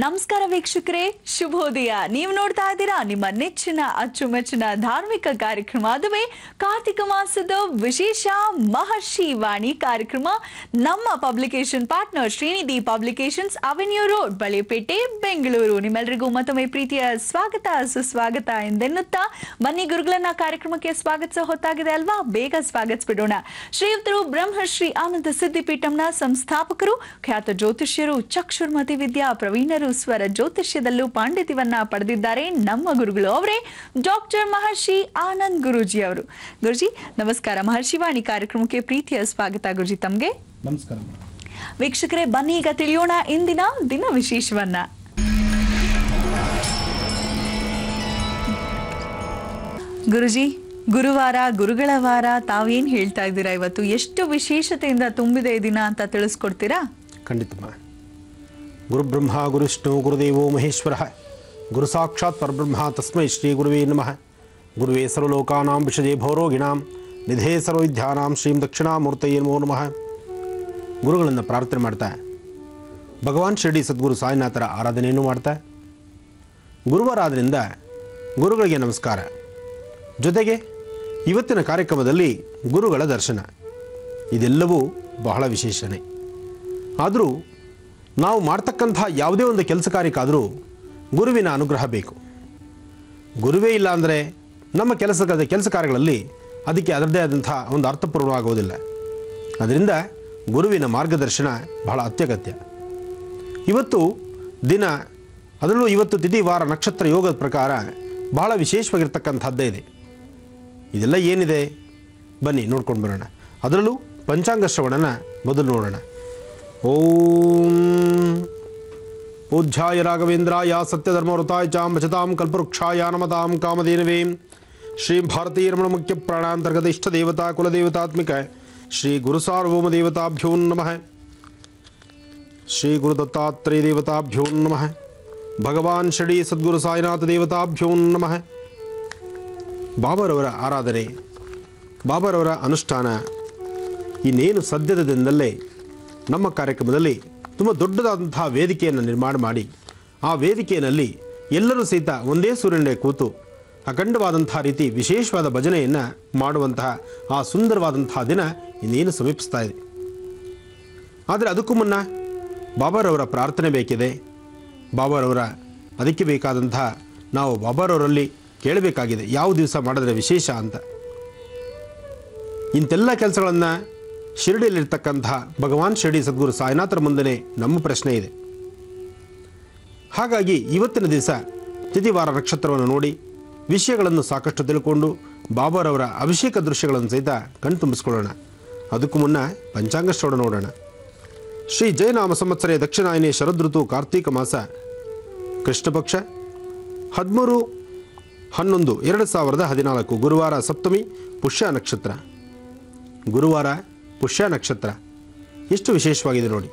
ನಮಸ್ಕಾರ ವೀಕ್ಷಕರೇ ಶುಭೋದಯ ನೀವು ನೋಡ್ತಾ ಇದ್ದೀರಾ ನಿಮ್ಮ ನೆಚ್ಚಿನ ಅಚ್ಚುಮೆಚ್ಚಿನ ಧಾರ್ಮಿಕ ಕಾರ್ಯಕ್ರಮ ಅದುವೇ ಕಾರ್ತಿಕ ಮಾಸದ ವಿಶೇಷ ಮಹರ್ಷಿ ವಾಣಿ ಕಾರ್ಯಕ್ರಮ ನಮ್ಮ publication partner Srinidhi publications avenue road Balepet Bengaluru ನಿಮ್ಮೆಲ್ಲರಿಗೂ ಮತ್ತೊಮ್ಮೆ ಪ್ರೀತಿಯ ಸ್ವಾಗತ ಸುಸ್ವಾಗತ ಎಂದೆನ್ನುತ್ತಾ ಬನ್ನಿ ಗುರುಗಳನ್ನ ಕಾರ್ಯಕ್ರಮಕ್ಕೆ ಸ್ವಾಗತಿಸ ಹೊತ್ತಾಗಿದೆ ಅಲ್ವಾ ಬೇಗ ಸ್ವಾಗತಿಸ್ಬಿಡೋಣ ಶ್ರೀಯುತರು ಬ್ರಹ್ಮಶ್ರೀ ಆನಂದ ಸಿದ್ಧಿಪೀಠಂನ ಸಂಸ್ಥಾಪಕರು ಖ್ಯಾತ ಜ್ಯೋತಿಷ್ಯರು ಚಕ್ಷುರ್ಮತಿ ವಿದ್ಯಾ ಪ್ರವೀಣರು ಸ್ವರ ಜ್ಯೋತಿಷ್ಯದಲ್ಲೂ ಪಾಂಡಿತ್ಯವನ್ನ ಪಡೆದಿದ್ದಾರೆ ನಮ್ಮ ಗುರುಗಳು ಅವರೇ ಡಾಕ್ಟರ್ ಮಹರ್ಷಿ ಆನಂದ್ ಗುರೂಜಿ ಅವರು ಗುರುಜಿ ನಮಸ್ಕಾರ ಮಹರ್ಷಿ ವಾಣಿ ಕಾರ್ಯಕ್ರಮಕ್ಕೆ ಪ್ರೀತಿಯ ಸ್ವಾಗತ ಗುರುಜಿ ತಮ್ಗೆ ನಮಸ್ಕಾರ ವೀಕ್ಷಕರೇ ಬನ್ನಿ ಈಗ ತಿಳಿಯೋಣ ಇಂದಿನ ದಿನ ವಿಶೇಷವನ್ನ ಗುರುಜಿ ಗುರುವಾರ ಗುರುಗಳ ವಾರ ತಾವೇನ್ ಹೇಳ್ತಾ ಇದ್ದೀರಾ ಇವತ್ತು ಎಷ್ಟು ವಿಶೇಷತೆಯಿಂದ ತುಂಬಿದೆ ಈ ದಿನ ಅಂತ ತಿಳಿಸ್ಕೊಡ್ತೀರಾ ಖಂಡಿತಮ್ಮ ಗುರುಬ್ರಹ್ಮ ಗುರುವಿಷ್ಣು ಗುರುದೇವೋ ಮಹೇಶ್ವರ ಗುರು ಸಾಕ್ಷಾತ್ ಪರಬ್ರಹ್ಮ ತಸ್ಮೈ ಶ್ರೀ ಗುರುವೇ ನಮಃ ಗುರುವೇ ಸರ್ವಲೋಕಾನಾಂ ವಿಷಜೇ ಭೌರೋಗಿಣಾಂ ನಿಧೇ ಸರ್ವವಿದ್ಯಾನಾಂ ಶ್ರೀಂ ದಕ್ಷಿಣಾಮೂರ್ತಯೇ ನಮೋ ನಮಃ ಗುರುಗಳನ್ನು ಪ್ರಾರ್ಥನೆ ಮಾಡ್ತಾ ಭಗವಾನ್ ಶಿರಡಿ ಸದ್ಗುರು ಸಾಯಿನಾಥರ ಆರಾಧನೆಯನ್ನು ಮಾಡ್ತಾ ಗುರುವಾರ ಆದ್ದರಿಂದ ಗುರುಗಳಿಗೆ ನಮಸ್ಕಾರ ಜೊತೆಗೆ ಇವತ್ತಿನ ಕಾರ್ಯಕ್ರಮದಲ್ಲಿ ಗುರುಗಳ ದರ್ಶನ ಇದೆಲ್ಲವೂ ಬಹಳ ವಿಶೇಷಣೆ ಆದರೂ ನಾವು ಮಾಡ್ತಕ್ಕಂಥ ಯಾವುದೇ ಒಂದು ಕೆಲಸ ಕಾರ್ಯಕ್ಕಾದರೂ ಗುರುವಿನ ಅನುಗ್ರಹ ಬೇಕು ಗುರುವೇ ಇಲ್ಲ ಅಂದರೆ ನಮ್ಮ ಕೆಲಸ ಕೆಲಸ ಕಾರ್ಯಗಳಲ್ಲಿ ಅದಕ್ಕೆ ಅದರದೇ ಆದಂಥ ಒಂದು ಅರ್ಥಪೂರ್ಣವಾಗುವುದಿಲ್ಲ ಅದರಿಂದ ಗುರುವಿನ ಮಾರ್ಗದರ್ಶನ ಬಹಳ ಅತ್ಯಗತ್ಯ ಇವತ್ತು ದಿನ ಅದರಲ್ಲೂ ಇವತ್ತು ತಿಥಿ ವಾರ ನಕ್ಷತ್ರ ಯೋಗದ ಪ್ರಕಾರ ಬಹಳ ವಿಶೇಷವಾಗಿರ್ತಕ್ಕಂಥದ್ದೇ ಇದೆ ಇದೆಲ್ಲ ಏನಿದೆ ಬನ್ನಿ ನೋಡ್ಕೊಂಡು ಬರೋಣ ಅದರಲ್ಲೂ ಪಂಚಾಂಗ ಶ್ರವಣನ ಮೊದಲು ನೋಡೋಣ ಓಂ ಪೂಜ್ಯಾಯ ರಾಘವೇಂದ್ರಾಯ ಸತ್ಯಧರ್ಮವೃತಾಯ ಚ ಭಜತಾಂ ಕಲ್ಪವೃಕ್ಷಾಯ ನಮತಾಂ ಕಾಮಧೇನವೇ ಶ್ರೀ ಭಾರತೀಯ ರಮಣ ಮುಖ್ಯ ಪ್ರಾಣಾಂತರ್ಗತ ಇಷ್ಟ ದೇವತಾ ಕುಲದೇವತಾತ್ಮಿಕ ಶ್ರೀ ಗುರು ಸಾರ್ವಭೌಮ ದೇವತಾಭ್ಯೋ ನಮಃ ಶ್ರೀ ಗುರು ದತ್ತಾತ್ರೇಯ ದೇವತಾಭ್ಯೋ ನಮಃ ಭಗವಾನ್ ಷಡಿ ಸದ್ಗುರು ಸಾಯಿನಾಥ ದೇವತಾಭ್ಯೋ ನಮಃ ಬಾಬರವರ ಆರಾಧನೆ ಬಾಬರವರ ಅನುಷ್ಠಾನ ಇನ್ನೇನು ಸದ್ಯದ ದಿನದಲ್ಲೇ ನಮ್ಮ ಕಾರ್ಯಕ್ರಮದಲ್ಲಿ ತುಂಬ ದೊಡ್ಡದಾದಂತಹ ವೇದಿಕೆಯನ್ನು ನಿರ್ಮಾಣ ಮಾಡಿ ಆ ವೇದಿಕೆಯಲ್ಲಿ ಎಲ್ಲರೂ ಸಹಿತ ಒಂದೇ ಸೂರ್ಯನೇ ಕೂತು ಅಖಂಡವಾದಂತಹ ರೀತಿ ವಿಶೇಷವಾದ ಭಜನೆಯನ್ನು ಮಾಡುವಂತಹ ಆ ಸುಂದರವಾದಂತಹ ದಿನ ಇನ್ನೇನು ಸಮೀಪಿಸ್ತಾ ಇದೆ ಆದರೆ ಅದಕ್ಕೂ ಮುನ್ನ ಬಾಬಾರವರ ಪ್ರಾರ್ಥನೆ ಬೇಕಿದೆ ಬಾಬಾರವರ ಅದಕ್ಕೆ ಬೇಕಾದಂತಹ ನಾವು ಬಾಬಾರವರಲ್ಲಿ ಕೇಳಬೇಕಾಗಿದೆ ಯಾವ ದಿವಸ ಮಾಡಿದ್ರೆ ವಿಶೇಷ ಅಂತ ಇಂತೆಲ್ಲ ಕೆಲಸಗಳನ್ನು ಶಿರಡಿಯಲ್ಲಿರ್ತಕ್ಕಂತಹ ಭಗವಾನ್ ಶಿರಡಿ ಸದ್ಗುರು ಸಾಯಿನಾಥರ ಮುಂದೆ ನಮ್ಮ ಪ್ರಶ್ನೆ ಇದೆ ಹಾಗಾಗಿ ಇವತ್ತಿನ ದಿವಸ ತಿಥಿವಾರ ನಕ್ಷತ್ರವನ್ನು ನೋಡಿ ವಿಷಯಗಳನ್ನು ಸಾಕಷ್ಟು ತಿಳ್ಕೊಂಡು ಬಾಬಾರವರ ಅಭಿಷೇಕ ದೃಶ್ಯಗಳನ್ನು ಸಹಿತ ಕಣ್ತುಂಬಿಸ್ಕೊಳ್ಳೋಣ ಅದಕ್ಕೂ ಮುನ್ನ ಪಂಚಾಂಗ ಶ್ರವಣ ನೋಡೋಣ ಶ್ರೀ ಜಯನಾಮ ಸಂವತ್ಸರೆ ದಕ್ಷಿಣಾಯನೆ ಶರದೃತು ಕಾರ್ತೀಕ ಮಾಸ ಕೃಷ್ಣಪಕ್ಷ ಹದಿಮೂರು ಹನ್ನೊಂದು ಎರಡು ಸಾವಿರದ ಹದಿನಾಲ್ಕು ಗುರುವಾರ ಸಪ್ತಮಿ ಪುಷ್ಯ ನಕ್ಷತ್ರ ಗುರುವಾರ ಪುಷ್ಯ ನಕ್ಷತ್ರ ಎಷ್ಟು ವಿಶೇಷವಾಗಿದೆ ನೋಡಿ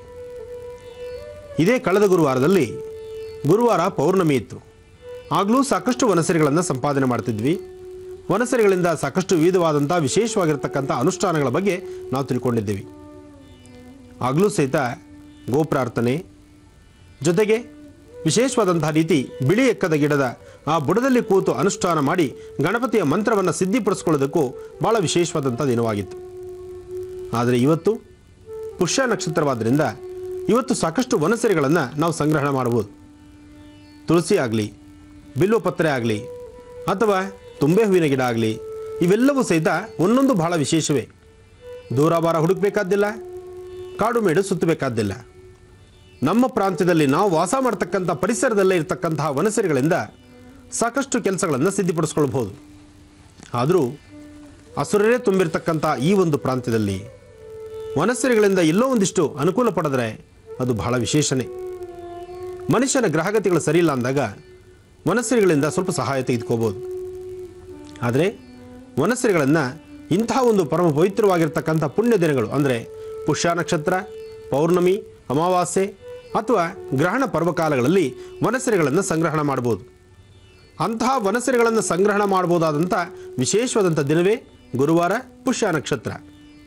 ಇದೇ ಕಳೆದ ಗುರುವಾರದಲ್ಲಿ ಗುರುವಾರ ಪೌರ್ಣಮಿ ಇತ್ತು ಆಗಲೂ ಸಾಕಷ್ಟು ವನಸರಿಗಳನ್ನು ಸಂಪಾದನೆ ಮಾಡ್ತಿದ್ವಿ ವನಸರಿಗಳಿಂದ ಸಾಕಷ್ಟು ವಿವಿಧವಾದಂಥ ವಿಶೇಷವಾಗಿರ್ತಕ್ಕಂಥ ಅನುಷ್ಠಾನಗಳ ಬಗ್ಗೆ ನಾವು ತಿಳ್ಕೊಂಡಿದ್ದೀವಿ ಆಗಲೂ ಸಹಿತ ಗೋಪ್ರಾರ್ಥನೆ ಜೊತೆಗೆ ವಿಶೇಷವಾದಂತಹ ರೀತಿ ಬಿಳಿ ಎಕ್ಕದ ಗಿಡದ ಆ ಬುಡದಲ್ಲಿ ಕೂತು ಅನುಷ್ಠಾನ ಮಾಡಿ ಗಣಪತಿಯ ಮಂತ್ರವನ್ನು ಸಿದ್ಧಿಪಡಿಸ್ಕೊಳ್ಳೋದಕ್ಕೂ ಭಾಳ ವಿಶೇಷವಾದಂಥ ದಿನವಾಗಿತ್ತು ಆದರೆ ಇವತ್ತು ಪುಷ್ಯ ನಕ್ಷತ್ರವಾದ್ದರಿಂದ ಇವತ್ತು ಸಾಕಷ್ಟು ವನಸರಿಗಳನ್ನು ನಾವು ಸಂಗ್ರಹಣ ಮಾಡಬಹುದು ತುಳಸಿ ಆಗಲಿ ಬಿಲ್ವಪತ್ರೆ ಆಗಲಿ ಅಥವಾ ತುಂಬೆ ಹೂವಿನ ಗಿಡ ಆಗಲಿ ಇವೆಲ್ಲವೂ ಸಹಿತ ಒಂದೊಂದು ಬಹಳ ವಿಶೇಷವೇ ದೂರಾಭಾರ ಹುಡುಕಬೇಕಾದ್ದಿಲ್ಲ ಕಾಡು ಮೇಡು ಸುತ್ತಬೇಕಾದ್ದಿಲ್ಲ ನಮ್ಮ ಪ್ರಾಂತ್ಯದಲ್ಲಿ ನಾವು ವಾಸ ಮಾಡ್ತಕ್ಕಂಥ ಪರಿಸರದಲ್ಲೇ ಇರತಕ್ಕಂತಹ ವನಸರಿಗಳಿಂದ ಸಾಕಷ್ಟು ಕೆಲಸಗಳನ್ನು ಸಿದ್ಧಪಡಿಸ್ಕೊಳ್ಬೋದು ಆದರೂ ಅಸುರರೇ ತುಂಬಿರ್ತಕ್ಕಂಥ ಈ ಒಂದು ಪ್ರಾಂತ್ಯದಲ್ಲಿ ವನಸರಿಗಳಿಂದ ಎಲ್ಲೋ ಒಂದಿಷ್ಟು ಅನುಕೂಲ ಪಡೆದರೆ ಅದು ಬಹಳ ವಿಶೇಷನೇ ಮನುಷ್ಯನ ಗ್ರಹಗತಿಗಳು ಸರಿಯಿಲ್ಲ ಅಂದಾಗ ವನಸರಿಗಳಿಂದ ಸ್ವಲ್ಪ ಸಹಾಯ ತೆಗೆದುಕೋಬೋದು ಆದರೆ ವನಸರಿಗಳನ್ನು ಇಂತಹ ಒಂದು ಪರಮ ಪವಿತ್ರವಾಗಿರ್ತಕ್ಕಂಥ ಪುಣ್ಯ ದಿನಗಳು ಅಂದರೆ ಪುಷ್ಯ ನಕ್ಷತ್ರ ಪೌರ್ಣಮಿ ಅಮಾವಾಸ್ಯೆ ಅಥವಾ ಗ್ರಹಣ ಪರ್ವಕಾಲಗಳಲ್ಲಿ ವನಸರಿಗಳನ್ನು ಸಂಗ್ರಹಣ ಮಾಡ್ಬೋದು ಅಂತಹ ವನಸರಿಗಳನ್ನು ಸಂಗ್ರಹಣ ಮಾಡ್ಬೋದಾದಂಥ ವಿಶೇಷವಾದಂಥ ದಿನವೇ ಗುರುವಾರ ಪುಷ್ಯ ನಕ್ಷತ್ರ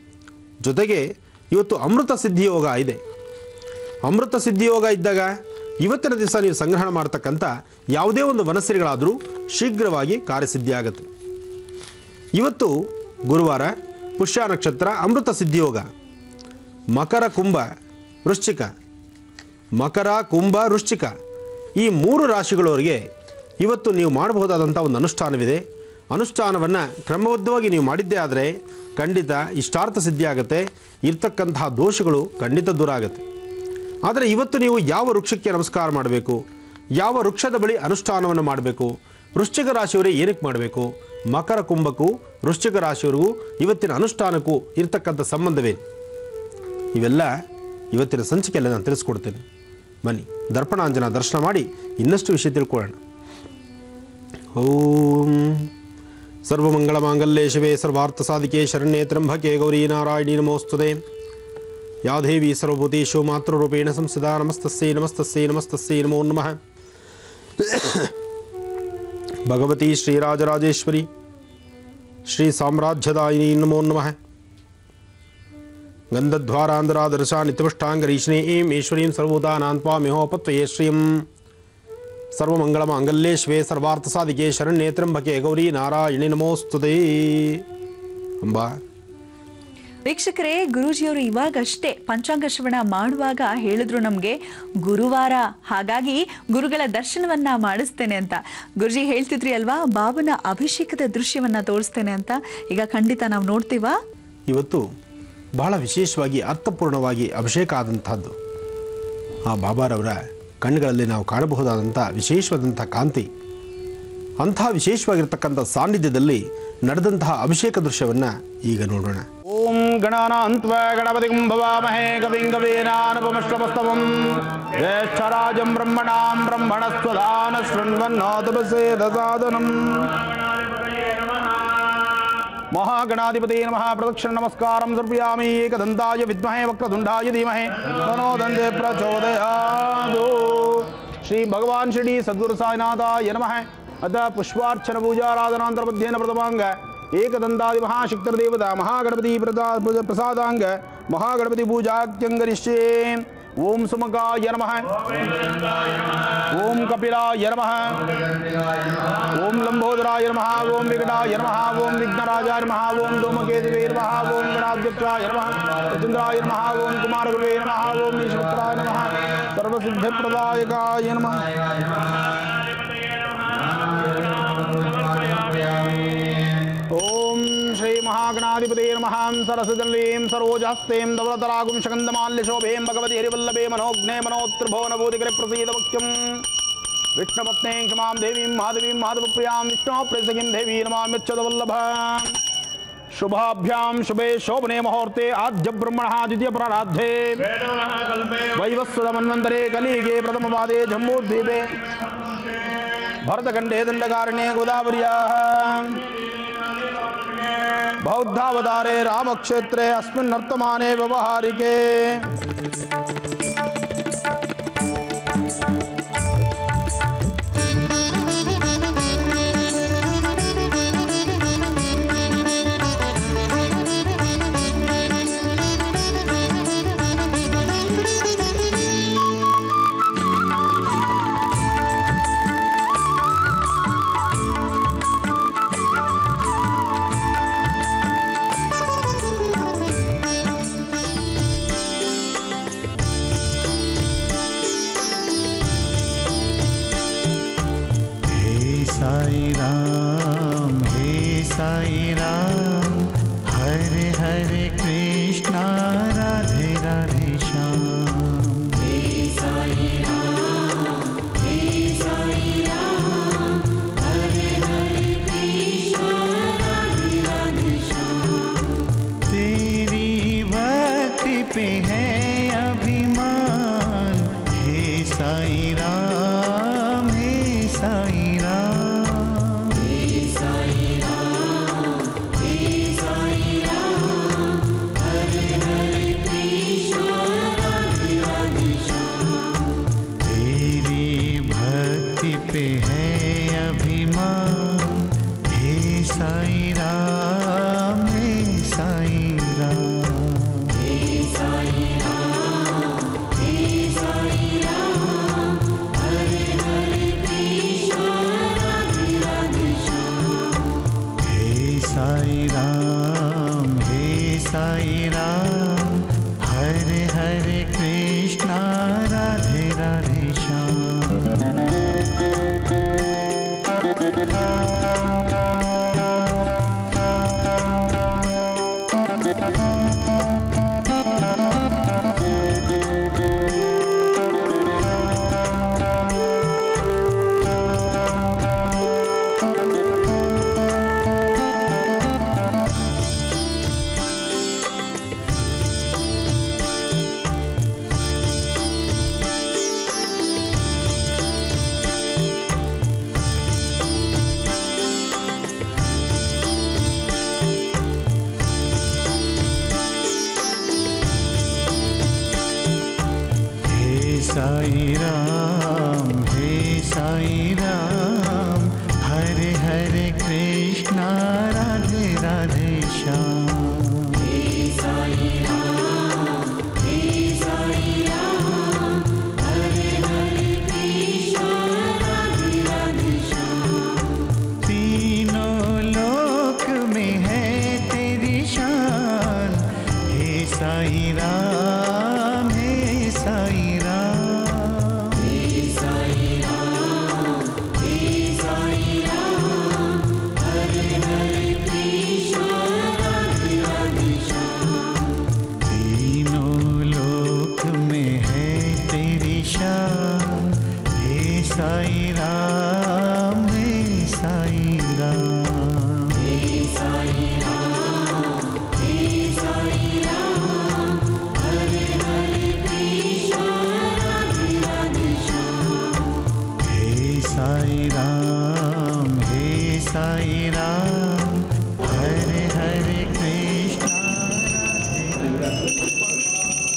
ಜೊತೆಗೆ ಇವತ್ತು ಅಮೃತ ಸಿದ್ಧಿಯೋಗ ಇದೆ ಅಮೃತ ಸಿದ್ಧಿಯೋಗ ಇದ್ದಾಗ ಇವತ್ತಿನ ದಿವಸ ನೀವು ಸಂಗ್ರಹಣ ಮಾಡ್ತಕ್ಕಂಥ ಯಾವುದೇ ಒಂದು ವನಸಿರಿಗಳಾದರೂ ಶೀಘ್ರವಾಗಿ ಕಾರ್ಯಸಿದ್ಧಿಯಾಗುತ್ತೆ ಇವತ್ತು ಗುರುವಾರ ಪುಷ್ಯ ನಕ್ಷತ್ರ ಅಮೃತ ಸಿದ್ಧಿಯೋಗ ಮಕರ ಕುಂಭ ವೃಶ್ಚಿಕ ಮಕರ ಕುಂಭ ವೃಶ್ಚಿಕ ಈ ಮೂರು ರಾಶಿಗಳವರಿಗೆ ಇವತ್ತು ನೀವು ಮಾಡಬಹುದಾದಂಥ ಒಂದು ಅನುಷ್ಠಾನವಿದೆ ಅನುಷ್ಠಾನವನ್ನು ಕ್ರಮಬದ್ಧವಾಗಿ ನೀವು ಮಾಡಿದ್ದೇ ಆದರೆ ಖಂಡಿತ ಇಷ್ಟಾರ್ಥ ಸಿದ್ಧಿ ಆಗುತ್ತೆ ಇರ್ತಕ್ಕಂತಹ ದೋಷಗಳು ಖಂಡಿತ ದೂರ ಆಗುತ್ತೆ ಆದರೆ ಇವತ್ತು ನೀವು ಯಾವ ವೃಕ್ಷಕ್ಕೆ ನಮಸ್ಕಾರ ಮಾಡಬೇಕು ಯಾವ ವೃಕ್ಷದ ಬಳಿ ಅನುಷ್ಠಾನವನ್ನು ಮಾಡಬೇಕು ವೃಶ್ಚಿಕ ರಾಶಿಯವರೇ ಏನಕ್ಕೆ ಮಾಡಬೇಕು ಮಕರ ಕುಂಭಕ್ಕೂ ವೃಶ್ಚಿಕ ರಾಶಿಯವರಿಗೂ ಇವತ್ತಿನ ಅನುಷ್ಠಾನಕ್ಕೂ ಇರ್ತಕ್ಕಂಥ ಸಂಬಂಧವೇನು ಇವೆಲ್ಲ ಇವತ್ತಿನ ಸಂಚಿಕೆಯಲ್ಲಿ ನಾನು ತಿಳಿಸ್ಕೊಡ್ತೇನೆ ಬನ್ನಿ ದರ್ಪಣಾಂಜನ ದರ್ಶನ ಮಾಡಿ ಇನ್ನಷ್ಟು ವಿಷಯ ತಿಳ್ಕೊಳ್ಳೋಣ ಓಂ ಸರ್ವಮಂಗಳ ಮಾಂಗಲ್ಯೇ ಶಿವೆ ಸರ್ವಾರ್ಥ ಸಾಧಿಕೆ ಶರಣ್ಯೇ ತ್ರಂಭಕೆ ಗೌರಿ ನಾರಾಯಣಿ ನಮೋಸ್ತುತೆ ಯಾ ದೇವಿ ಸರ್ವಭೂತೇಶು ಮಾತೃರೂಪೇಣ ಸಂಸದಾ ನಮಸ್ತಸ್ಸೈ ನಮಸ್ತಸ್ಸೈ ನಮಸ್ತಸ್ಸೈ ನಮೋ ನಮಃ ಭಗವತಿ ಶ್ರೀರಾಜರಾಜೇಶ್ವರಿ ಶ್ರೀ ಸಾಮ್ರಾಜ್ಯದಾಯಿನಿ ನಮೋ ನಮಃ ಗಂಧದ್ವಾರಾಂಧರಾದರ್ಶಾ ನಿತ್ಯಪುಷ್ಟಾಂಗರೀಷ್ಣೇ ಏಂ ಈಶ್ವರೀಂ ಸರ್ವೋದಾನಾನ್ಪಾಮಿಹೋಪತ್ವಯೇ ಶ್ರೀಂ ಸರ್ವಮಂಗಳಮಾಂಗಲ್ಯೇ ಶಿವೆ ಸರ್ವಾರ್ಥಸಾಧಿಕೆ ಶರಣ್ಯೇ ತ್ರಂಬಕೆ ಗೌರಿ ನಾರಾಯಣಿ ನಮೋಸ್ತುತೇ ಅಂಬಾ ವೀಕ್ಷಕರೇ ಗುರೂಜಿಯವರು ಇವಾಗಷ್ಟೇ ಪಂಚಾಂಗ ಶ್ರವಣ ಮಾಡುವಾಗ ಹೇಳಿದ್ರು ನಮಗೆ ಗುರುವಾರ ಹಾಗಾಗಿ ಗುರುಗಳ ದರ್ಶನವನ್ನ ಮಾಡಿಸ್ತೇನೆ ಅಂತ ಗುರುಜಿ ಹೇಳ್ತಿದ್ರಿ ಅಲ್ವಾ ಬಾಬನ ಅಭಿಷೇಕದ ದೃಶ್ಯವನ್ನ ತೋರಿಸ್ತೇನೆ ಅಂತ ಈಗ ಖಂಡಿತ ನಾವು ನೋಡ್ತೀವಾ ಇವತ್ತು ಬಹಳ ವಿಶೇಷವಾಗಿ ಅರ್ಥಪೂರ್ಣವಾಗಿ ಅಭಿಷೇಕ ಆದಂತಹದ್ದು ಆ ಬಾಬಾರವರ ಕಣ್ಣುಗಳಲ್ಲಿ ನಾವು ಕಾಣಬಹುದಾದಂಥ ವಿಶೇಷವಾದಂಥ ಕಾಂತಿ ಅಂಥ ವಿಶೇಷವಾಗಿರ್ತಕ್ಕಂಥ ಸಾನ್ನಿಧ್ಯದಲ್ಲಿ ನಡೆದಂತಹ ಅಭಿಷೇಕ ದೃಶ್ಯವನ್ನು ಈಗ ನೋಡೋಣ ಓಂ ಗಣಾನಾಂತ್ವ ಗಣಪತಿಂ ಭವಾಮಹೇ ಕವಿಂ ಕವೀನಾನುಪಮಶ್ವಪಸ್ತವಂ ಜ್ಯೇಷ್ಠರಾಜಂ ಬ್ರಹ್ಮಣಾಂ ಬ್ರಹ್ಮಣಸ್ವದಾನ ಶೃಣ್ವನ್ನೋತಪಸೇದಸಾದನಂ ಮಹಾಗಣಾಧಿಪತಿ ನಮಃ ಪ್ರದಕ್ಷಿಣ ನಮಸ್ಕಾರಂ ಸಮರ್ಪಯಾಮಿ ಏಕದಂತಾಯ ವಿದ್ಮಹೇ ವಕ್ರತುಂಡಾಯ ಧೀಮಹಿ ತನೋ ದಂತೆ ಪ್ರಚೋದಯಾದು ಶ್ರೀ ಭಗವಾನ್ ಶಿರಡಿ ಸದ್ಗುರು ಸಾಯಿನಾಥಾಯ ನಮಃ ಅತ ಪುಷ್ಪಾರ್ಚನ ಪೂಜಾರಾಧನಾಂತರ ಮಧ್ಯೇನ ಪ್ರಥಮಾಂಗ ಏಕದಂತಾದಿ ಮಹಾಶಕ್ತಿರ್ದೇವತಾ ಮಹಾಗಣಪತಿ ಪ್ರದಾ ಪ್ರಸಾದಾಂಗ ಮಹಾಗಣಪತಿ ಪೂಜಾಕ್ಯಂಗರಿಷ್ಯೇ ಓಂ ಸುಮಕಾಯ ನಮಃ ಓಂ ಕಪಿಲಾಯ ನಮಃ ಓಂ ಲಂಬೋದರಾಯ ನಮಃ ಓಂ ವಿಕಟಾಯ ನಮಃ ಓಂ ವಿಘ್ನರಾಜಾಯ ನಮಃ ಓಂ ಧೂಮಕೇತುವೇ ನಮಃ ಓಂ ಗಣಾಧ್ಯಕ್ಷಾಯ ನಮಃ ಚಂದ್ರಾಯ ನಮಃ ಓಂ ಕುಮಾರಗುರುವೇ ನಮಃ ಓಂ ಈಶ್ವರಾಯ ನಮಃ ಸರ್ವಸಿದ್ಧಿಪ್ರದಾಯಕಾಯ ನಮಃ ಓಂ ಶ್ರೀ ಮಹಾಗಣಾಧಿಪತಿ ನಮಃ ಸರಸದಲ್ಲೀಂ ಸರೋಜಹಸ್ತೇಂ ಧವಳತರಾಗುಂ ಶಕಂದಮಾಲ್ಯಶೋಭೇಂ ಭಗವತಿ ಹರಿವಲ್ಲಭೇ ಮನೋಜ್ಞೆ ಮನೋತ್ರಿಭುವನಭೂತಿಕರೆ ಪ್ರಸೀದ ಮುಖ್ಯಂ ವಿಷ್ಣುಪತ್ನೇಂ ಕ್ಷಮಾಂ ದೇವೀಂ ಮಾಧವೀಂ ಮಾಧವಪ್ರಿಯಾಂ ವಿಷ್ಣು ಪ್ರೇಸಗಿಂ ದೇವೀ ನಮಾಮ್ಯಚ್ಚದವಲ್ಲಭ ಶುಭಾಭ್ಯಾಂ ಶುಭೆ ಶೋಭನೆ ಮುಹೂರ್ತೆ ಆದ್ಯ ಬ್ರಹ್ಮಣಃ ದ್ವಿತೀಯ ಪ್ರಾರಾಧೆ ವೈವಸ್ವದ ಮನ್ವಂತರೆ ಕಲಿಗೆ ಪ್ರಥಮವಾದೆ ಜಂಬೂದ್ವೀಪೆ ಭರತಖಂಡೇ ದಂಡಕಾರಣ್ಯೇ ಗೋದಾವರ್ಯಾः ಬೌದ್ಧಾವತಾರೆ ರಾಮಕ್ಷೇತ್ರೆ ಅಸ್ಮಿನ್ ವರ್ತಮಾನೆ ವ್ಯವಹಾರಿಕೆ हे साई राम हे साई राम हरे हरे कृष्णा राधे राधे श्याम तेरी भक्ति पे है अभिमान हे साई राम हे साई राम हे साई राम हे साई राम हरे हरे कृष्णा राधे राधे श्याम तीनों लोक में है तेरी शान हे साई राम हे साई राम तीनों लोक में है तेरी शान हे साई राम हे साई राम हे साई राम हे साई राम हरे हरे कृष्णा राधे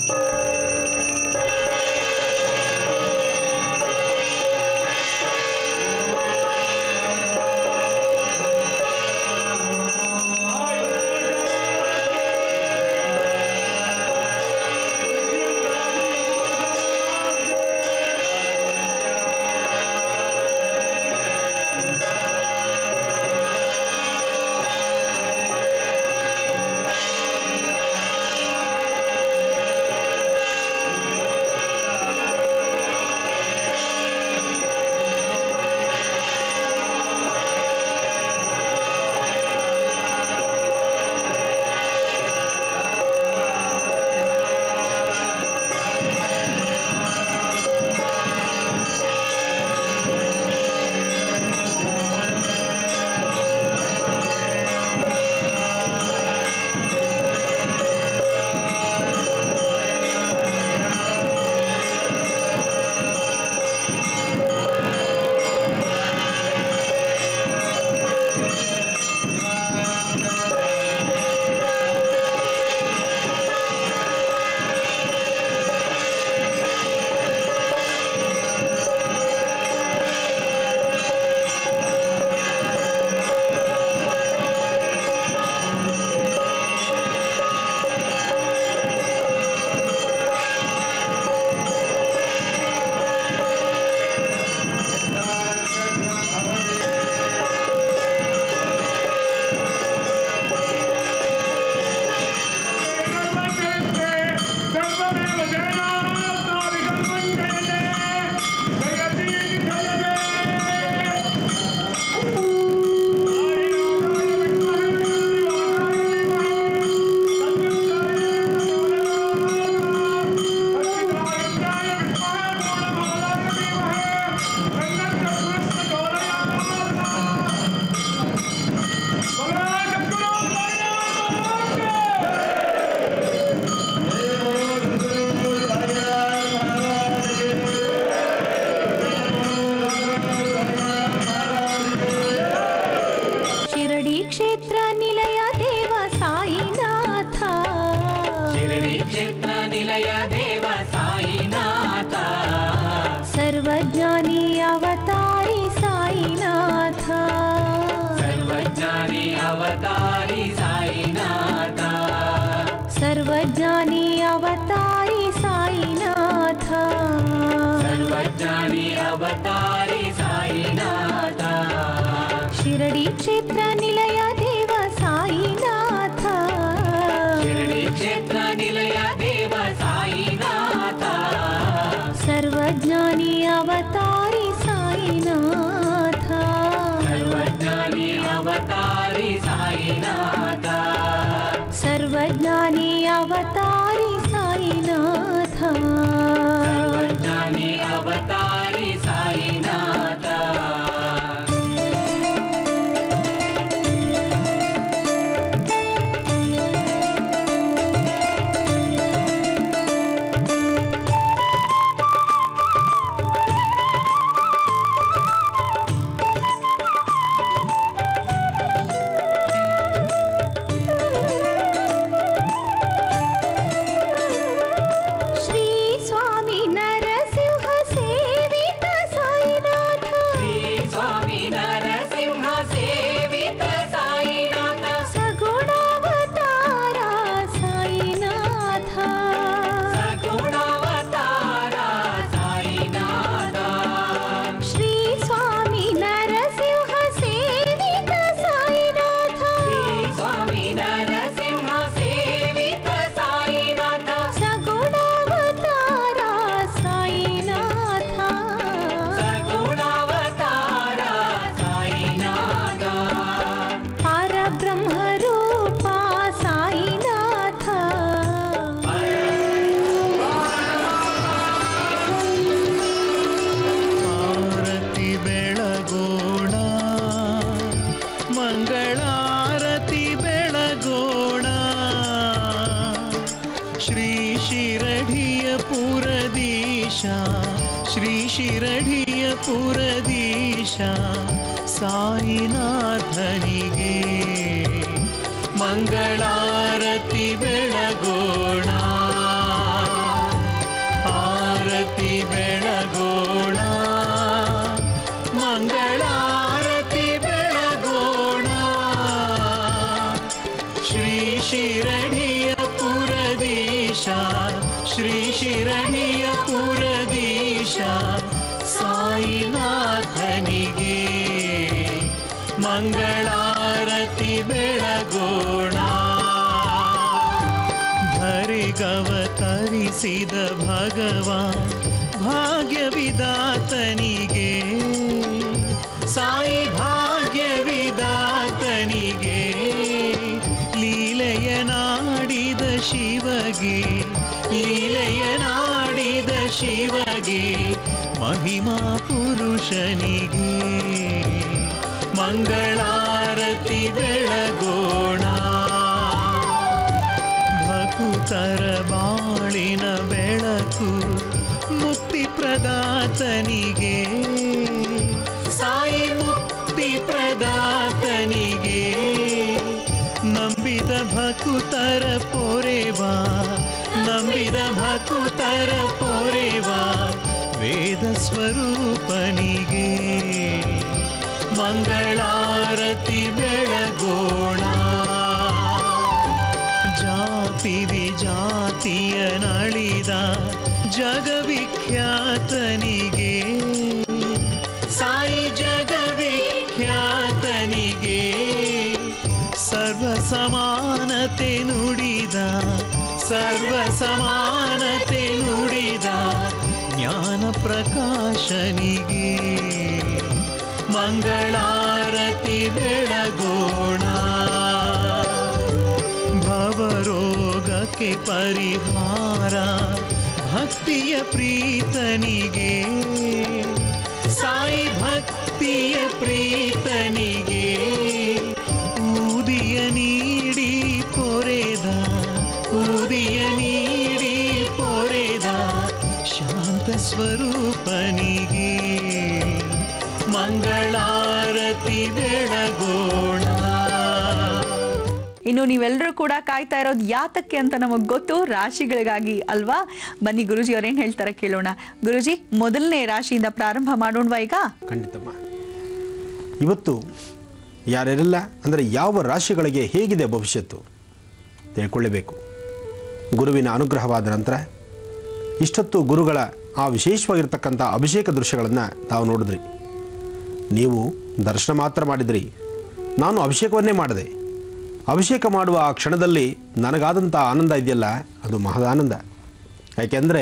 ಶಿರಡಿ ಕ್ಷೇತ್ರ ನಿಲಯ ದೇವ ಸಾಯಿನಾಥ ಶಿರಡಿ ಕ್ಷೇತ್ರ ನಿಲಯ ದೇವ ಸಾಯಿನಾಥ ಸರ್ವಜ್ಞಾನಿ ಅವತಾರಿ ಸಾಯಿನಾಥ ಸರ್ವಜ್ಞಾನಿ ಅವತಾರಿ ಸಾಯಿನಾಥ ಸರ್ವಜ್ಞಾನಿ ಅವತಾರಿ ಸಾಯಿನಾಥ ಸರ್ವಜ್ಞಾನಿ ಅವತಾರಿ ಸಾಯಿನಾಥ ಶಿರಡಿ ಕ್ಷೇತ್ರ ನಿಲಯ ದೇವ ಸಾಯಿನಾಥ ಶಿರಡಿ ಕ್ಷೇತ್ರ ನಿಲಯ ದೇವ ಸಾಯಿನಾಥ ಸರ್ವಜ್ಞಾನಿ ಅವತಾರಿ ಸಾಯಿನಾಥ ಸರ್ವಜ್ಞಾನಿ अवतारी साईनाथ सर्वज्ञानी अवतारी साईनाथ ज्ञानी अवतारी साईनाथ श्री स्वामी नरसिंह सेवित साईनाथ श्री स्वामी नरसिंह सेवित साईनाथ सगुणावतारा साईनाथ सगुणावतारा साईनाथ श्री स्वामी नरसिंह सेवित साईनाथ श्री स्वामी नरसिंह सेवित साईनाथ सगुणावतारा साईनाथ सगुणावतारा साईनाथ परब्रह्मरूपा साईनाथ ಆರತಿ ಬೆಳಗೋಣ ಮಂಗಳಾರತಿ ಬೆಳಗೋಣ ಶ್ರೀ ಶಿರಡಿಯ ಪುರದೀಶ ಶ್ರೀ ಶಿರಡಿಯ ಪುರದೀಶ ಸಾಯಿನಾಥನಿಗೆ ಮಂಗಳಾರತಿ ಬೆಳಗೋಣ ಆರತಿ ಬೆಳಗೋಣ ಮಂಗಳಾರತಿ ಬೆಳಗೋಣ ಶ್ರೀ ಶಿರಡಿಯ ಪುರದೀಶ ಶ್ರೀ ಶಿರಡಿಯ ಪುರದೀಶ ಸಾಯಿನಾಥನಿಗೆ ಮಂಗಳಾರತಿ ಬೆಳಗೋಣ ಧರಿಗವತರಿಸಿದ ಭಗವಾನ್ ಭಾಗ್ಯವಿದಾತನಿಗೆ ಸಾಯಿ ಭಾಗ್ಯವಿದಾತನಿಗೆ ಲೀಲೆಯ ನಾಡಿದ ಶಿವಗೆ ಲೀಲೆಯ ನಾಡಿದ ಶಿವಗೆ ಮಹಿಮಾ ಪುರುಷನಿಗೆ ಮಂಗಳಾರತಿ ಬೆಳಗೋಣ ಭಕುತರ ಬಾಳಿನ ಬೆಳಕು ಮುಕ್ತಿ ಪ್ರದಾತನಿಗೆ ಸಾಯಿ ಮುಕ್ತಿ ಪ್ರದಾತನಿಗೆ ನಂಬಿದ ಭಕುತರ ಪೊರೆವಾ ನಂಬಿದ ಭಕುತರ ಪೊರೆವಾ ವೇದ ಸ್ವರೂಪನಿಗೆ ಮಂಗಳಾರತಿ ಬೆಳಗೋಣ ಜಾತಿ ವಿಜಾತಿಯ ನಳಿದ ಜಗವಿಖ್ಯಾತನಿಗೆ ಸಾಯಿ ಜಗವಿಖ್ಯಾತನಿಗೆ ಸರ್ವ ಸಮಾನತೆ ನುಡಿದ ಸರ್ವ ಸಮಾನತೆ ನುಡಿದ ಜ್ಞಾನ ಪ್ರಕಾಶನಿಗೆ ಮಂಗಳಾರತಿ ಬೆಳಗೋಣ ಭವರೋಗಕ್ಕೆ ಪರಿಹಾರ ಭಕ್ತಿಯ ಪ್ರೀತನಿಗೆ ಸಾಯಿ ಭಕ್ತಿಯ ಪ್ರೀತನಿಗೆ ಊದಿಯ ನೀಡಿ ಪೊರೆದ ಊದಿಯ ನೀಡಿ ಪೊರೆದ ಶಾಂತ ಸ್ವರೂಪನಿಗೆ ಮಂಗಳಾರತಿ ಬೆಳಗೋಣ ಇನ್ನು ನೀವೆಲ್ಲರೂ ಕೂಡ ಕಾಯ್ತಾ ಇರೋದು ಯಾತಕ್ಕೆ ಅಂತ ನಮಗ್ ಗೊತ್ತು ರಾಶಿಗಳಿಗಾಗಿ ಅಲ್ವಾ ಬನ್ನಿ ಗುರುಜಿ ಅವ್ರೇನ್ ಹೇಳ್ತಾರೆ ಕೇಳೋಣ ಗುರುಜಿ ಮೊದಲನೇ ರಾಶಿಯಿಂದ ಪ್ರಾರಂಭ ಮಾಡೋಣವಾ ಈಗ ಖಂಡಿತಮ್ಮ ಇವತ್ತು ಯಾರ್ಯಾರೆಲ್ಲ ಅಂದರೆ ಯಾವ ರಾಶಿಗಳಿಗೆ ಹೇಗಿದೆ ಭವಿಷ್ಯತ್ತು ತಿಳ್ಕೊಳ್ಳೇಬೇಕು ಗುರುವಿನ ಅನುಗ್ರಹವಾದ ನಂತರ ಇಷ್ಟೊತ್ತು ಗುರುಗಳ ಆ ವಿಶೇಷವಾಗಿರ್ತಕ್ಕಂಥ ಅಭಿಷೇಕ ದೃಶ್ಯಗಳನ್ನು ತಾವು ನೋಡಿದ್ರಿ ನೀವು ದರ್ಶನ ಮಾತ್ರ ಮಾಡಿದ್ರಿ ನಾನು ಅಭಿಷೇಕವನ್ನೇ ಮಾಡಿದೆ ಅಭಿಷೇಕ ಮಾಡುವ ಆ ಕ್ಷಣದಲ್ಲಿ ನನಗಾದಂಥ ಆನಂದ ಇದೆಯಲ್ಲ ಅದು ಮಹದಾನಂದ ಯಾಕೆಂದರೆ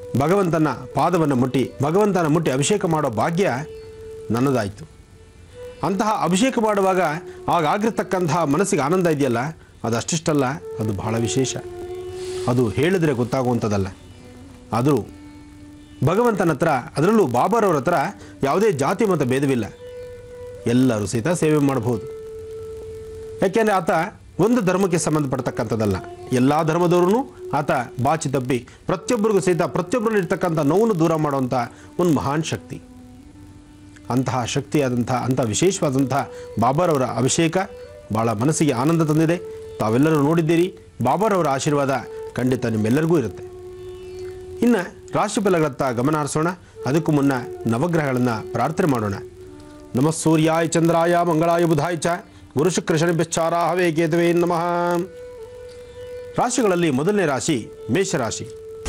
ಭಗವಂತನ ಪಾದವನ್ನು ಮುಟ್ಟಿ ಭಗವಂತನ ಮುಟ್ಟಿ ಅಭಿಷೇಕ ಮಾಡೋ ಭಾಗ್ಯ ನನ್ನದಾಯಿತು ಅಂತಹ ಅಭಿಷೇಕ ಮಾಡುವಾಗ ಆಗ ಆಗಿರ್ತಕ್ಕಂತಹ ಮನಸ್ಸಿಗೆ ಆನಂದ ಇದೆಯಲ್ಲ ಅದು ಅಷ್ಟಿಷ್ಟಲ್ಲ ಅದು ಬಹಳ ವಿಶೇಷ ಅದು ಹೇಳಿದರೆ ಗೊತ್ತಾಗುವಂಥದ್ದಲ್ಲ ಆದರೂ ಭಗವಂತನ ಹತ್ರ ಅದರಲ್ಲೂ ಬಾಬಾರವ್ರ ಹತ್ರ ಯಾವುದೇ ಜಾತಿ ಮತ್ತು ಭೇದವಿಲ್ಲ ಎಲ್ಲರೂ ಸಹಿತ ಸೇವೆ ಮಾಡಬಹುದು ಯಾಕೆಂದರೆ ಆತ ಒಂದು ಧರ್ಮಕ್ಕೆ ಸಂಬಂಧಪಡ್ತಕ್ಕಂಥದ್ದಲ್ಲ ಎಲ್ಲ ಧರ್ಮದವ್ರೂ ಆತ ಬಾಚಿ ತಪ್ಪಿ ಪ್ರತಿಯೊಬ್ಬರಿಗೂ ಸಹಿತ ಪ್ರತಿಯೊಬ್ಬರಲ್ಲಿ ಇರ್ತಕ್ಕಂಥ ನೋವನ್ನು ದೂರ ಮಾಡುವಂಥ ಒಂದು ಮಹಾನ್ ಶಕ್ತಿ ಅಂತಹ ಶಕ್ತಿಯಾದಂಥ ಅಂಥ ವಿಶೇಷವಾದಂಥ ಬಾಬಾರವರ ಅಭಿಷೇಕ ಭಾಳ ಮನಸ್ಸಿಗೆ ಆನಂದ ತಂದಿದೆ ತಾವೆಲ್ಲರೂ ನೋಡಿದ್ದೀರಿ ಬಾಬಾರವರ ಆಶೀರ್ವಾದ ಖಂಡಿತ ನಿಮ್ಮೆಲ್ಲರಿಗೂ ಇರುತ್ತೆ ಇನ್ನು ರಾಶಿಫಲಗಳತ್ತ ಗಮನ ಹರಿಸೋಣ ಅದಕ್ಕೂ ಮುನ್ನ ನವಗ್ರಹಗಳನ್ನು ಪ್ರಾರ್ಥನೆ ಮಾಡೋಣ ನಮಃ ಸೂರ್ಯಾಯ ಚಂದ್ರಾಯ ಮಂಗಳಾಯ ಬುಧಾಯ ಚ ಗುರು ಶುಕ್ರ ಶನಿಶ್ಚಾರಾಹವೇ ಕೇತವೇ ನಮಃ ರಾಶಿಗಳಲ್ಲಿ ಮೊದಲನೇ ರಾಶಿ ಮೇಷರಾಶಿ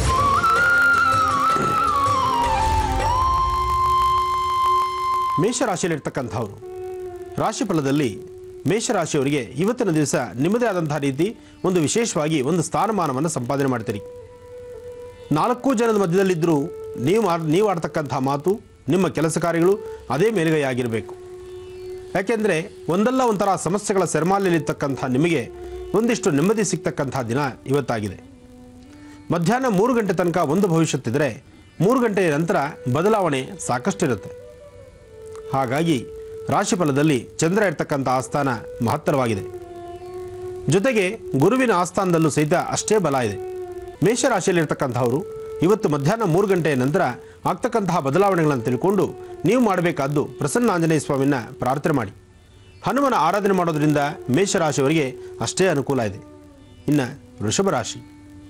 ಮೇಷರಾಶಿಯಲ್ಲಿರ್ತಕ್ಕಂಥವ್ರು ರಾಶಿಫಲದಲ್ಲಿ ಮೇಷರಾಶಿಯವರಿಗೆ ಇವತ್ತಿನ ದಿವಸ ನಿಮ್ಮದೇ ಆದಂತಹ ರೀತಿ ಒಂದು ವಿಶೇಷವಾಗಿ ಒಂದು ಸ್ಥಾನಮಾನವನ್ನು ಸಂಪಾದನೆ ಮಾಡ್ತೀರಿ ನಾಲ್ಕು ಜನದ ಮಧ್ಯದಲ್ಲಿದ್ದರೂ ನೀವು ಆಡ್ ನೀವು ಆಡ್ತಕ್ಕಂಥ ಮಾತು ನಿಮ್ಮ ಕೆಲಸ ಕಾರ್ಯಗಳು ಅದೇ ಮೇಲುಗೈ ಆಗಿರಬೇಕು ಯಾಕೆಂದರೆ ಒಂದಲ್ಲ ಒಂಥರ ಸಮಸ್ಯೆಗಳ ಸೆರಮಾಲೆಯಲ್ಲಿರ್ತಕ್ಕಂಥ ನಿಮಗೆ ಒಂದಿಷ್ಟು ನೆಮ್ಮದಿ ಸಿಗ್ತಕ್ಕಂಥ ದಿನ ಇವತ್ತಾಗಿದೆ ಮಧ್ಯಾಹ್ನ ಮೂರು ಗಂಟೆ ತನಕ ಒಂದು ಭವಿಷ್ಯತ್ತಿದ್ರೆ ಮೂರು ಗಂಟೆಯ ನಂತರ ಬದಲಾವಣೆ ಸಾಕಷ್ಟಿರುತ್ತೆ ಹಾಗಾಗಿ ರಾಶಿಫಲದಲ್ಲಿ ಚಂದ್ರ ಇರ್ತಕ್ಕಂಥ ಆಸ್ಥಾನ ಮಹತ್ತರವಾಗಿದೆ ಜೊತೆಗೆ ಗುರುವಿನ ಆಸ್ಥಾನದಲ್ಲೂ ಸಹಿತ ಅಷ್ಟೇ ಬಲ ಇದೆ ಮೇಷರಾಶಿಯಲ್ಲಿರ್ತಕ್ಕಂಥವರು ಇವತ್ತು ಮಧ್ಯಾಹ್ನ ಮೂರು ಗಂಟೆಯ ನಂತರ ಆಗ್ತಕ್ಕಂತಹ ಬದಲಾವಣೆಗಳನ್ನು ತಿಳ್ಕೊಂಡು ನೀವು ಮಾಡಬೇಕಾದ್ದು ಪ್ರಸನ್ನ ಆಂಜನೇಯ ಸ್ವಾಮಿನ ಪ್ರಾರ್ಥನೆ ಮಾಡಿ ಹನುಮನ ಆರಾಧನೆ ಮಾಡೋದ್ರಿಂದ ಮೇಷರಾಶಿಯವರಿಗೆ ಅಷ್ಟೇ ಅನುಕೂಲ ಇದೆ ಇನ್ನು ವೃಷಭ ರಾಶಿ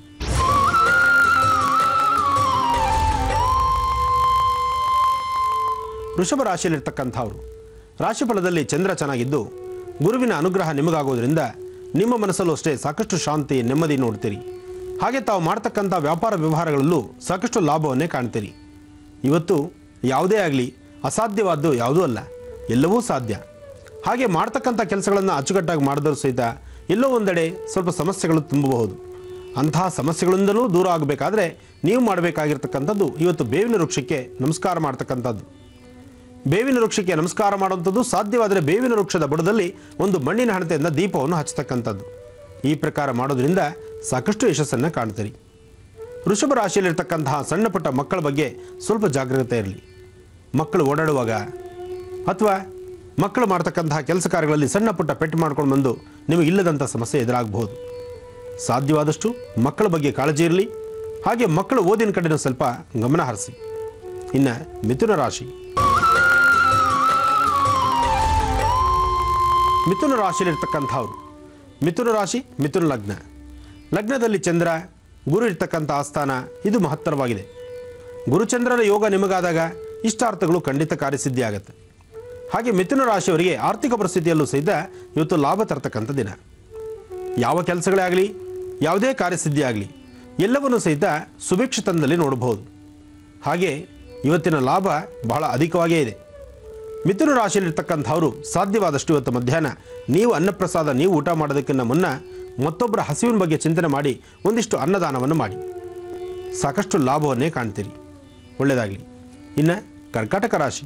ವೃಷಭ ರಾಶಿಯಲ್ಲಿರ್ತಕ್ಕಂಥವ್ರು ರಾಶಿಫಲದಲ್ಲಿ ಚಂದ್ರ ಚೆನ್ನಾಗಿದ್ದು ಗುರುವಿನ ಅನುಗ್ರಹ ನಿಮಗಾಗೋದ್ರಿಂದ ನಿಮ್ಮ ಮನಸ್ಸಲ್ಲೂ ಅಷ್ಟೇ ಸಾಕಷ್ಟು ಶಾಂತಿ ನೆಮ್ಮದಿ ನೋಡ್ತೀರಿ ಹಾಗೆ ತಾವು ಮಾಡ್ತಕ್ಕಂಥ ವ್ಯಾಪಾರ ವ್ಯವಹಾರಗಳಲ್ಲೂ ಸಾಕಷ್ಟು ಲಾಭವನ್ನೇ ಕಾಣ್ತೀರಿ ಇವತ್ತು ಯಾವುದೇ ಆಗಲಿ ಅಸಾಧ್ಯವಾದ್ದು ಯಾವುದೂ ಅಲ್ಲ ಎಲ್ಲವೂ ಸಾಧ್ಯ ಹಾಗೆ ಮಾಡ್ತಕ್ಕಂಥ ಕೆಲಸಗಳನ್ನು ಅಚ್ಚುಕಟ್ಟಾಗಿ ಮಾಡಿದರೂ ಸಹಿತ ಎಲ್ಲೋ ಒಂದೆಡೆ ಸ್ವಲ್ಪ ಸಮಸ್ಯೆಗಳು ತುಂಬಬಹುದು ಅಂತಹ ಸಮಸ್ಯೆಗಳಿಂದಲೂ ದೂರ ಆಗಬೇಕಾದ್ರೆ ನೀವು ಮಾಡಬೇಕಾಗಿರ್ತಕ್ಕಂಥದ್ದು ಇವತ್ತು ಬೇವಿನ ವೃಕ್ಷಕ್ಕೆ ನಮಸ್ಕಾರ ಮಾಡ್ತಕ್ಕಂಥದ್ದು ಬೇವಿನ ವೃಕ್ಷಕ್ಕೆ ನಮಸ್ಕಾರ ಮಾಡುವಂಥದ್ದು ಸಾಧ್ಯವಾದರೆ ಬೇವಿನ ವೃಕ್ಷದ ಬುಡದಲ್ಲಿ ಒಂದು ಮಣ್ಣಿನ ಹಣತೆಯಿಂದ ದೀಪವನ್ನು ಹಚ್ಚತಕ್ಕಂಥದ್ದು ಈ ಪ್ರಕಾರ ಮಾಡೋದ್ರಿಂದ ಸಾಕಷ್ಟು ಯಶಸ್ಸನ್ನು ಕಾಣ್ತೀರಿ ವೃಷಭ ರಾಶಿಯಲ್ಲಿರ್ತಕ್ಕಂತಹ ಸಣ್ಣ ಪುಟ್ಟ ಮಕ್ಕಳ ಬಗ್ಗೆ ಸ್ವಲ್ಪ ಜಾಗೃತೆ ಇರಲಿ ಮಕ್ಕಳು ಓಡಾಡುವಾಗ ಅಥವಾ ಮಕ್ಕಳು ಮಾಡ್ತಕ್ಕಂತಹ ಕೆಲಸ ಕಾರ್ಯಗಳಲ್ಲಿ ಸಣ್ಣ ಪುಟ್ಟ ಪೆಟ್ಟು ಮಾಡ್ಕೊಂಡು ಬಂದು ನಿಮಗೆ ಇಲ್ಲದಂಥ ಸಮಸ್ಯೆ ಎದುರಾಗಬಹುದು ಸಾಧ್ಯವಾದಷ್ಟು ಮಕ್ಕಳ ಬಗ್ಗೆ ಕಾಳಜಿ ಇರಲಿ ಹಾಗೆ ಮಕ್ಕಳ ಓದಿನ ಕಡೆನೂ ಸ್ವಲ್ಪ ಗಮನ ಹರಿಸಿ ಇನ್ನು ಮಿಥುನ ರಾಶಿ ಮಿಥುನ ರಾಶಿಯಲ್ಲಿರ್ತಕ್ಕಂಥವ್ರು ಮಿಥುನ ರಾಶಿ ಮಿಥುನ ಲಗ್ನ ಲಗ್ನದಲ್ಲಿ ಚಂದ್ರ ಗುರು ಇರ್ತಕ್ಕಂಥ ಆಸ್ಥಾನ ಇದು ಮಹತ್ತರವಾಗಿದೆ ಗುರುಚಂದ್ರನ ಯೋಗ ನಿಮಗಾದಾಗ ಇಷ್ಟಾರ್ಥಗಳು ಖಂಡಿತ ಕಾರ್ಯಸಿದ್ಧಿ ಆಗುತ್ತೆ ಹಾಗೆ ಮಿಥುನ ರಾಶಿಯವರಿಗೆ ಆರ್ಥಿಕ ಪರಿಸ್ಥಿತಿಯಲ್ಲೂ ಸಹಿತ ಇವತ್ತು ಲಾಭ ತರ್ತಕ್ಕಂಥ ದಿನ ಯಾವ ಕೆಲಸಗಳೇ ಆಗಲಿ ಯಾವುದೇ ಕಾರ್ಯಸಿದ್ಧಿ ಆಗಲಿ ಎಲ್ಲವನ್ನೂ ಸಹಿತ ಸುಭಿಕ್ಷಿತನದಲ್ಲಿ ನೋಡಬಹುದು ಹಾಗೆ ಇವತ್ತಿನ ಲಾಭ ಬಹಳ ಅಧಿಕವಾಗೇ ಇದೆ ಮಿಥುನ ರಾಶಿಯಲ್ಲಿರ್ತಕ್ಕಂಥವರು ಸಾಧ್ಯವಾದಷ್ಟು ಇವತ್ತು ಮಧ್ಯಾಹ್ನ ನೀವು ಅನ್ನಪ್ರಸಾದ ನೀವು ಊಟ ಮಾಡೋದಕ್ಕಿಂತ ಮುನ್ನ ಮತ್ತೊಬ್ಬರ ಹಸಿವಿನ ಬಗ್ಗೆ ಚಿಂತನೆ ಮಾಡಿ ಒಂದಿಷ್ಟು ಅನ್ನದಾನವನ್ನು ಮಾಡಿ ಸಾಕಷ್ಟು ಲಾಭವನ್ನೇ ಕಾಣ್ತೀರಿ ಒಳ್ಳೆಯದಾಗಲಿ ಇನ್ನು ಕರ್ಕಾಟಕ ರಾಶಿ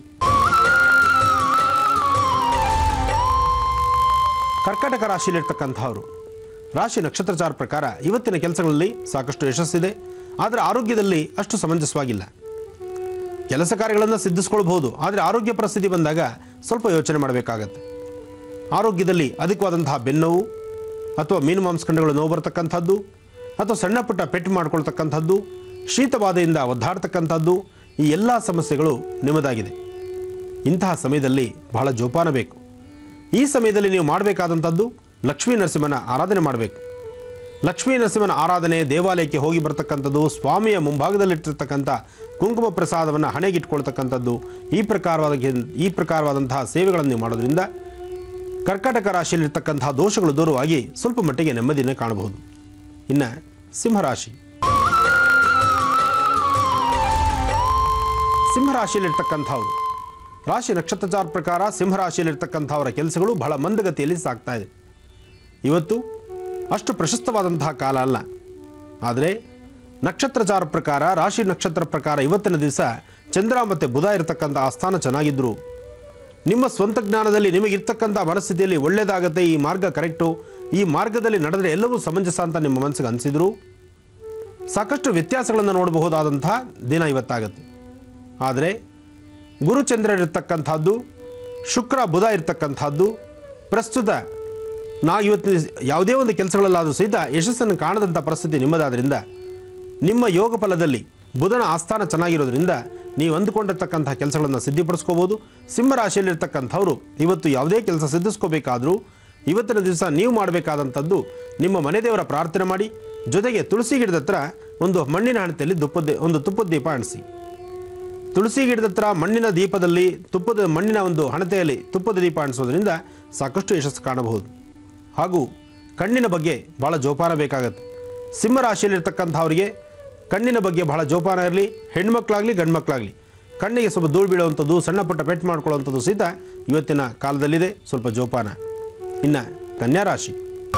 ಕರ್ಕಾಟಕ ರಾಶಿಯಲ್ಲಿರ್ತಕ್ಕಂಥವ್ರು ರಾಶಿ ನಕ್ಷತ್ರಚಾರ ಪ್ರಕಾರ ಇವತ್ತಿನ ಕೆಲಸಗಳಲ್ಲಿ ಸಾಕಷ್ಟು ಯಶಸ್ಸಿದೆ ಆದರೆ ಆರೋಗ್ಯದಲ್ಲಿ ಅಷ್ಟು ಸಮಂಜಸವಾಗಿಲ್ಲ ಕೆಲಸ ಕಾರ್ಯಗಳನ್ನು ಸಿದ್ಧಿಸ್ಕೊಳ್ಬಹುದು ಆದರೆ ಆರೋಗ್ಯ ಪರಿಸ್ಥಿತಿ ಬಂದಾಗ ಸ್ವಲ್ಪ ಯೋಚನೆ ಮಾಡಬೇಕಾಗತ್ತೆ ಆರೋಗ್ಯದಲ್ಲಿ ಅಧಿಕವಾದಂತಹ ಬೆನ್ನೋವು ಅಥವಾ ಮೀನು ಮಾಂಸಖಂಡಗಳು ನೋವು ಬರತಕ್ಕಂಥದ್ದು ಅಥವಾ ಸಣ್ಣ ಪುಟ್ಟ ಪೆಟ್ಟು ಮಾಡ್ಕೊಳ್ತಕ್ಕಂಥದ್ದು ಶೀತಬಾಧೆಯಿಂದ ಒದ್ದಾಡ್ತಕ್ಕಂಥದ್ದು ಈ ಎಲ್ಲ ಸಮಸ್ಯೆಗಳು ನಿಮ್ಮದಾಗಿದೆ ಇಂತಹ ಸಮಯದಲ್ಲಿ ಬಹಳ ಜೋಪಾನ ಬೇಕು ಈ ಸಮಯದಲ್ಲಿ ನೀವು ಮಾಡಬೇಕಾದಂಥದ್ದು ಲಕ್ಷ್ಮೀ ನರಸಿಂಹನ ಆರಾಧನೆ ಮಾಡಬೇಕು ಲಕ್ಷ್ಮೀ ನರಸಿಂಹನ ಆರಾಧನೆ ದೇವಾಲಯಕ್ಕೆ ಹೋಗಿ ಬರ್ತಕ್ಕಂಥದ್ದು ಸ್ವಾಮಿಯ ಮುಂಭಾಗದಲ್ಲಿಟ್ಟಿರ್ತಕ್ಕಂಥ ಕುಂಕುಮ ಪ್ರಸಾದವನ್ನು ಹಣೆಗಿಟ್ಕೊಳ್ತಕ್ಕಂಥದ್ದು ಈ ಪ್ರಕಾರವಾದ ಈ ಪ್ರಕಾರವಾದಂತಹ ಸೇವೆಗಳನ್ನು ನೀವು ಮಾಡೋದ್ರಿಂದ ಕರ್ಕಾಟಕ ರಾಶಿಯಲ್ಲಿರ್ತಕ್ಕಂತಹ ದೋಷಗಳು ದೂರವಾಗಿ ಸ್ವಲ್ಪ ಮಟ್ಟಿಗೆ ನೆಮ್ಮದಿಯನ್ನು ಕಾಣಬಹುದು ಇನ್ನು ಸಿಂಹರಾಶಿ ಸಿಂಹರಾಶಿಯಲ್ಲಿರ್ತಕ್ಕಂಥವ್ರು ರಾಶಿ ನಕ್ಷತ್ರಚಾರ ಪ್ರಕಾರ ಸಿಂಹರಾಶಿಯಲ್ಲಿರ್ತಕ್ಕಂಥವರ ಕೆಲಸಗಳು ಬಹಳ ಮಂದಗತಿಯಲ್ಲಿ ಸಾಗ್ತಾ ಇದೆ ಇವತ್ತು ಅಷ್ಟು ಪ್ರಶಸ್ತವಾದಂತಹ ಕಾಲ ಅಲ್ಲ ಆದರೆ ನಕ್ಷತ್ರಚಾರ ಪ್ರಕಾರ ರಾಶಿ ನಕ್ಷತ್ರ ಪ್ರಕಾರ ಇವತ್ತಿನ ದಿವಸ ಚಂದ್ರ ಮತ್ತು ಬುಧ ಇರತಕ್ಕಂಥ ಆಸ್ಥಾನ ಚೆನ್ನಾಗಿದ್ದರು ನಿಮ್ಮ ಸ್ವಂತ ಜ್ಞಾನದಲ್ಲಿ ನಿಮಗಿರ್ತಕ್ಕಂಥ ಮನಸ್ಥಿತಿಯಲ್ಲಿ ಒಳ್ಳೆಯದಾಗತ್ತೆ ಈ ಮಾರ್ಗ ಕರೆಕ್ಟು ಈ ಮಾರ್ಗದಲ್ಲಿ ನಡೆದರೆ ಎಲ್ಲವೂ ಸಮಂಜಸ ಅಂತ ನಿಮ್ಮ ಮನಸ್ಸಿಗೆ ಅನಿಸಿದ್ರು ಸಾಕಷ್ಟು ವ್ಯತ್ಯಾಸಗಳನ್ನು ನೋಡಬಹುದಾದಂಥ ದಿನ ಇವತ್ತಾಗತ್ತೆ ಆದರೆ ಗುರುಚಂದ್ರರಿರ್ತಕ್ಕಂಥದ್ದು ಶುಕ್ರ ಬುಧ ಇರ್ತಕ್ಕಂಥದ್ದು ಪ್ರಸ್ತುತ ನಾ ಇವತ್ತು ಯಾವುದೇ ಒಂದು ಕೆಲಸಗಳಲ್ಲಾದರೂ ಸಹಿತ ಯಶಸ್ಸನ್ನು ಕಾಣದಂಥ ಪರಿಸ್ಥಿತಿ ನಿಮ್ಮದಾದ್ರಿಂದ ನಿಮ್ಮ ಯೋಗ ಫಲದಲ್ಲಿ ಬುಧನ ಆಸ್ಥಾನ ಚೆನ್ನಾಗಿರೋದ್ರಿಂದ ನೀವು ಅಂದುಕೊಂಡಿರ್ತಕ್ಕಂಥ ಕೆಲಸಗಳನ್ನು ಸಿದ್ಧಿಪಡಿಸ್ಕೋಬೋದು ಸಿಂಹರಾಶಿಯಲ್ಲಿರ್ತಕ್ಕಂಥವ್ರು ಇವತ್ತು ಯಾವುದೇ ಕೆಲಸ ಸಿದ್ಧಿಸ್ಕೋಬೇಕಾದ್ರೂ ಇವತ್ತಿನ ದಿವಸ ನೀವು ಮಾಡಬೇಕಾದಂಥದ್ದು ನಿಮ್ಮ ಮನೆ ದೇವರ ಪ್ರಾರ್ಥನೆ ಮಾಡಿ ಜೊತೆಗೆ ತುಳಸಿ ಗಿಡದ ಹತ್ರ ಒಂದು ಮಣ್ಣಿನ ಹಣತೆಯಲ್ಲಿ ತುಪ್ಪದ ಒಂದು ತುಪ್ಪದ ದೀಪ ಅಣಿಸಿ ತುಳಸಿ ಗಿಡದ ಹತ್ರ ಮಣ್ಣಿನ ದೀಪದಲ್ಲಿ ತುಪ್ಪದ ಮಣ್ಣಿನ ಒಂದು ಹಣತೆಯಲ್ಲಿ ತುಪ್ಪದ ದೀಪ ಅಣಿಸೋದ್ರಿಂದ ಸಾಕಷ್ಟು ಯಶಸ್ಸು ಕಾಣಬಹುದು ಹಾಗೂ ಕಣ್ಣಿನ ಬಗ್ಗೆ ಭಾಳ ಜೋಪಾನ ಬೇಕಾಗತ್ತೆ ಸಿಂಹರಾಶಿಯಲ್ಲಿರ್ತಕ್ಕಂಥವ್ರಿಗೆ ಕಣ್ಣಿನ ಬಗ್ಗೆ ಬಹಳ ಜೋಪಾನ ಇರಲಿ ಹೆಣ್ಮಕ್ಳಾಗಲಿ ಗಂಡ್ಮಕ್ಳಾಗಲಿ ಕಣ್ಣಿಗೆ ಸ್ವಲ್ಪ ಧೂಳು ಬೀಳುವಂಥದ್ದು ಸಣ್ಣ ಪುಟ್ಟ ಪೆಟ್ಟು ಮಾಡ್ಕೊಳ್ಳುವಂಥದ್ದು ಸಹಿತ ಇವತ್ತಿನ ಕಾಲದಲ್ಲಿದೆ ಸ್ವಲ್ಪ ಜೋಪಾನ ಇನ್ನು ಕನ್ಯಾ ರಾಶಿ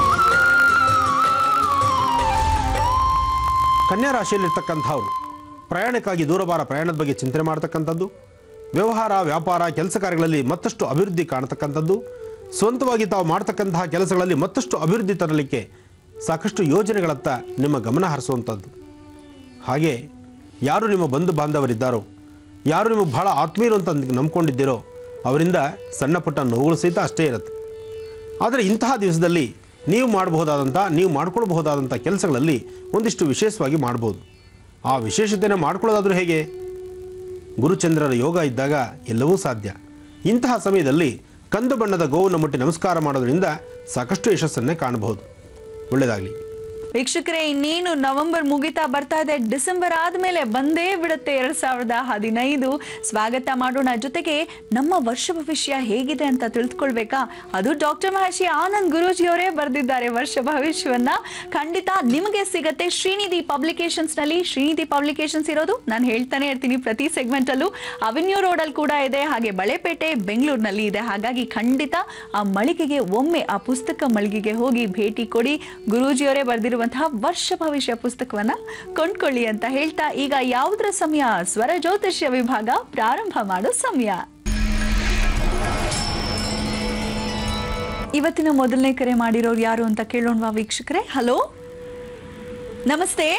ಕನ್ಯಾ ರಾಶಿಯಲ್ಲಿರ್ತಕ್ಕಂಥವ್ರು ಪ್ರಯಾಣಕ್ಕಾಗಿ ದೂರಭಾರ ಪ್ರಯಾಣದ ಬಗ್ಗೆ ಚಿಂತನೆ ಮಾಡ್ತಕ್ಕಂಥದ್ದು ವ್ಯವಹಾರ ವ್ಯಾಪಾರ ಕೆಲಸ ಕಾರ್ಯಗಳಲ್ಲಿ ಮತ್ತಷ್ಟು ಅಭಿವೃದ್ಧಿ ಕಾಣತಕ್ಕಂಥದ್ದು ಸ್ವಂತವಾಗಿ ತಾವು ಮಾಡ್ತಕ್ಕಂತಹ ಕೆಲಸಗಳಲ್ಲಿ ಮತ್ತಷ್ಟು ಅಭಿವೃದ್ಧಿ ತರಲಿಕ್ಕೆ ಸಾಕಷ್ಟು ಯೋಜನೆಗಳತ್ತ ನಿಮ್ಮ ಗಮನ ಹರಿಸುವಂಥದ್ದು ಹಾಗೆ ಯಾರು ನಿಮ್ಮ ಬಂಧು ಬಾಂಧವರಿದ್ದಾರೋ ಯಾರು ನಿಮಗೆ ಬಹಳ ಆತ್ಮೀಯರು ಅಂತ ನಂಬ್ಕೊಂಡಿದ್ದೀರೋ ಅವರಿಂದ ಸಣ್ಣ ಪುಟ್ಟ ನೋವುಗಳು ಸಹಿತ ಅಷ್ಟೇ ಇರುತ್ತೆ ಆದರೆ ಇಂತಹ ದಿವಸದಲ್ಲಿ ನೀವು ಮಾಡಬಹುದಾದಂಥ ನೀವು ಮಾಡ್ಕೊಳ್ಬಹುದಾದಂಥ ಕೆಲಸಗಳಲ್ಲಿ ಒಂದಿಷ್ಟು ವಿಶೇಷವಾಗಿ ಮಾಡ್ಬೋದು ಆ ವಿಶೇಷತೆಯನ್ನು ಮಾಡ್ಕೊಳ್ಳೋದಾದರೂ ಹೇಗೆ ಗುರುಚಂದ್ರರ ಯೋಗ ಇದ್ದಾಗ ಎಲ್ಲವೂ ಸಾಧ್ಯ ಇಂತಹ ಸಮಯದಲ್ಲಿ ಕಂದು ಬಣ್ಣದ ಗೋವನ್ನು ಮುಟ್ಟಿ ನಮಸ್ಕಾರ ಮಾಡೋದ್ರಿಂದ ಸಾಕಷ್ಟು ಯಶಸ್ಸನ್ನೇ ಕಾಣಬಹುದು ಒಳ್ಳೆಯದಾಗಲಿ ವೀಕ್ಷಕರೇ ಇನ್ನೇನು ನವೆಂಬರ್ ಮುಗಿತಾ ಬರ್ತಾ ಇದೆ ಡಿಸೆಂಬರ್ ಆದ್ಮೇಲೆ ಬಂದೇ ಬಿಡುತ್ತೆ ಎರಡ್ ಸಾವಿರದ ಹದಿನೈದು ಸ್ವಾಗತ ಮಾಡೋಣ ಜೊತೆಗೆ ನಮ್ಮ ವರ್ಷ ಭವಿಷ್ಯ ಹೇಗಿದೆ ಅಂತ ತಿಳ್ಕೊಳ್ಬೇಕಾ ಅದು ಡಾಕ್ಟರ್ ಮಹರ್ಷಿ ಆನಂದ್ ಗುರೂಜಿಯವರೇ ಬರೆದಿದ್ದಾರೆ ವರ್ಷ ಭವಿಷ್ಯವನ್ನ ಖಂಡಿತ ನಿಮಗೆ ಸಿಗತ್ತೆ ಶ್ರೀನಿಧಿ ಪಬ್ಲಿಕೇಶನ್ಸ್ ನಲ್ಲಿ ಶ್ರೀನಿಧಿ ಪಬ್ಲಿಕೇಶನ್ಸ್ ಇರೋದು ನಾನು ಹೇಳ್ತಾನೆ ಇರ್ತೀನಿ ಪ್ರತಿ ಸೆಗ್ಮೆಂಟ್ ಅಲ್ಲೂ ಅವೆನ್ಯೂ ರೋಡ್ ಅಲ್ಲಿ ಕೂಡ ಇದೆ ಹಾಗೆ ಬಳೆಪೇಟೆ ಬೆಂಗಳೂರಿನಲ್ಲಿ ಇದೆ ಹಾಗಾಗಿ ಖಂಡಿತ ಆ ಮಳಿಗೆಗೆ ಒಮ್ಮೆ ಆ ಪುಸ್ತಕ ಮಳಿಗೆಗೆ ಹೋಗಿ ಭೇಟಿ ಕೊಡಿ ಗುರೂಜಿಯವರೇ ಬರೆದಿರುವಂತಹ ವರ್ಷ ಭವಿಷ್ಯ ಪುಸ್ತಕವನ್ನ ಕೊಂಡ್ಕೊಳ್ಳಿ ಅಂತ ಹೇಳ್ತಾ ಈಗ ಯಾವುದರ ಸಮಯ ಸ್ವರ ಜ್ಯೋತಿಷ್ಯ ವಿಭಾಗ ಪ್ರಾರಂಭ ಮಾಡೋ ಸಮಯ ಇವತ್ತಿನ ಮೊದಲನೇ ಕರೆ ಮಾಡಿರೋರು ಯಾರು ಅಂತ ಕೇಳೋಣವಾ ವೀಕ್ಷಕರೇ ಹಲೋ ನಮಸ್ತೆ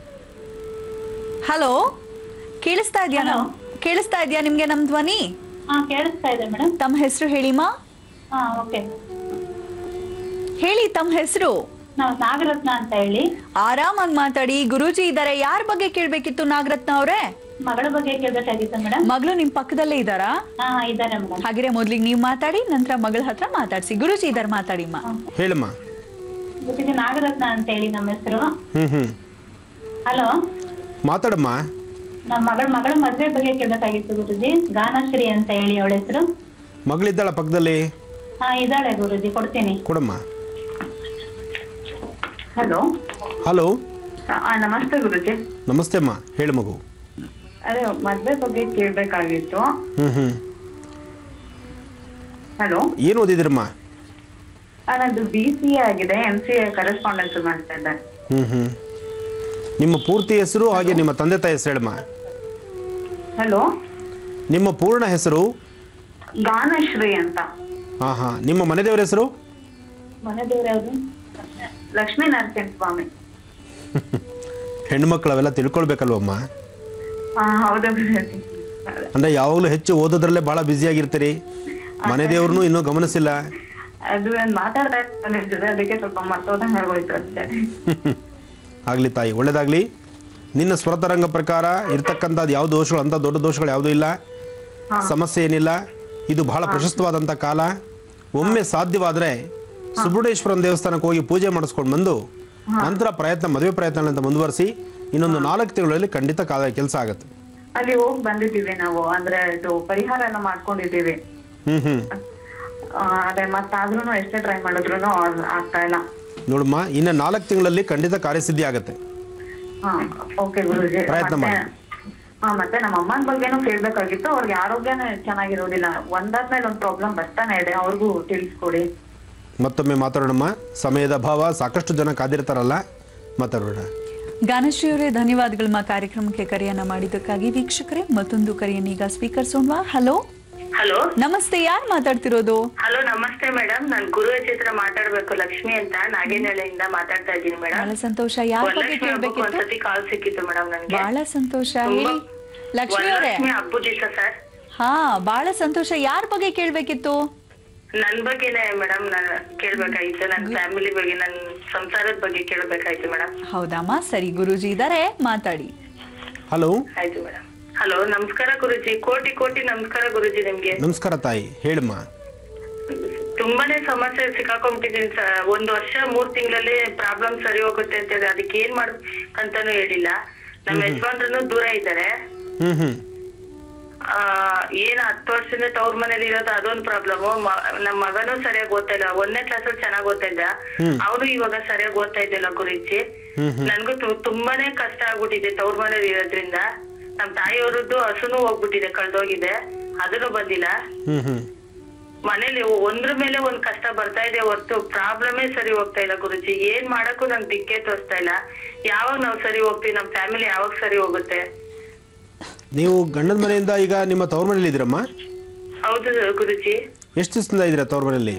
ಹಲೋ ಕೇಳಿಸ್ತಾ ಇದೆಯಾ ನಮ್- ಕೇಳಿಸ್ತಾ ಇದೆಯಾ ನಿಮ್ಗೆ ನಮ್ ಧ್ವನಿ ಹಾ ಕೇಳಿಸ್ತಾ ಇದೆ ಮೇಡಮ್ ತಮ್ಮ ಹೆಸರು ಹೇಳಿಮಾ ಹಾ ಓಕೆ ಹೇಳಿ ತಮ್ಮ ಹೆಸರು ನಾವು ನಾಗರತ್ನ ಅಂತ ಹೇಳಿ ಆರಾಮಾಗಿ ಮಾತಾಡಿ ಗುರೂಜಿ ಇದ್ದಾರೆ ಯಾರ ಬಗ್ಗೆ ಕೇಳ್ಬೇಕಿತ್ತು ನಾಗರತ್ನ ಅವರೇ ಮಗಳ ಬಗ್ಗೆ ಕೇಳ್ಬೇಕಾಗಿತ್ತು ಮೇಡಮ್ ಮಗಳು ನಿಮ್ ಪಕ್ಕದಲ್ಲೇ ಇದ್ದಾರಾ ಹಾ ಇದ್ದಾರೆ ಮೇಡಮ್ ಹಾಗಿದ್ರೆ ಮೊದ್ಲಿಗೆ ನೀವ್ ಮಾತಾಡಿ ನಂತರ ಮಗಳ ಹತ್ರ ಮಾತಾಡ್ಸಿ ಗುರೂಜಿ ಇದಾರೆ ಮಾತಾಡಿಮ್ಮ ಹೇಳಮ್ಮ ಜೊತೆಗೆ ನಾಗರತ್ನ ಅಂತ ಹೇಳಿ ನಮ್ಮ ಹೆಸರು ಹ್ಞೂ ಹ್ಞೂ ಹಲೋ ಮಾತಾಡಮ್ಮ ನಮ್ಮ ಮಗಳ ಮಗಳ ಮದ್ವೆ ಬಗ್ಗೆ ಕೇಳ್ಬೇಕಾಗಿತ್ತು ಗುರುಜಿ ಗಾನಶ್ರೀ ಅಂತ ಹೇಳಿ ಅವಳ ಹೆಸರು ಮಗಳಿದ್ದಾಳ ಪಕ್ಕದಲ್ಲಿ ಹಾ ಇದ್ದಾಳೆ ಗುರುಜಿ ಕೊಡ್ತೀನಿ ಕೊಡಮ್ಮ ಹಲೋ ಹಲೋ ನಮಸ್ತೆ ಗುರುಜಿ ನಮಸ್ತೆ ಅಮ್ಮ ಹೇಳು ಮಗು ಅದೇ ಮದ್ವೆ ಬಗ್ಗೆ ಕೇಳ್ಬೇಕಾಗಿತ್ತು ಹ್ಞೂ ಹ್ಞೂ ಹಲೋ ಏನು ಓದಿದಿರಮ್ಮ ನಂದು ಬಿ ಸಿ ಎ ಆಗಿದೆ ಎಂ ಸಿ ಎ ಕರೆಸ್ಪಾಂಡೆನ್ಸ್ ಮಾಡ್ತಾ ಇದ್ದೆ ಹ್ಞೂ ಹ್ಞೂ ನಿಮ್ಮ ಪೂರ್ತಿ ಹೆಸರು ಹಾಗೆ ನಿಮ್ಮ ತಂದೆ ತಾಯಿ ಹೆಸರು ಹೇಳಮ್ಮ ಹಲೋ ನಿಮ್ಮ ಪೂರ್ಣ ಹೆಸರು ಗಾನಶ್ರೀ ಅಂತ ಹಾಂ ಹಾಂ ನಿಮ್ಮ ಮನೆ ದೇವರ ಹೆಸರು ಮನೆ ದೇವ್ರ ಯಾವ್ದು ಲಕ್ಷ್ಮೀ ನರಸಿಂಹ ಸ್ವಾಮಿ ಹೆಣ್ಮಕ್ಳು ಅವೆಲ್ಲ ತಿಳ್ಕೊಳ್ಬೇಕಲ್ವಮ್ಮ ಹಾ ಹೌದು ಗುರುಜಿ ಅಂದರೆ ಯಾವಾಗಲೂ ಹೆಚ್ಚು ಓದೋದ್ರಲ್ಲೇ ಭಾಳ ಬ್ಯುಸಿಯಾಗಿರ್ತೀರಿ ಮನೆ ದೇವ್ರನ್ನೂ ಇನ್ನೂ ಗಮನಿಸಿಲ್ಲ ಅದು ನಾನ್ ಮಾತಾಡ್ತಾ ಇರ್ತಾನೆ ನಿಮ್ ಜೊತೆ ಅದಕ್ಕೆ ಸ್ವಲ್ಪ ಮರ್ತೋದಂಗ್ ಆಗೋಯ್ತು ಅಷ್ಟೇ ಆಗಲಿ ತಾಯಿ ಒಳ್ಳೇದಾಗಲಿ ನಿನ್ನ ಸ್ವರತರಂಗ ಪ್ರಕಾರ ಇರ್ತಕ್ಕಂಥದ್ದು ಯಾವ ದೋಷಗಳು ಅಂಥ ದೊಡ್ಡ ದೋಷಗಳು ಯಾವುದೂ ಇಲ್ಲ ಸಮಸ್ಯೆ ಏನಿಲ್ಲ ಇದು ಬಹಳ ಪ್ರಶಸ್ತವಾದಂಥ ಕಾಲ ಒಮ್ಮೆ ಸಾಧ್ಯವಾದರೆ ಸುಬ್ರಹ್ಮಣ್ಯೇಶ್ವರನ ದೇವಸ್ಥಾನಕ್ಕೆ ಹೋಗಿ ಪೂಜೆ ಮಾಡಿಸ್ಕೊಂಡು ಬಂದು ನಂತರ ಪ್ರಯತ್ನ ಮದುವೆ ಪ್ರಯತ್ನ ಅಂತ ಮುಂದುವರಿಸಿ ಇನ್ನೊಂದು ನಾಲ್ಕು ತಿಂಗಳಲ್ಲಿ ಖಂಡಿತ ಕಾಲ ಕೆಲಸ ಆಗುತ್ತೆ ಅಲ್ಲಿ ಹೋಗ್ ಬಂದಿದ್ದೀವಿ ನಾವು ಅಂದ್ರೆ ಇದು ಪರಿಹಾರ ಎಲ್ಲ ಮಾಡ್ಕೊಂಡಿದ್ದೀವಿ ಹ್ಞೂ ಹ್ಞೂ ಆ, ಅದೇ ಮತ್ತಾದ್ರೂ ಎಷ್ಟೇ ಟ್ರೈ ಮಾಡಿದ್ರು ಆಗ್ತಾ ಇಲ್ಲ ನೋಡಮ್ಮ ಇನ್ನು ನಾಲ್ಕು ತಿಂಗಳಲ್ಲಿ ಖಂಡಿತ ಕಾರ್ಯಸಿದ್ಧಿ ಆಗುತ್ತೆ ಹಾ ಓಕೆ ಗುರುಜಿ ಪ್ರಯತ್ನ ಮತ್ತೆ ಮಾಡಿ. ಹಾ ಮತ್ತೆ ನಮ್ಮ ಅಮ್ಮನ ಬಗ್ಗೆನೂ ಕೇಳ್ಬೇಕಾಗಿತ್ತು ಅವ್ರಿಗೆ ಆರೋಗ್ಯನೇ ಚೆನ್ನಾಗಿರೋದಿಲ್ಲ ಒಂದಾದ್ಮೇಲೆ ಒಂದ್ ಪ್ರಾಬ್ಲಮ್ ಬರ್ತಾನೆ ಇದೆ ಅವ್ರಿಗೂ ತಿಳಿಸ್ಕೊಡಿ ಮತ್ತೊಮ್ಮೆ ಮಾತಾಡೋಣಮ್ಮ ಸಮಯದ ಅಭಾವ ಸಾಕಷ್ಟು ಜನ ಕಾದಿರ್ತಾರಲ್ಲ ಮಾತಾಡೋಣ ಗಾನಶ್ರೀ ಅವರೇ ಧನ್ಯವಾದಗಳು ಮಾ ಕಾರ್ಯಕ್ರಮಕ್ಕೆ ಕರೆಯನ್ನ ಮಾಡಿದ್ದಕ್ಕಾಗಿ ವೀಕ್ಷಕರೇ ಮತ್ತೊಂದು ಕರೆಯನ್ನೀಗ ಸ್ವೀಕರಿಸೋಣವಾ ಹಲೋ ಹಲೋ ನಮಸ್ತೆ ಯಾರು ಮಾತಾಡ್ತಿರೋದು ಹಲೋ ನಮಸ್ತೆ ಮೇಡಮ್ ನಾನ್ ಗುರು ಚಿತ್ರ ಮಾತಾಡ್ಬೇಕು ಲಕ್ಷ್ಮಿ ಅಂತ ನಾಗೇನಹಳ್ಳಿಯಿಂದ ಮಾತಾಡ್ತಾ ಇದ್ದೀನಿ ಮೇಡಮ್ ಬಹಳ ಸಂತೋಷ ಯಾರ ಬಗ್ಗೆ ಕೇಳ್ಬೇಕಿತ್ತು ಒಂದ್ಸತಿ ಕಾಲ್ ಸಿಕ್ಕಿತ್ತು ಮೇಡಮ್ ನನ್ಗೆ ಬಹಳ ಸಂತೋಷ ತುಂಬಾ- ಹೇಳಿ ಲಕ್ಷ್ಮಿ ಅವರೇ ವರಲಕ್ಷ್ಮಿ ಹಬ್ಬದ ದಿವಸ ಸರ್ ಹಾ ಬಹಳ ಸಂತೋಷ ಯಾರ ಬಗ್ಗೆ ಕೇಳ್ಬೇಕಿತ್ತು ನನ್ ಬಗ್ಗೆನೆ ಮೇಡಮ್ ನಾನು ಕೇಳ್ಬೇಕಾಯ್ತು ನನ್ ಫ್ಯಾಮಿಲಿ ಬಗ್ಗೆ ನನ್ ಸಂಸಾರದ ಬಗ್ಗೆ ಕೇಳ್ಬೇಕಾಯ್ತು ಮೇಡಮ್ ಹೌದಮ್ಮ ಸರಿ ಗುರೂಜಿ ಇದಾರೆ ಮಾತಾಡಿ ಹಲೋ ಆಯ್ತು ಮೇಡಮ್ ಹಲೋ ನಮಸ್ಕಾರ ಗುರುಜಿ ಕೋಟಿ ಕೋಟಿ ನಮಸ್ಕಾರ ಗುರುಜಿ ನಿಮ್ಗೆ ನಮಸ್ಕಾರ ತಾಯಿ ಹೇಳಮ್ಮ ತುಂಬಾನೇ ಸಮಸ್ಯೆ ಸಿಕ್ಕಾಕೊಂಡ್ಬಿಟ್ಟಿದೀನಿ ಸರ್ ಒಂದ್ ವರ್ಷ ಮೂರ್ ತಿಂಗಳಲ್ಲಿ ಪ್ರಾಬ್ಲಮ್ ಸರಿ ಹೋಗುತ್ತೆ ಅಂತ ಹೇಳಿ ಅದಕ್ಕೆ ಏನ್ ಮಾಡ್ಬೇಕಂತಾನು ಹೇಳಿಲ್ಲ ನಮ್ಮ ಯಜಮಾನ್ರು ದೂರ ಇದ್ದಾರೆ ಹ್ಞೂ ಹ್ಞೂ ಆ ಏನ್ ಹತ್ತು ವರ್ಷದಿಂದ ತವ್ರ ಮನೇಲಿ ಇರೋದು ಅದೊಂದ್ ಪ್ರಾಬ್ಲಮ್ ನಮ್ ಮಗನೂ ಸರಿಯಾಗಿ ಓದ್ತಾ ಇಲ್ಲ ಒಂದನೇ ಕ್ಲಾಸ್ ಅಲ್ಲಿ ಚೆನ್ನಾಗ್ ಓದ್ತಾ ಇದ್ದ ಅವನು ಇವಾಗ ಸರಿಯಾಗಿ ಓದ್ತಾ ಇದ್ದಿಲ್ಲ ಗುರುಜಿ ನನ್ಗೂ ತು- ತುಂಬಾನೇ ಕಷ್ಟ ಆಗ್ಬಿಟ್ಟಿದೆ ತವ್ರ ಮನೇಲಿ ಇರೋದ್ರಿಂದ ನಮ್ ತಾಯಿಯವ್ರದ್ದು ಹಸುನು ಹೋಗ್ಬಿಟ್ಟಿದೆ ಕಳ್ದೋಗಿದೆ ಅದನ್ನು ಬಂದಿಲ್ಲ ಹ್ಞೂ ಹ್ಞೂ ಮನೇಲಿ ಒಂದ್ರ ಮೇಲೆ ಒಂದ್ ಕಷ್ಟ ಬರ್ತಾ ಇದೆ ಹೊರ್ತು ಪ್ರಾಬ್ಲಮೇ ಸರಿ ಹೋಗ್ತಾ ಇಲ್ಲ ಗುರುಜಿ ಏನ್ ಮಾಡಕ್ಕೂ ನಂಗೆ ದಿಕ್ಕೆ ತೋರಿಸ್ತಾ ಇಲ್ಲ ಯಾವಾಗ ನಾವ್ ಸರಿ ಹೋಗ್ತೀವಿ ನಮ್ ಫ್ಯಾಮಿಲಿ ಯಾವಾಗ ಸರಿ ಹೋಗುತ್ತೆ ನೀವು ಗಂಡನ ಮನೆಯಿಂದ ಈಗ ನಿಮ್ಮ ತವ್ರ ಮನೇಲಿ ಇದ್ದೀರಮ್ಮ ಹೌದು ಗುರುಜಿ ಎಷ್ಟು ದಿವಸದಿಂದ ಇದ್ದೀರಾ ತವ್ರ ಮನೆಯಲ್ಲಿ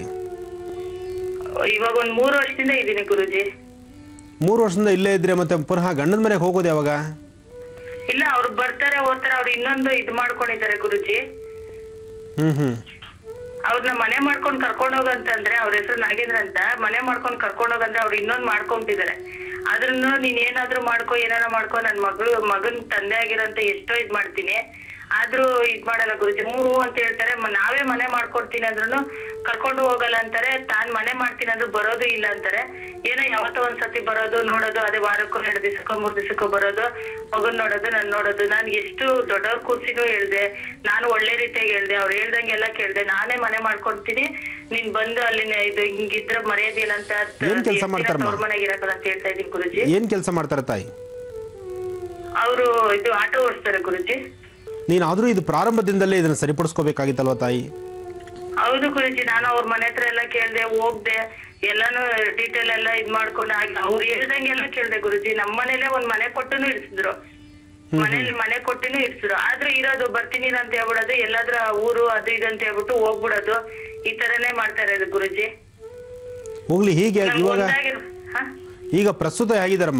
ಇವಾಗ ಒಂದ್ ಮೂರು ವರ್ಷದಿಂದ ಇದೀನಿ ಗುರುಜಿ ಮೂರು ವರ್ಷದಿಂದ ಇಲ್ಲೇ ಇದ್ರೆ ಮತ್ತೆ ಪುನಃ ಗಂಡನ ಮನೆಗೆ ಹೋಗೋದು ಯಾವಾಗ ಇಲ್ಲ ಅವ್ರು ಬರ್ತಾರೆ ಹೋಗ್ತಾರೆ ಅವ್ರು ಇನ್ನೊಂದು ಇದ್ ಮಾಡ್ಕೊಂಡಿದ್ದಾರೆ ಗುರುಜಿ ಹ್ಞೂ ಹ್ಞೂ ಅವ್ರನ್ನ ಮನೆ ಮಾಡ್ಕೊಂಡ್ ಕರ್ಕೊಂಡ್ ಹೋಗಂತಂದ್ರೆ ಅವ್ರ ಹೆಸರು ನಾಗೇಂದ್ರ ಅಂತ ಮನೆ ಮಾಡ್ಕೊಂಡ್ ಕರ್ಕೊಂಡ್ ಹೋಗಂದ್ರೆ ಅವ್ರು ಇನ್ನೊಂದ್ ಮಾಡ್ಕೊಂಬಿಟ್ಟಿದ್ದಾರೆ ಅದ್ರನ್ನು ನೀನ್ ಏನಾದ್ರೂ ಮಾಡ್ಕೊ ಏನಾರ ಮಾಡ್ಕೊ ನನ್ ಮಗಳು ಮಗನ್ ತಂದೆ ಆಗಿರಂತ ಎಷ್ಟೋ ಇದ್ ಮಾಡ್ತೀನಿ ಆದ್ರೂ ಇದ್ ಮಾಡಲ್ಲ ಗುರುಜಿ ಹ್ಞೂ ಹ್ಞೂ ಅಂತ ಹೇಳ್ತಾರೆ ಮ- ನಾವೇ ಮನೆ ಮಾಡ್ಕೊಡ್ತೀನಿ ಅಂದ್ರೂ ಕರ್ಕೊಂಡು ಹೋಗಲ್ಲ ಅಂತಾರೆ ತಾನ್ ಮನೆ ಮಾಡ್ತೀನಿ ಅಂದ್ರೂ ಬರೋದು ಇಲ್ಲ ಅಂತಾರೆ ಏನೋ ಯಾವತ್ತೋ ಒಂದ್ಸತಿ ಬರೋದು ನೋಡೋದು ಅದೇ ವಾರಕ್ಕೂ ಎರಡು ದಿವಸಕ್ಕೋ ಮೂರ್ ದಿವಸಕ್ಕೋ ಬರೋದು ಮಗನ್ ನೋಡೋದು ನಾನ್ ನೋಡೋದು ನಾನ್ ಎಷ್ಟು ದೊಡ್ಡವ್ರ ಕೂರ್ಸಿನೂ ಹೇಳ್ದೆ ನಾನು ಒಳ್ಳೆ ರೀತಿಯಾಗಿ ಹೇಳ್ದೆ ಅವ್ರು ಹೇಳ್ದಂಗೆಲ್ಲ ಕೇಳ್ದೆ ನಾನೇ ಮನೆ ಮಾಡ್ಕೊಡ್ತೀನಿ ನೀನ್ ಬಂದು ಅಲ್ಲಿನ ಇದು ಹಿಂಗಿದ್ರ ಮರ್ಯಾದೆ ಇಲ್ಲ ಅಂತ ಏನ್ ಕೆಲ್ಸ ಮಾಡ್ತಾರಮ್ಮ? ಅವ್ರ ಮನೆಗೆ ಇರಕ್ಕಲ್ಲ ಅಂತ ಹೇಳ್ತಾ ಇದೀನಿ ಗುರುಜಿ ಏನು ಕೆಲಸ ಮಾಡ್ತಾರೆ ತಾಯಿ ಅವರು ಇದು ಆಟೋ ಓಡಿಸ್ತಾರೆ ಗುರುಜಿ ನೀನಾದರೂ ಇದು ಪ್ರಾರಂಭದಿಂದಲೇ ಇದನ್ನು ಸರಿಪಡಿಸ್ಕೋಬೇಕಾಗಿತ್ತಲ್ವ ತಾಯಿ ಹೌದು ಗುರುಜಿ ನಾನು ಅವ್ರ ಮನೆ ಹತ್ರ ಎಲ್ಲ ಕೇಳ್ದೆ ಹೋಗ್ದೆ ಎಲ್ಲಾನು ಡೀಟೇಲ್ ಎಲ್ಲ ಇದ್ ಮಾಡ್ಕೊಂಡು ಆಗಿ ಅವ್ರು ಹೇಳ್ದಂಗೆಲ್ಲ ಕೇಳ್ದೆ ಗುರುಜಿ ನಮ್ ಮನೇಲೆ ಒಂದ್ ಮನೆ ಕೊಟ್ಟುನು ಇಡ್ಸಿದ್ರು ಮನೇಲಿ ಮನೆ ಕೊಟ್ಟಿನೂ ಇಡ್ಸಿದ್ರು ಆದ್ರೂ ಇರೋದು ಬರ್ತೀನಿ ಅಂತ ಹೇಳ್ಬಿಡೋದು ಎಲ್ಲಾದ್ರ ಊರು ಅದು ಇದು ಅಂತ ಹೇಳ್ಬಿಟ್ಟು ಹೋಗ್ಬಿಡೋದು ಈ ತರನೇ ಮಾಡ್ತಾ ಇರೋದು ಗುರುಜಿ ಹೋಗ್ಲಿ ಹೀಗೆ ನಮ್ಗ್ ಇವಾಗ ಒಂದಾಗಿರೋ ಹ? ಈಗ ಪ್ರಸ್ತುತ ಹೇಗಿದ್ದಾರಮ್ಮ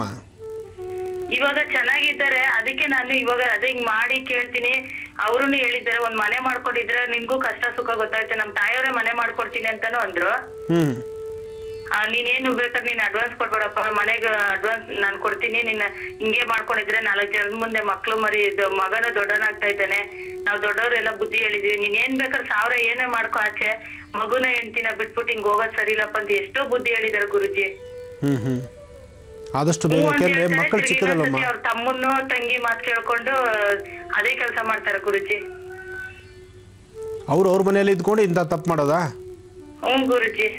ಇವಾಗ ಚೆನ್ನಾಗಿದ್ದಾರೆ ಅದಕ್ಕೆ ನಾನು ಇವಾಗ ಅದೇ ಹಿಂಗ್ ಮಾಡಿ ಕೇಳ್ತೀನಿ ಅವ್ರು ಹೇಳಿದ್ದಾರೆ ಒಂದ್ ಮನೆ ಮಾಡ್ಕೊಂಡಿದ್ರೆ ನಿನ್ಗೂ ಕಷ್ಟ ಸುಖ ಗೊತ್ತಾಗುತ್ತೆ ನಮ್ ತಾಯಿಯವರೇ ಮನೆ ಮಾಡ್ಕೊಡ್ತೀನಿ ಅಂತಾನು ಅಂದ್ರು ಹ್ಞೂ ಆ, ನೀನೇನು ಬೇಕಾದ್ರೆ ನೀನ್ ಅಡ್ವಾನ್ಸ್ ಕೊಡ್ಬೇಡಪ್ಪ ಮನೆಗೆ ಅಡ್ವಾನ್ಸ್ ನಾನ್ ಕೊಡ್ತೀನಿ ನಿನ್ನ ಹಿಂಗೆ ಮಾಡ್ಕೊಂಡಿದ್ರೆ ನಾಲ್ಕು ಜನದ ಮುಂದೆ ಮಕ್ಳು ಮರಿ ಇದು ಮಗನ ದೊಡ್ಡನಾಗ್ತಾ ಇದ್ದಾನೆ ನಾವ್ ದೊಡ್ಡವ್ರೆಲ್ಲ ಬುದ್ಧಿ ಹೇಳಿದೀವಿ ನೀನ್ ಏನ್ ಬೇಕಾದ್ರೆ ಸಾವಿರ ಏನೇ ಮಾಡ್ಕೊ ಆಚೆ ಮಗುನ ಹೆಂಡ್ತಿನ ಬಿಟ್ಬಿಟ್ಟು ಹಿಂಗ್ ಹೋಗೋದ್ ಸರಿ ಇಲ್ಲಪ್ಪ ಅಂತ ಎಷ್ಟೋ ಬುದ್ಧಿ ಹೇಳಿದಾರೆ ಗುರುಜಿ ಹ್ಞೂ ಹ್ಞೂ ಆದಷ್ಟು ಬೇಗ ಹ್ಞೂ ಅಂತ ಯಾಕೆಂದ್ರೆ ಹೇಳ್ತಾರೆ, ಮಕ್ಕಳು ತಿರ್ಗಿ ಚಿಕ್ಕದಲ್ಲಮ್ಮ ಇನ್ನೊಂದ್ಸತಿ ಅವ್ರ ತಮ್ಮನ್ನು ತಂಗಿ ಮಾತ್ ಕೇಳ್ಕೊಂಡು ಅದೇ ಕೆಲಸ ಮಾಡ್ತಾರೆ ಗುರುಜಿ ಅವ್ರು ಅವ್ರ ಮನೆಯಲ್ಲಿ ಇದ್ಕೊಂಡು ಇಂಥ ತಪ್ಪು ಮಾಡೋದಾ ಹ್ಞೂ ಗುರುಜಿ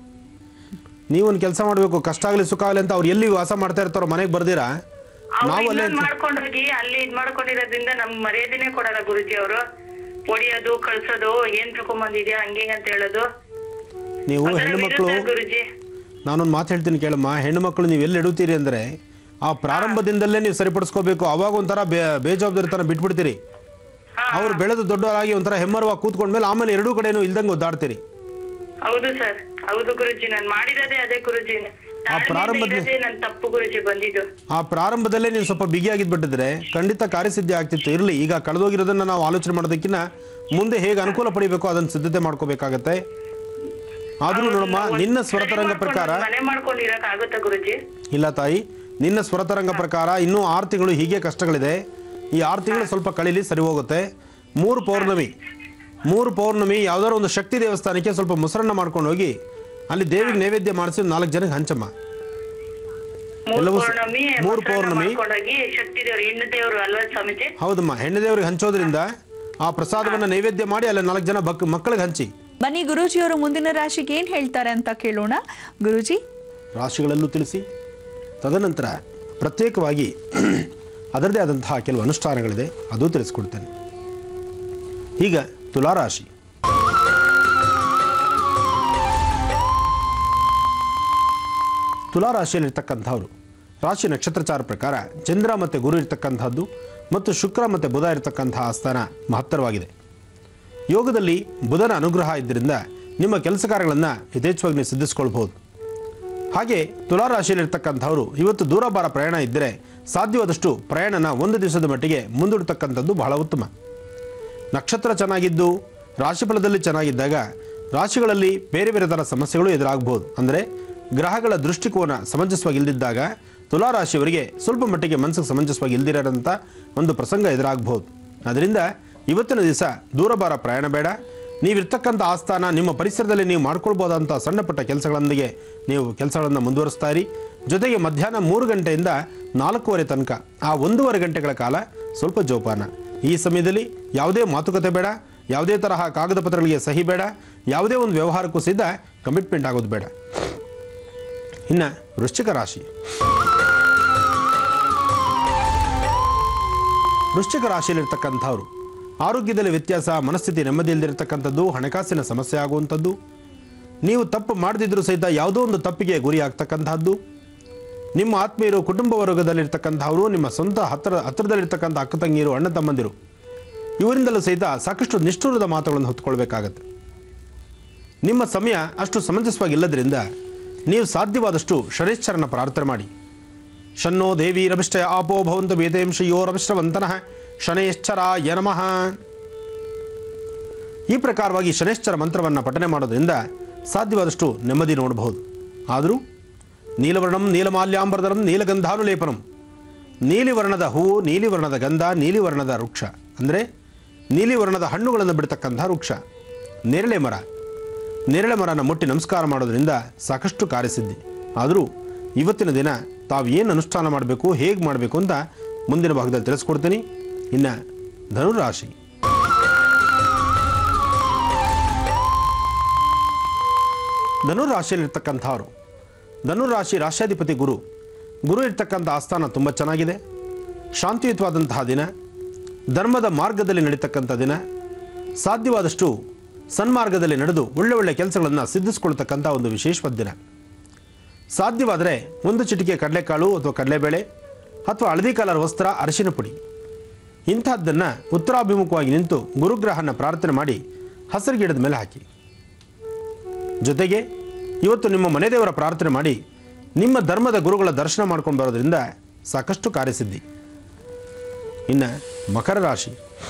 ನೀವೊಂದು ಕೆಲಸ ಮಾಡಬೇಕು ಕಷ್ಟ ಆಗಲಿ ಸುಖ ಆಗಲಿ ಅಂತ ಅವ್ರು ಎಲ್ಲಿ ವಾಸ ಮಾಡ್ತಾ ಇರ್ತಾರೋ ಮನೆಗೆ ಬರ್ದಿರಾ ಅವ್ರು ನಾವು ಅಲ್ಲೇ ಇನ್ನೊಂದ್ ಮಾಡ್ಕೊಂಡೋಗಿ ಅಲ್ಲಿ ಇದ್ ಮಾಡ್ಕೊಂಡಿರೋದ್ರಿಂದ ನಮ್ ಮರ್ಯಾದೆನೆ ಕೊಡಲ್ಲ ಗುರುಜಿ ಅವರು ಹೊಡಿಯೋದು ಕಳ್ಸೋದು ಏನ್ ತಗೊಂಬಂದಿದ್ಯಾ ಹಂಗೆ ಅಂತ ಹೇಳೋದು ನೀವು ಒಂಥರ ಹೆಣ್ಣುಮಕ್ಕಳು ವಿರುದ್ಧ ಗುರುಜಿ ನಾನೊಂದು ಮಾತು ಹೇಳ್ತೀನಿ ಕೇಳಮ್ಮ ಹೆಣ್ಣುಮಕ್ಕಳು ನೀವು ಎಲ್ಲಿ ಇಡುತ್ತೀರಿ ಅಂದರೆ ಆ ಪ್ರಾರಂಭದಿಂದಲೇ ನೀವು ಸರಿಪಡಿಸ್ಕೋಬೇಕು ಅವಾಗ ಒಂಥರ ಬೇ ಬೇಜವಾಬ್ದಾರಿತನ ಬಿಟ್ಬಿಡ್ತೀರಿ ಅವ್ರು ಬೆಳೆದು ದೊಡ್ಡವರಾಗಿ ಒಂಥರ ಹೆಮ್ಮರವಾಗಿ ಕೂತ್ಕೊಂಡ್ಮೇಲೆ ಆಮೇಲೆ ಎರಡೂ ಕಡೆನೂ ಇಲ್ದಂಗೆ ಒದ್ದಾಡ್ತೀರಿ ಹೌದು ಸರ್ ಹೌದು ಗುರುಜಿ ನಾನ್ ಮಾಡಿರೋದೇ ಅದೇ ಗುರುಜಿ ಪ್ರಾರಂಭದ- ಇರೋದೇ ನನ್ ತಪ್ಪು ಗುರುಜಿ ಬಂದಿದ್ದು ಆ ಪ್ರಾರಂಭದಲ್ಲೇ ನೀವು ಸ್ವಲ್ಪ ಬಿಗಿಯಾಗಿದ್ಬಿಟ್ಟಿದ್ರೆ ಖಂಡಿತ ಕಾರ್ಯಸಿದ್ಧಿ ಆಗ್ತಿತ್ತು ಇರಲಿ ಈಗ ಕಳೆದೋಗಿರೋದನ್ನ ನಾವು ಆಲೋಚನೆ ಮಾಡೋದಕ್ಕಿಂತ ಮುಂದೆ ಹೇಗೆ ಅನುಕೂಲ ಪಡಿಬೇಕು ಅದನ್ನು ಸಿದ್ಧತೆ ಮಾಡ್ಕೋಬೇಕಾಗತ್ತೆ ಆದರೂ ನೋಡಮ್ಮ ನಿನ್ನ ಸ್ವರತರಂಗ ಪ್ರಕಾರ ಮನೆ ಮಾಡ್ಕೊಂಡು ಇರಕ್ ಆಗುತ್ತಾ ಗುರುಜಿ ಇಲ್ಲ ತಾಯಿ ನಿನ್ನ ಸ್ವರತರಂಗ ಪ್ರಕಾರ ಇನ್ನೂ ಆರು ತಿಂಗಳು ಹೀಗೆ ಕಷ್ಟಗಳಿದೆ ಈ ಆರು ತಿಂಗಳು ಸ್ವಲ್ಪ ಕಳೀಲಿ ಸರಿ ಹೋಗುತ್ತೆ ಮೂರು ಪೌರ್ಣಮಿ ಮೂರು ಪೌರ್ಣಮಿ ಯಾವ್ದಾದ್ರು ಒಂದು ಶಕ್ತಿ ದೇವಸ್ಥಾನಕ್ಕೆ ಸ್ವಲ್ಪ ಮೊಸರನ್ನ ಮಾಡ್ಕೊಂಡು ಹೋಗಿ ಅಲ್ಲಿ ದೇವಿಗೆ ನೈವೇದ್ಯ ಮಾಡಿಸಿ ಒಂದು ನಾಲ್ಕು ಜನಕ್ಕೆ ಹಂಚಮ್ಮ ಮೂರ್ ಎಲ್ಲವೂ ಸ- ಪೌರ್ಣಮಿ ಮೂರ್ ಮೊಸರನ್ನ ಪೌರ್ಣಮಿ. ಮಾಡ್ಕೊಂಡೋಗಿ ಶಕ್ತಿ ದೇವ್ರು ಹೆಣ್ಣು ದೇವ್ರು ಅಲ್ವಾ ಸ್ವಾಮೀಜಿ ಹೌದಮ್ಮ ಹೆಣ್ಣು ದೇವರಿಗೆ ಹಂಚೋದ್ರಿಂದ ಆ ಪ್ರಸಾದವನ್ನು ನೈವೇದ್ಯ ಮಾಡಿ ಅಲ್ಲಿ ನಾಲ್ಕು ಜನ ಬಕ್ ಮಕ್ಕಳಿಗೆ ಹಂಚಿ ಬನ್ನಿ ಗುರೂಜಿಯವರು ಮುಂದಿನ ರಾಶಿಗೆ ಏನ್ ಹೇಳ್ತಾರೆ ಅಂತ ಕೇಳೋಣ ಗುರೂಜಿ ರಾಶಿಗಳಲ್ಲೂ ತಿಳಿಸಿ ತದನಂತರ ಪ್ರತ್ಯೇಕವಾಗಿ ಅದರದೇ ಆದಂತಹ ಕೆಲವು ಅನುಷ್ಠಾನಗಳಿದೆ ಅದು ತಿಳಿಸ್ಕೊಡ್ತೇನೆ ಈಗ ತುಲಾರಾಶಿ ತುಲಾರಾಶಿಯಲ್ಲಿರ್ತಕ್ಕಂಥವ್ರು ರಾಶಿ ನಕ್ಷತ್ರಚಾರ ಪ್ರಕಾರ ಚಂದ್ರ ಮತ್ತು ಗುರು ಇರ್ತಕ್ಕಂಥದ್ದು ಮತ್ತು ಶುಕ್ರ ಮತ್ತು ಬುಧ ಇರತಕ್ಕಂತಹ ಸ್ಥಾನ ಮಹತ್ತರವಾಗಿದೆ ಯೋಗದಲ್ಲಿ ಬುಧನ ಅನುಗ್ರಹ ಇದ್ದರಿಂದ ನಿಮ್ಮ ಕೆಲಸ ಕಾರ್ಯಗಳನ್ನು ಯಥೇಚ್ಛವಾಗಿ ನೀವು ಸಿದ್ಧಿಸ್ಕೊಳ್ಬೋದು ಹಾಗೆ ತುಲಾ ರಾಶಿಯಲ್ಲಿರ್ತಕ್ಕಂಥವ್ರು ಇವತ್ತು ದೂರಭಾರ ಪ್ರಯಾಣ ಇದ್ದರೆ ಸಾಧ್ಯವಾದಷ್ಟು ಪ್ರಯಾಣನ ಒಂದು ದಿವಸದ ಮಟ್ಟಿಗೆ ಮುಂದೂಡ್ತಕ್ಕಂಥದ್ದು ಬಹಳ ಉತ್ತಮ ನಕ್ಷತ್ರ ಚೆನ್ನಾಗಿದ್ದು ರಾಶಿಫಲದಲ್ಲಿ ಚೆನ್ನಾಗಿದ್ದಾಗ ರಾಶಿಗಳಲ್ಲಿ ಬೇರೆ ಬೇರೆ ಥರ ಸಮಸ್ಯೆಗಳು ಎದುರಾಗಬಹುದು ಅಂದರೆ ಗ್ರಹಗಳ ದೃಷ್ಟಿಕೋನ ಸಮಂಜಸವಾಗಿ ಇಲ್ದಿದ್ದಾಗ ತುಲಾ ರಾಶಿಯವರಿಗೆ ಸ್ವಲ್ಪ ಮಟ್ಟಿಗೆ ಮನಸ್ಸಿಗೆ ಸಮಂಜಸವಾಗಿ ಇಲ್ದಿರೋಂಥ ಒಂದು ಪ್ರಸಂಗ ಎದುರಾಗಬಹುದು ಅದರಿಂದ ಇವತ್ತಿನ ದಿವಸ ದೂರಭಾರ ಪ್ರಯಾಣ ಬೇಡ ನೀವಿರ್ತಕ್ಕಂಥ ಆಸ್ಥಾನ ನಿಮ್ಮ ಪರಿಸರದಲ್ಲಿ ನೀವು ಮಾಡ್ಕೊಳ್ಬೋದಂಥ ಸಣ್ಣ ಪುಟ್ಟ ಕೆಲಸಗಳೊಂದಿಗೆ ನೀವು ಕೆಲಸಗಳನ್ನು ಮುಂದುವರಿಸ್ತಾ ಇರಿ ಜೊತೆಗೆ ಮಧ್ಯಾಹ್ನ ಮೂರು ಗಂಟೆಯಿಂದ ನಾಲ್ಕೂವರೆ ತನಕ ಆ ಒಂದೂವರೆ ಗಂಟೆಗಳ ಕಾಲ ಸ್ವಲ್ಪ ಜೋಪಾನ ಈ ಸಮಯದಲ್ಲಿ ಯಾವುದೇ ಮಾತುಕತೆ ಬೇಡ ಯಾವುದೇ ತರಹ ಕಾಗದ ಪತ್ರಗಳಿಗೆ ಸಹಿ ಬೇಡ ಯಾವುದೇ ಒಂದು ವ್ಯವಹಾರಕ್ಕೂ ಸಿದ್ಧ ಕಮಿಟ್ಮೆಂಟ್ ಆಗೋದು ಬೇಡ ಇನ್ನು ವೃಶ್ಚಿಕ ರಾಶಿ ವೃಶ್ಚಿಕ ರಾಶಿಯಲ್ಲಿರ್ತಕ್ಕಂಥವ್ರು ಆರೋಗ್ಯದಲ್ಲಿ ವ್ಯತ್ಯಾಸ ಮನಸ್ಥಿತಿ ನೆಮ್ಮದಿ ಇಲ್ದಿರತಕ್ಕಂಥದ್ದು ಹಣಕಾಸಿನ ಸಮಸ್ಯೆ ಆಗುವಂಥದ್ದು ನೀವು ತಪ್ಪು ಮಾಡದಿದ್ರೂ ಸಹಿತ ಯಾವುದೋ ಒಂದು ತಪ್ಪಿಗೆ ಗುರಿ ಆಗ್ತಕ್ಕಂಥದ್ದು ನಿಮ್ಮ ಆತ್ಮೀಯರು ಕುಟುಂಬ ವರ್ಗದಲ್ಲಿರ್ತಕ್ಕಂಥವರು ನಿಮ್ಮ ಸ್ವಂತ ಹತ್ತಿರ ಹತ್ತಿರದಲ್ಲಿರ್ತಕ್ಕಂಥ ಅಕ್ಕ ತಂಗಿಯರು ಅಣ್ಣ ತಮ್ಮಂದಿರು ಇವರಿಂದಲೂ ಸಹಿತ ಸಾಕಷ್ಟು ನಿಷ್ಠುರದ ಮಾತುಗಳನ್ನು ಹೊತ್ಕೊಳ್ಬೇಕಾಗತ್ತೆ ನಿಮ್ಮ ಸಮಯ ಅಷ್ಟು ಸಮಂಜಸವಾಗಿಲ್ಲದ್ರಿಂದ ನೀವು ಸಾಧ್ಯವಾದಷ್ಟು ಶನೇಶ್ವರನ ಪ್ರಾರ್ಥನೆ ಮಾಡಿ ಶನ್ನೋ ದೇವಿ ರವಿಷ್ಟ ಆಪೋ ಭವಂತ ವೇದೇಂ ಶ್ರೀಯೋ ರವಿಶ್ರವಂತನಃ ಶನೇಶ್ಚರಾಯ ನಮಃ ಈ ಪ್ರಕಾರವಾಗಿ ಶನೇಶ್ವರ ಮಂತ್ರವನ್ನು ಪಠನೆ ಮಾಡೋದ್ರಿಂದ ಸಾಧ್ಯವಾದಷ್ಟು ನೆಮ್ಮದಿ ನೋಡಬಹುದು ಆದರೂ ನೀಲವರ್ಣಂ ನೀಲಮಾಲ್ಯಾಂಬರದರಂ ನೀಲಗಂಧಾನುಲೇಪನಂ ನೀಲಿ ವರ್ಣದ ಹೂವು ನೀಲಿ ವರ್ಣದ ಗಂಧ ನೀಲಿ ವರ್ಣದ ವೃಕ್ಷ ಅಂದರೆ ನೀಲಿ ವರ್ಣದ ಹಣ್ಣುಗಳನ್ನು ಬಿಡ್ತಕ್ಕಂಥ ವೃಕ್ಷ ನೇರಳೆ ಮರ ನೇರಳೆ ಮರನ ಮುಟ್ಟಿ ನಮಸ್ಕಾರ ಮಾಡೋದ್ರಿಂದ ಸಾಕಷ್ಟು ಕಾರ್ಯಸಿದ್ಧಿ ಆದರೂ ಇವತ್ತಿನ ದಿನ ತಾವು ಏನು ಅನುಷ್ಠಾನ ಮಾಡಬೇಕು ಹೇಗೆ ಮಾಡಬೇಕು ಅಂತ ಮುಂದಿನ ಭಾಗದಲ್ಲಿ ತಿಳಿಸ್ಕೊಡ್ತೀನಿ ಇನ್ನು ಧನುರಾಶಿ ಧನುರಾಶಿಯಲ್ಲಿರ್ತಕ್ಕಂಥವ್ರು ಧನುರಾಶಿ ರಾಶ್ಯಾಧಿಪತಿ ಗುರು ಗುರು ಇರ್ತಕ್ಕಂಥ ಆಸ್ಥಾನ ತುಂಬ ಚೆನ್ನಾಗಿದೆ ಶಾಂತಿಯುತವಾದಂತಹ ದಿನ ಧರ್ಮದ ಮಾರ್ಗದಲ್ಲಿ ನಡೀತಕ್ಕಂಥ ದಿನ ಸಾಧ್ಯವಾದಷ್ಟು ಸನ್ಮಾರ್ಗದಲ್ಲಿ ನಡೆದು ಒಳ್ಳೆ ಒಳ್ಳೆ ಕೆಲಸಗಳನ್ನು ಸಿದ್ಧಿಸ್ಕೊಳ್ತಕ್ಕಂಥ ಒಂದು ವಿಶೇಷವಾದ ದಿನ ಸಾಧ್ಯವಾದರೆ ಒಂದು ಚಿಟಿಕೆ ಕಡಲೆಕಾಳು ಅಥವಾ ಕಡಲೆಬೇಳೆ ಅಥವಾ ಹಳದಿ ಕಲರ್ ವಸ್ತ್ರ ಅರಿಶಿನ ಪುಡಿ ಇಂಥದ್ದನ್ನು ಉತ್ತರಾಭಿಮುಖವಾಗಿ ನಿಂತು ಗುರುಗ್ರಹನ ಪ್ರಾರ್ಥನೆ ಮಾಡಿ ಹಸಿರು ಗಿಡದ ಮೇಲೆ ಹಾಕಿ ಜೊತೆಗೆ ಇವತ್ತು ನಿಮ್ಮ ಮನೆದೇವರ ಪ್ರಾರ್ಥನೆ ಮಾಡಿ ನಿಮ್ಮ ಧರ್ಮದ ಗುರುಗಳ ದರ್ಶನ ಮಾಡ್ಕೊಂಡು ಬರೋದ್ರಿಂದ ಸಾಕಷ್ಟು ಕಾರ್ಯಸಿದ್ಧಿ ಇನ್ನು ಮಕರ ರಾಶಿ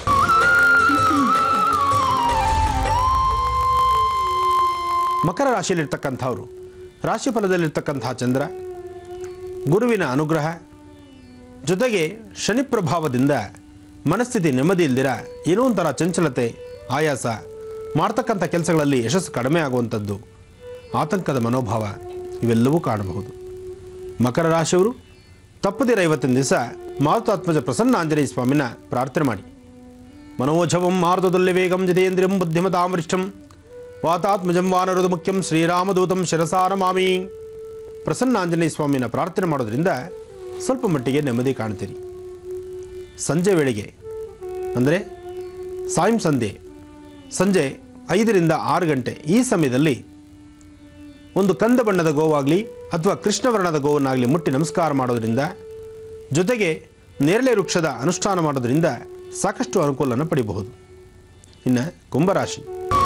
ಮಕರ ರಾಶಿಯಲ್ಲಿರ್ತಕ್ಕಂಥವ್ರು ರಾಶಿ ಫಲದಲ್ಲಿರ್ತಕ್ಕಂಥ ಚಂದ್ರ ಗುರುವಿನ ಅನುಗ್ರಹ ಜೊತೆಗೆ ಶನಿ ಪ್ರಭಾವದಿಂದ ಮನಸ್ಥಿತಿ ನೆಮ್ಮದಿ ಇಲ್ದಿರ ಏನೋ ಒಂಥರ ಚಂಚಲತೆ ಆಯಾಸ ಮಾಡ್ತಕ್ಕಂಥ ಕೆಲಸಗಳಲ್ಲಿ ಯಶಸ್ಸು ಕಡಿಮೆ ಆಗುವಂಥದ್ದು ಆತಂಕದ ಮನೋಭಾವ ಇವೆಲ್ಲವೂ ಕಾಣಬಹುದು ಮಕರ ರಾಶಿಯವರು ತಪ್ಪದಿರ ಇವತ್ತಿನ ದಿವಸ ಮಾರುತಾತ್ಮಜ ಪ್ರಸನ್ನ ಆಂಜನೇಯ ಸ್ವಾಮಿನ ಪ್ರಾರ್ಥನೆ ಮಾಡಿ ಮನೋಜವಂ ಮಾರುತದಲ್ಲಿ ವೇಗಂ ಜಿತೇಂದ್ರಿಯಂ ಬುದ್ಧಿಮತಾಮರಿಷ್ಟಂ ವಾತಾತ್ಮಜಂ ವಾನರುದ ಮುಖ್ಯಂ ಶ್ರೀರಾಮದೂತಂ ಶಿರಸಾರ ಮಾಮಿ ಪ್ರಸನ್ನ ಆಂಜನೇಯ ಸ್ವಾಮಿನ ಪ್ರಾರ್ಥನೆ ಮಾಡೋದ್ರಿಂದ ಸ್ವಲ್ಪ ಮಟ್ಟಿಗೆ ನೆಮ್ಮದಿ ಕಾಣ್ತೀರಿ ಸಂಜೆ ವೇಳೆಗೆ ಅಂದರೆ ಸಾಯಂ ಸಂಧ್ಯೆ ಸಂಜೆ ಐದರಿಂದ ಆರು ಗಂಟೆ ಈ ಸಮಯದಲ್ಲಿ ಒಂದು ಕಂದ ಬಣ್ಣದ ಗೋವಾಗಲಿ ಅಥವಾ ಕೃಷ್ಣ ವರ್ಣದ ಗೋವನ್ನಾಗಲಿ ಮುಟ್ಟಿ ನಮಸ್ಕಾರ ಮಾಡೋದ್ರಿಂದ ಜೊತೆಗೆ ನೇರಳೆ ವೃಕ್ಷದ ಅನುಷ್ಠಾನ ಮಾಡೋದ್ರಿಂದ ಸಾಕಷ್ಟು ಅನುಕೂಲನ ಪಡಿಬಹುದು ಇನ್ನು ಕುಂಭರಾಶಿ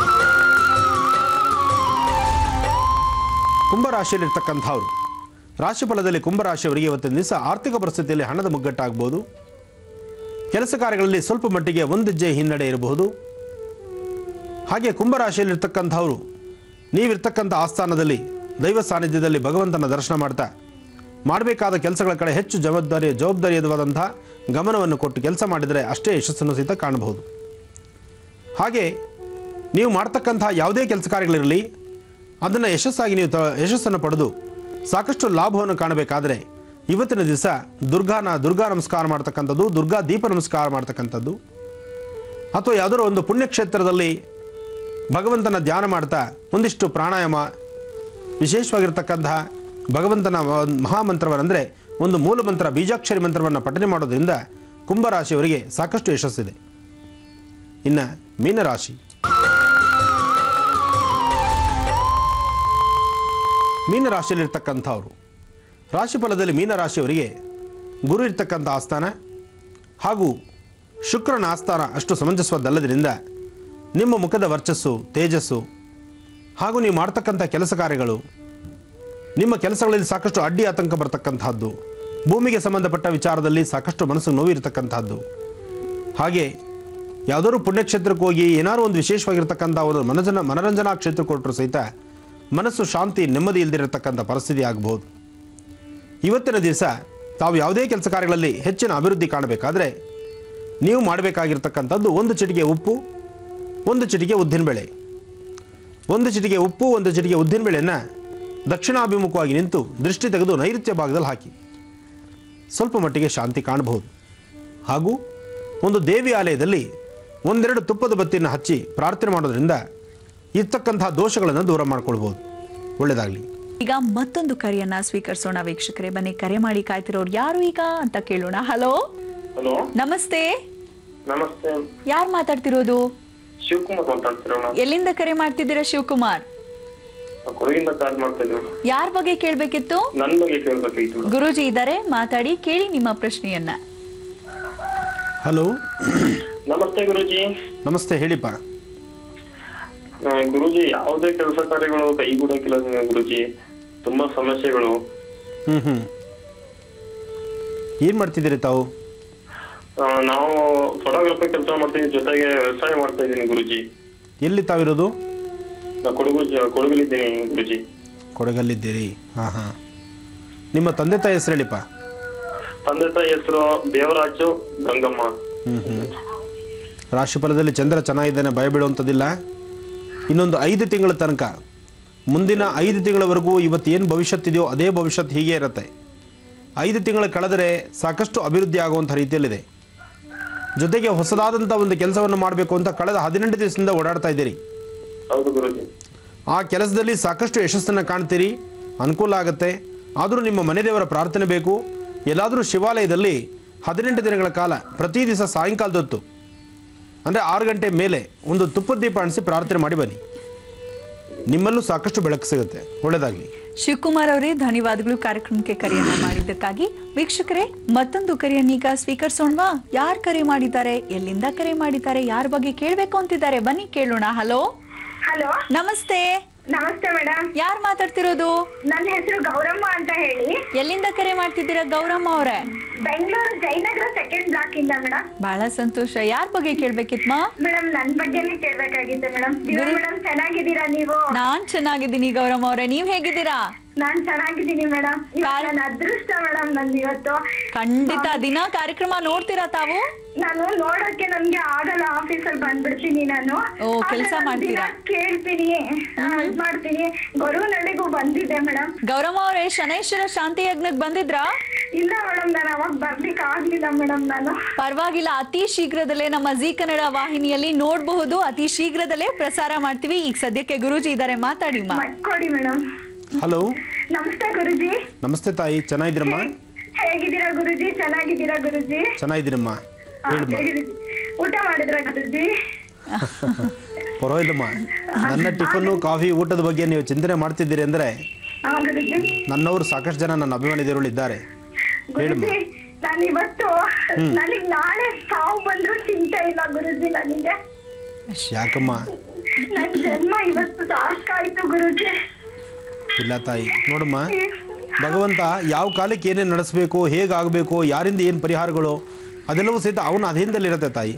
ಕುಂಭರಾಶಿಯಲ್ಲಿರ್ತಕ್ಕಂಥವ್ರು ರಾಶಿಫಲದಲ್ಲಿ ಕುಂಭರಾಶಿಯವರಿಗೆ ಇವತ್ತಿನ ದಿವಸ ಆರ್ಥಿಕ ಪರಿಸ್ಥಿತಿಯಲ್ಲಿ ಹಣದ ಮುಗ್ಗಟ್ಟಾಗ್ಬೋದು ಕೆಲಸ ಕಾರ್ಯಗಳಲ್ಲಿ ಸ್ವಲ್ಪ ಮಟ್ಟಿಗೆ ಒಂದೆಜ್ಜೆ ಹಿನ್ನಡೆ ಇರಬಹುದು ಹಾಗೆ ಕುಂಭರಾಶಿಯಲ್ಲಿರ್ತಕ್ಕಂಥವ್ರು ನೀವಿರ್ತಕ್ಕಂಥ ಆಸ್ಥಾನದಲ್ಲಿ ದೈವ ಸಾನ್ನಿಧ್ಯದಲ್ಲಿ ಭಗವಂತನ ದರ್ಶನ ಮಾಡ್ತಾ ಮಾಡಬೇಕಾದ ಕೆಲಸಗಳ ಕಡೆ ಹೆಚ್ಚು ಜವಾಬ್ದಾರಿ ಜವಾಬ್ದಾರಿಯುತವಾದಂಥ ಗಮನವನ್ನು ಕೊಟ್ಟು ಕೆಲಸ ಮಾಡಿದರೆ ಅಷ್ಟೇ ಯಶಸ್ಸನ್ನು ಸಹಿತ ಕಾಣಬಹುದು ಹಾಗೆ ನೀವು ಮಾಡ್ತಕ್ಕಂಥ ಯಾವುದೇ ಕೆಲಸ ಕಾರ್ಯಗಳಿರಲಿ ಅದನ್ನು ಯಶಸ್ಸಾಗಿ ನೀವು ತ ಯಶಸ್ಸನ್ನು ಪಡೆದು ಸಾಕಷ್ಟು ಲಾಭವನ್ನು ಕಾಣಬೇಕಾದರೆ ಇವತ್ತಿನ ದಿವಸ ದುರ್ಗಾನ ದುರ್ಗಾ ನಮಸ್ಕಾರ ಮಾಡ್ತಕ್ಕಂಥದ್ದು ದುರ್ಗಾ ದೀಪ ನಮಸ್ಕಾರ ಮಾಡ್ತಕ್ಕಂಥದ್ದು ಅಥವಾ ಯಾವುದಾದ್ರು ಒಂದು ಪುಣ್ಯಕ್ಷೇತ್ರದಲ್ಲಿ ಭಗವಂತನ ಧ್ಯಾನ ಮಾಡ್ತಾ ಒಂದಿಷ್ಟು ಪ್ರಾಣಾಯಾಮ ವಿಶೇಷವಾಗಿರ್ತಕ್ಕಂತಹ ಭಗವಂತನ ಒಂದು ಮಹಾಮಂತ್ರವನ್ನೆಂದರೆ ಒಂದು ಮೂಲ ಮಂತ್ರ ಬೀಜಾಕ್ಷರಿ ಮಂತ್ರವನ್ನು ಪಠನೆ ಮಾಡೋದ್ರಿಂದ ಕುಂಭರಾಶಿಯವರಿಗೆ ಸಾಕಷ್ಟು ಯಶಸ್ಸಿದೆ ಇನ್ನು ಮೀನರಾಶಿ ಮೀನರಾಶಿಯಲ್ಲಿರ್ತಕ್ಕಂಥವ್ರು ರಾಶಿಫಲದಲ್ಲಿ ಮೀನರಾಶಿಯವರಿಗೆ ಗುರು ಇರ್ತಕ್ಕಂಥ ಆಸ್ಥಾನ ಹಾಗೂ ಶುಕ್ರನ ಆಸ್ಥಾನ ಅಷ್ಟು ಸಮಂಜಸವಾದಲ್ಲದ್ರಿಂದ ನಿಮ್ಮ ಮುಖದ ವರ್ಚಸ್ಸು ತೇಜಸ್ಸು ಹಾಗೂ ನೀವು ಮಾಡ್ತಕ್ಕಂಥ ಕೆಲಸ ಕಾರ್ಯಗಳು ನಿಮ್ಮ ಕೆಲಸಗಳಲ್ಲಿ ಸಾಕಷ್ಟು ಅಡ್ಡಿ ಆತಂಕ ಬರ್ತಕ್ಕಂತಹದ್ದು ಭೂಮಿಗೆ ಸಂಬಂಧಪಟ್ಟ ವಿಚಾರದಲ್ಲಿ ಸಾಕಷ್ಟು ಮನಸ್ಸು ನೋವಿರತಕ್ಕಂತಹದ್ದು ಹಾಗೆ ಯಾವುದಾದ್ರು ಪುಣ್ಯಕ್ಷೇತ್ರಕ್ಕೆ ಹೋಗಿ ಏನಾದ್ರು ಒಂದು ವಿಶೇಷವಾಗಿರ್ತಕ್ಕಂಥ ಒಂದು ಮನಜನ ಮನರಂಜನಾ ಕ್ಷೇತ್ರಕ್ಕೆ ಕೊಟ್ಟರು ಸಹಿತ ಮನಸ್ಸು ಶಾಂತಿ ನೆಮ್ಮದಿ ಇಲ್ಲದಿರತಕ್ಕಂಥ ಪರಿಸ್ಥಿತಿ ಆಗಬಹುದು ಇವತ್ತಿನ ದಿವಸ ತಾವು ಯಾವುದೇ ಕೆಲಸ ಕಾರ್ಯಗಳಲ್ಲಿ ಹೆಚ್ಚಿನ ಅಭಿವೃದ್ಧಿ ಕಾಣಬೇಕಾದ್ರೆ ನೀವು ಮಾಡಬೇಕಾಗಿರ್ತಕ್ಕಂಥದ್ದು ಒಂದು ಚಿಟಿಕೆ ಉಪ್ಪು ಒಂದು ಚಿಟಿಕೆ ಉದ್ದಿನಬೇಳೆ ಒಂದು ಚಿಟಿಕೆ ಉಪ್ಪು ಒಂದು ಚಿಟಿಕೆ ಉದ್ದಿನಬೇಳೆಯನ್ನು ದಕ್ಷಿಣಾಭಿಮುಖವಾಗಿ ನಿಂತು ದೃಷ್ಟಿ ತೆಗೆದು ನೈಋತ್ಯ ಭಾಗದಲ್ಲಿ ಹಾಕಿ ಸ್ವಲ್ಪ ಮಟ್ಟಿಗೆ ಶಾಂತಿ ಕಾಣಬಹುದು ಹಾಗೂ ಒಂದು ದೇವಿ ಆಲಯದಲ್ಲಿ ಒಂದೆರಡು ತುಪ್ಪದ ಬತ್ತಿಯನ್ನು ಹಚ್ಚಿ ಪ್ರಾರ್ಥನೆ ಮಾಡೋದ್ರಿಂದ ಇರ್ತಕ್ಕಂತಹ ದೋಷಗಳನ್ನು ದೂರ ಮಾಡ್ಕೊಳ್ಬೋದು ಒಳ್ಳೆಯದಾಗಲಿ ಈಗ ಮತ್ತೊಂದು ಕರೆಯನ್ನ ಸ್ವೀಕರಿಸೋಣ ವೀಕ್ಷಕರೇ ಬನ್ನಿ ಕರೆ ಮಾಡಿ ಕಾಯ್ತಿರೋರು ಯಾರು ಈಗ ಅಂತ ಕೇಳೋಣ ಹಲೋ ಹಲೋ ನಮಸ್ತೆ ನಮಸ್ತೆ ಯಾರು ಮಾತಾಡ್ತಿರೋದು ಶಿವಕುಮಾರ್ ಮಾತಾಡ್ತಿರೋಣ ಎಲ್ಲಿಂದ ಕರೆ ಮಾಡ್ತಿದ್ದೀರಾ ಶಿವಕುಮಾರ್ ಕೊಡಗಿಂದ ಕಾಲ್ ಮಾಡ್ತಾ ಇದ್ರು ಯಾರ ಬಗ್ಗೆ ಕೇಳ್ಬೇಕಿತ್ತು ನನ್ ಬಗ್ಗೆ ಕೇಳ್ಬೇಕಾಗಿತ್ತು ಮೇಡಮ್ ಗುರೂಜಿ ಇದ್ದಾರೆ ಮಾತಾಡಿ ಕೇಳಿ ನಿಮ್ಮ ಪ್ರಶ್ನೆಯನ್ನ ಹಲೋ ನಮಸ್ತೆ ಗುರುಜಿ ನಮಸ್ತೆ ಹೇಳಿಪ್ಪ ಆ, ಗುರುಜಿ ಯಾವುದೇ ಕೆಲಸ ಕಾರ್ಯಗಳು ಕೈಗೂಡಕ್ಕಿಲ್ಲ ಗುರುಜಿ ತುಂಬಾ ಸಮಸ್ಯೆಗಳು ಹ್ಞೂ ಹ್ಞೂ ಏನು ಮಾಡ್ತಿದ್ದೀರಿ ತಾವು ಆ, ನಾವು ಫೋಟೋಗ್ರಫಿ ಕೆಲಸ ಮಾಡ್ತೀವಿ ಜೊತೆಗೆ ವ್ಯವಸಾಯ ಮಾಡ್ತಾ ಇದ್ದೀನಿ ಗುರುಜಿ ಎಲ್ಲಿ ತಾವಿರೋದು ನಾ ಕೊಡಗು ಜ- ಕೊಡಗಲ್ಲಿದ್ದೀನಿ ಗುರುಜಿ ಕೊಡಗಲ್ಲಿದ್ದೀರಿ ಹಾಂ ಹಾಂ ನಿಮ್ಮ ತಂದೆ ತಾಯಿ ಹೆಸರು ಹೇಳಿಪ್ಪ ತಂದೆ ತಾಯಿ ಹೆಸರು ದೇವರಾಜು ಗಂಗಮ್ಮ ಹ್ಞೂ ಹ್ಞೂ ರಾಶಿಫಲದಲ್ಲಿ ಚಂದ್ರ ಚೆನ್ನಾಗಿದ್ದಾನೆ ಭಯ ಬೀಳುವಂಥದ್ದಿಲ್ಲ ಇನ್ನೊಂದು ಐದು ತಿಂಗಳ ತನಕ ಮುಂದಿನ ಐದು ತಿಂಗಳವರೆಗೂ ಇವತ್ತು ಏನು ಭವಿಷ್ಯತ್ತಿದೆಯೋ ಅದೇ ಭವಿಷ್ಯತ್ ಹೀಗೆ ಇರುತ್ತೆ ಐದು ತಿಂಗಳ ಕಳೆದರೆ ಸಾಕಷ್ಟು ಅಭಿವೃದ್ಧಿ ಆಗುವಂಥ ರೀತಿಯಲ್ಲಿದೆ ಜೊತೆಗೆ ಹೊಸದಾದಂಥ ಒಂದು ಕೆಲಸವನ್ನು ಮಾಡಬೇಕು ಅಂತ ಕಳೆದ ಹದಿನೆಂಟು ದಿವಸದಿಂದ ಓಡಾಡ್ತಾ ಇದ್ದೀರಿ ಹೌದು ಗುರುಜಿ ಆ ಕೆಲಸದಲ್ಲಿ ಸಾಕಷ್ಟು ಯಶಸ್ಸನ್ನು ಕಾಣ್ತೀರಿ ಅನುಕೂಲ ಆಗುತ್ತೆ ಆದರೂ ನಿಮ್ಮ ಮನೆ ದೇವರ ಪ್ರಾರ್ಥನೆ ಬೇಕು ಎಲ್ಲಾದರೂ ಶಿವಾಲಯದಲ್ಲಿ ಹದಿನೆಂಟು ದಿನಗಳ ಕಾಲ ಪ್ರತಿ ದಿವಸ ಸಾಯಂಕಾಲದೊತ್ತು ಅಂದರೆ ಆರು ಗಂಟೆ ಮೇಲೆ ಒಂದು ತುಪ್ಪದ ದೀಪ ಅಣಿಸಿ ಪ್ರಾರ್ಥನೆ ಮಾಡಿ ಬನ್ನಿ ನಿಮ್ಮಲ್ಲೂ ಸಾಕಷ್ಟು ಬೆಳಕು ಸಿಗುತ್ತೆ ಒಳ್ಳೆಯದಾಗಲಿ ಶಿವಕುಮಾರ್ ಅವರೇ ಧನ್ಯವಾದಗಳು ಕಾರ್ಯಕ್ರಮಕ್ಕೆ ಕರೆಯನ್ನ ಮಾಡಿದ್ದಕ್ಕಾಗಿ ವೀಕ್ಷಕರೇ ಮತ್ತೊಂದು ಕರೆಯನ್ನೀಗ ಸ್ವೀಕರಿಸೋಣವಾ ಯಾರು ಕರೆ ಮಾಡಿದ್ದಾರೆ ಎಲ್ಲಿಂದ ಕರೆ ಮಾಡಿದ್ದಾರೆ ಯಾರ ಬಗ್ಗೆ ಕೇಳಬೇಕು ಅಂತಿದ್ದಾರೆ ಬನ್ನಿ ಕೇಳೋಣ ಹಲೋ ಹಲೋ ನಮಸ್ತೆ ನಮಸ್ತೆ ಮೇಡಮ್ ಯಾರು ಮಾತಾಡ್ತಿರೋದು ನನ್ನ ಹೆಸರು ಗೌರಮ್ಮ ಅಂತ ಹೇಳಿ ಎಲ್ಲಿಂದ ಕರೆ ಮಾಡ್ತಿದ್ದೀರಾ ಗೌರಮ್ಮ ಅವರೇ ಬೆಂಗಳೂರು ಜಯನಗರ ಸೆಕೆಂಡ್ ಬ್ಲಾಕ್ ಇಂದ ಮೇಡಮ್ ಬಹಳ ಸಂತೋಷ ಯಾರ ಬಗ್ಗೆ ಕೇಳ್ಬೇಕಿತ್ಮ ಮೇಡಮ್ ನನ್ ಬಗ್ಗೆನೇ ಕೇಳ್ಬೇಕಾಗಿತ್ತು ಮೇಡಮ್ ದಿವ್ಯ ಮೇಡಮ್ ಚೆನ್ನಾಗಿದ್ದೀರಾ ನೀವು ನಾನ್ ಚೆನ್ನಾಗಿದ್ದೀನಿ ಗೌರಮ್ಮ ಅವರೇ ನೀವ್ ಹೇಗಿದ್ದೀರಾ ನಾನ್ ಚೆನ್ನಾಗಿದ್ದೀನಿ ಮೇಡಮ್ ನನ್ನ ಅದೃಷ್ಟ ಮೇಡಮ್ ನಂದು ಇವತ್ತು ಖಂಡಿತ ದಿನ ಕಾರ್ಯಕ್ರಮ ನೋಡ್ತೀರಾ ತಾವು ನಾನು ನೋಡಕ್ಕೆ ನನ್ಗೆ ಆಗಲ್ಲ ಆಫೀಸಲ್ಲಿ ಬಂದ್ಬಿಡ್ತೀನಿ ನಾನು ಓ, ಕೆಲ್ಸ ಆದ್ರೆ ನಾನ್ ದಿನ ಮಾಡ್ತೀರಾ? ಕೇಳ್ತೀನಿ ಆ, ಇದ್ ಮಾಡ್ತೀನಿ ಗೊರವನಹಳ್ಳಿಗೂ ಬಂದಿದ್ದೆ ಮೇಡಮ್ ಗೌರಮ್ಮ ಅವರೇ ಶನೈಶ್ವರ ಶಾಂತಿ ಯಜ್ಞಕ್ ಬಂದಿದ್ರಾ ಇಲ್ಲ ಮೇಡಮ್ ನಾನು ಅವಾಗ ಬರ್ಲಿಕ್ಕೆ ಆಗ್ಲಿಲ್ಲ ಮೇಡಮ್ ನಾನು ಪರವಾಗಿಲ್ಲ ಅತಿ ಶೀಘ್ರದಲ್ಲೇ ನಮ್ಮ ಜಿ ಕನ್ನಡ ವಾಹಿನಿಯಲ್ಲಿ ನೋಡಬಹುದು ಅತಿ ಶೀಘ್ರದಲ್ಲೇ ಪ್ರಸಾರ ಮಾಡ್ತೀವಿ ಈಗ ಸದ್ಯಕ್ಕೆ ಗುರೂಜಿ ಇದ್ದಾರೆ ಮಾತಾಡಿ ಮಾ ಕೊಡಿ ಮೇಡಮ್ ಹಲೋ ನಮಸ್ತೆ ಗುರುಜಿ ನಮಸ್ತೆ ತಾಯಿ ಚೆನ್ನಾಗಿದ್ದೀರಮ್ಮ ಹೇಗಿದ್ದೀರಾ ಗುರುಜಿ ಚೆನ್ನಾಗಿದ್ದೀರಾ ಗುರುಜಿ ಚೆನ್ನಾಗಿದ್ದೀರಮ್ಮ ಆ, ಹೇಳಮ್ಮ ಹೇಗಿದ್ದೀರಿ? ಊಟ ಮಾಡಿದ್ರ ಗುರುಜಿ ಪರವಾಗಿಲ್ಲಮ್ಮ ನನ್ನ ಟಿಫನ್ನು ಕಾಫಿ ಊಟದ ಬಗ್ಗೆ ನೀವು ಚಿಂತನೆ ಮಾಡ್ತಿದ್ದೀರಿ ಅಂದರೆ ಹಾ ಗುರುಜಿ ನನ್ನವರು ಸಾಕಷ್ಟು ಜನ ನನ್ನ ಅಭಿಮಾನಿಗಳು ಇದ್ದಾರೆ ಹೇಳಮ್ಮ ಗುರುಜಿ ನಾನು ಇವತ್ತು ನನಗ್ ನಾಳೆ ಸಾವು ಬಂದ್ರು ಚಿಂತೆ ಇಲ್ಲ ಗುರುಜಿ ನನಗೆ ಯಾಕಮ್ಮ ನನ್ ಜನ್ಮ ಇವತ್ತು ಸಾಕಾಯ್ತು ಗುರುಜಿ ಇಲ್ಲ ತಾಯಿ ನೋಡಮ್ಮ ಭಗವಂತ ಯಾವ ಕಾಲಕ್ಕೆ ಏನೇನು ನಡೆಸಬೇಕು ಹೇಗಾಗಬೇಕು ಯಾರಿಂದ ಏನು ಪರಿಹಾರಗಳು ಅದೆಲ್ಲವೂ ಸಹಿತ ಅವನ ಅಧೀನದಲ್ಲಿರುತ್ತೆ ತಾಯಿ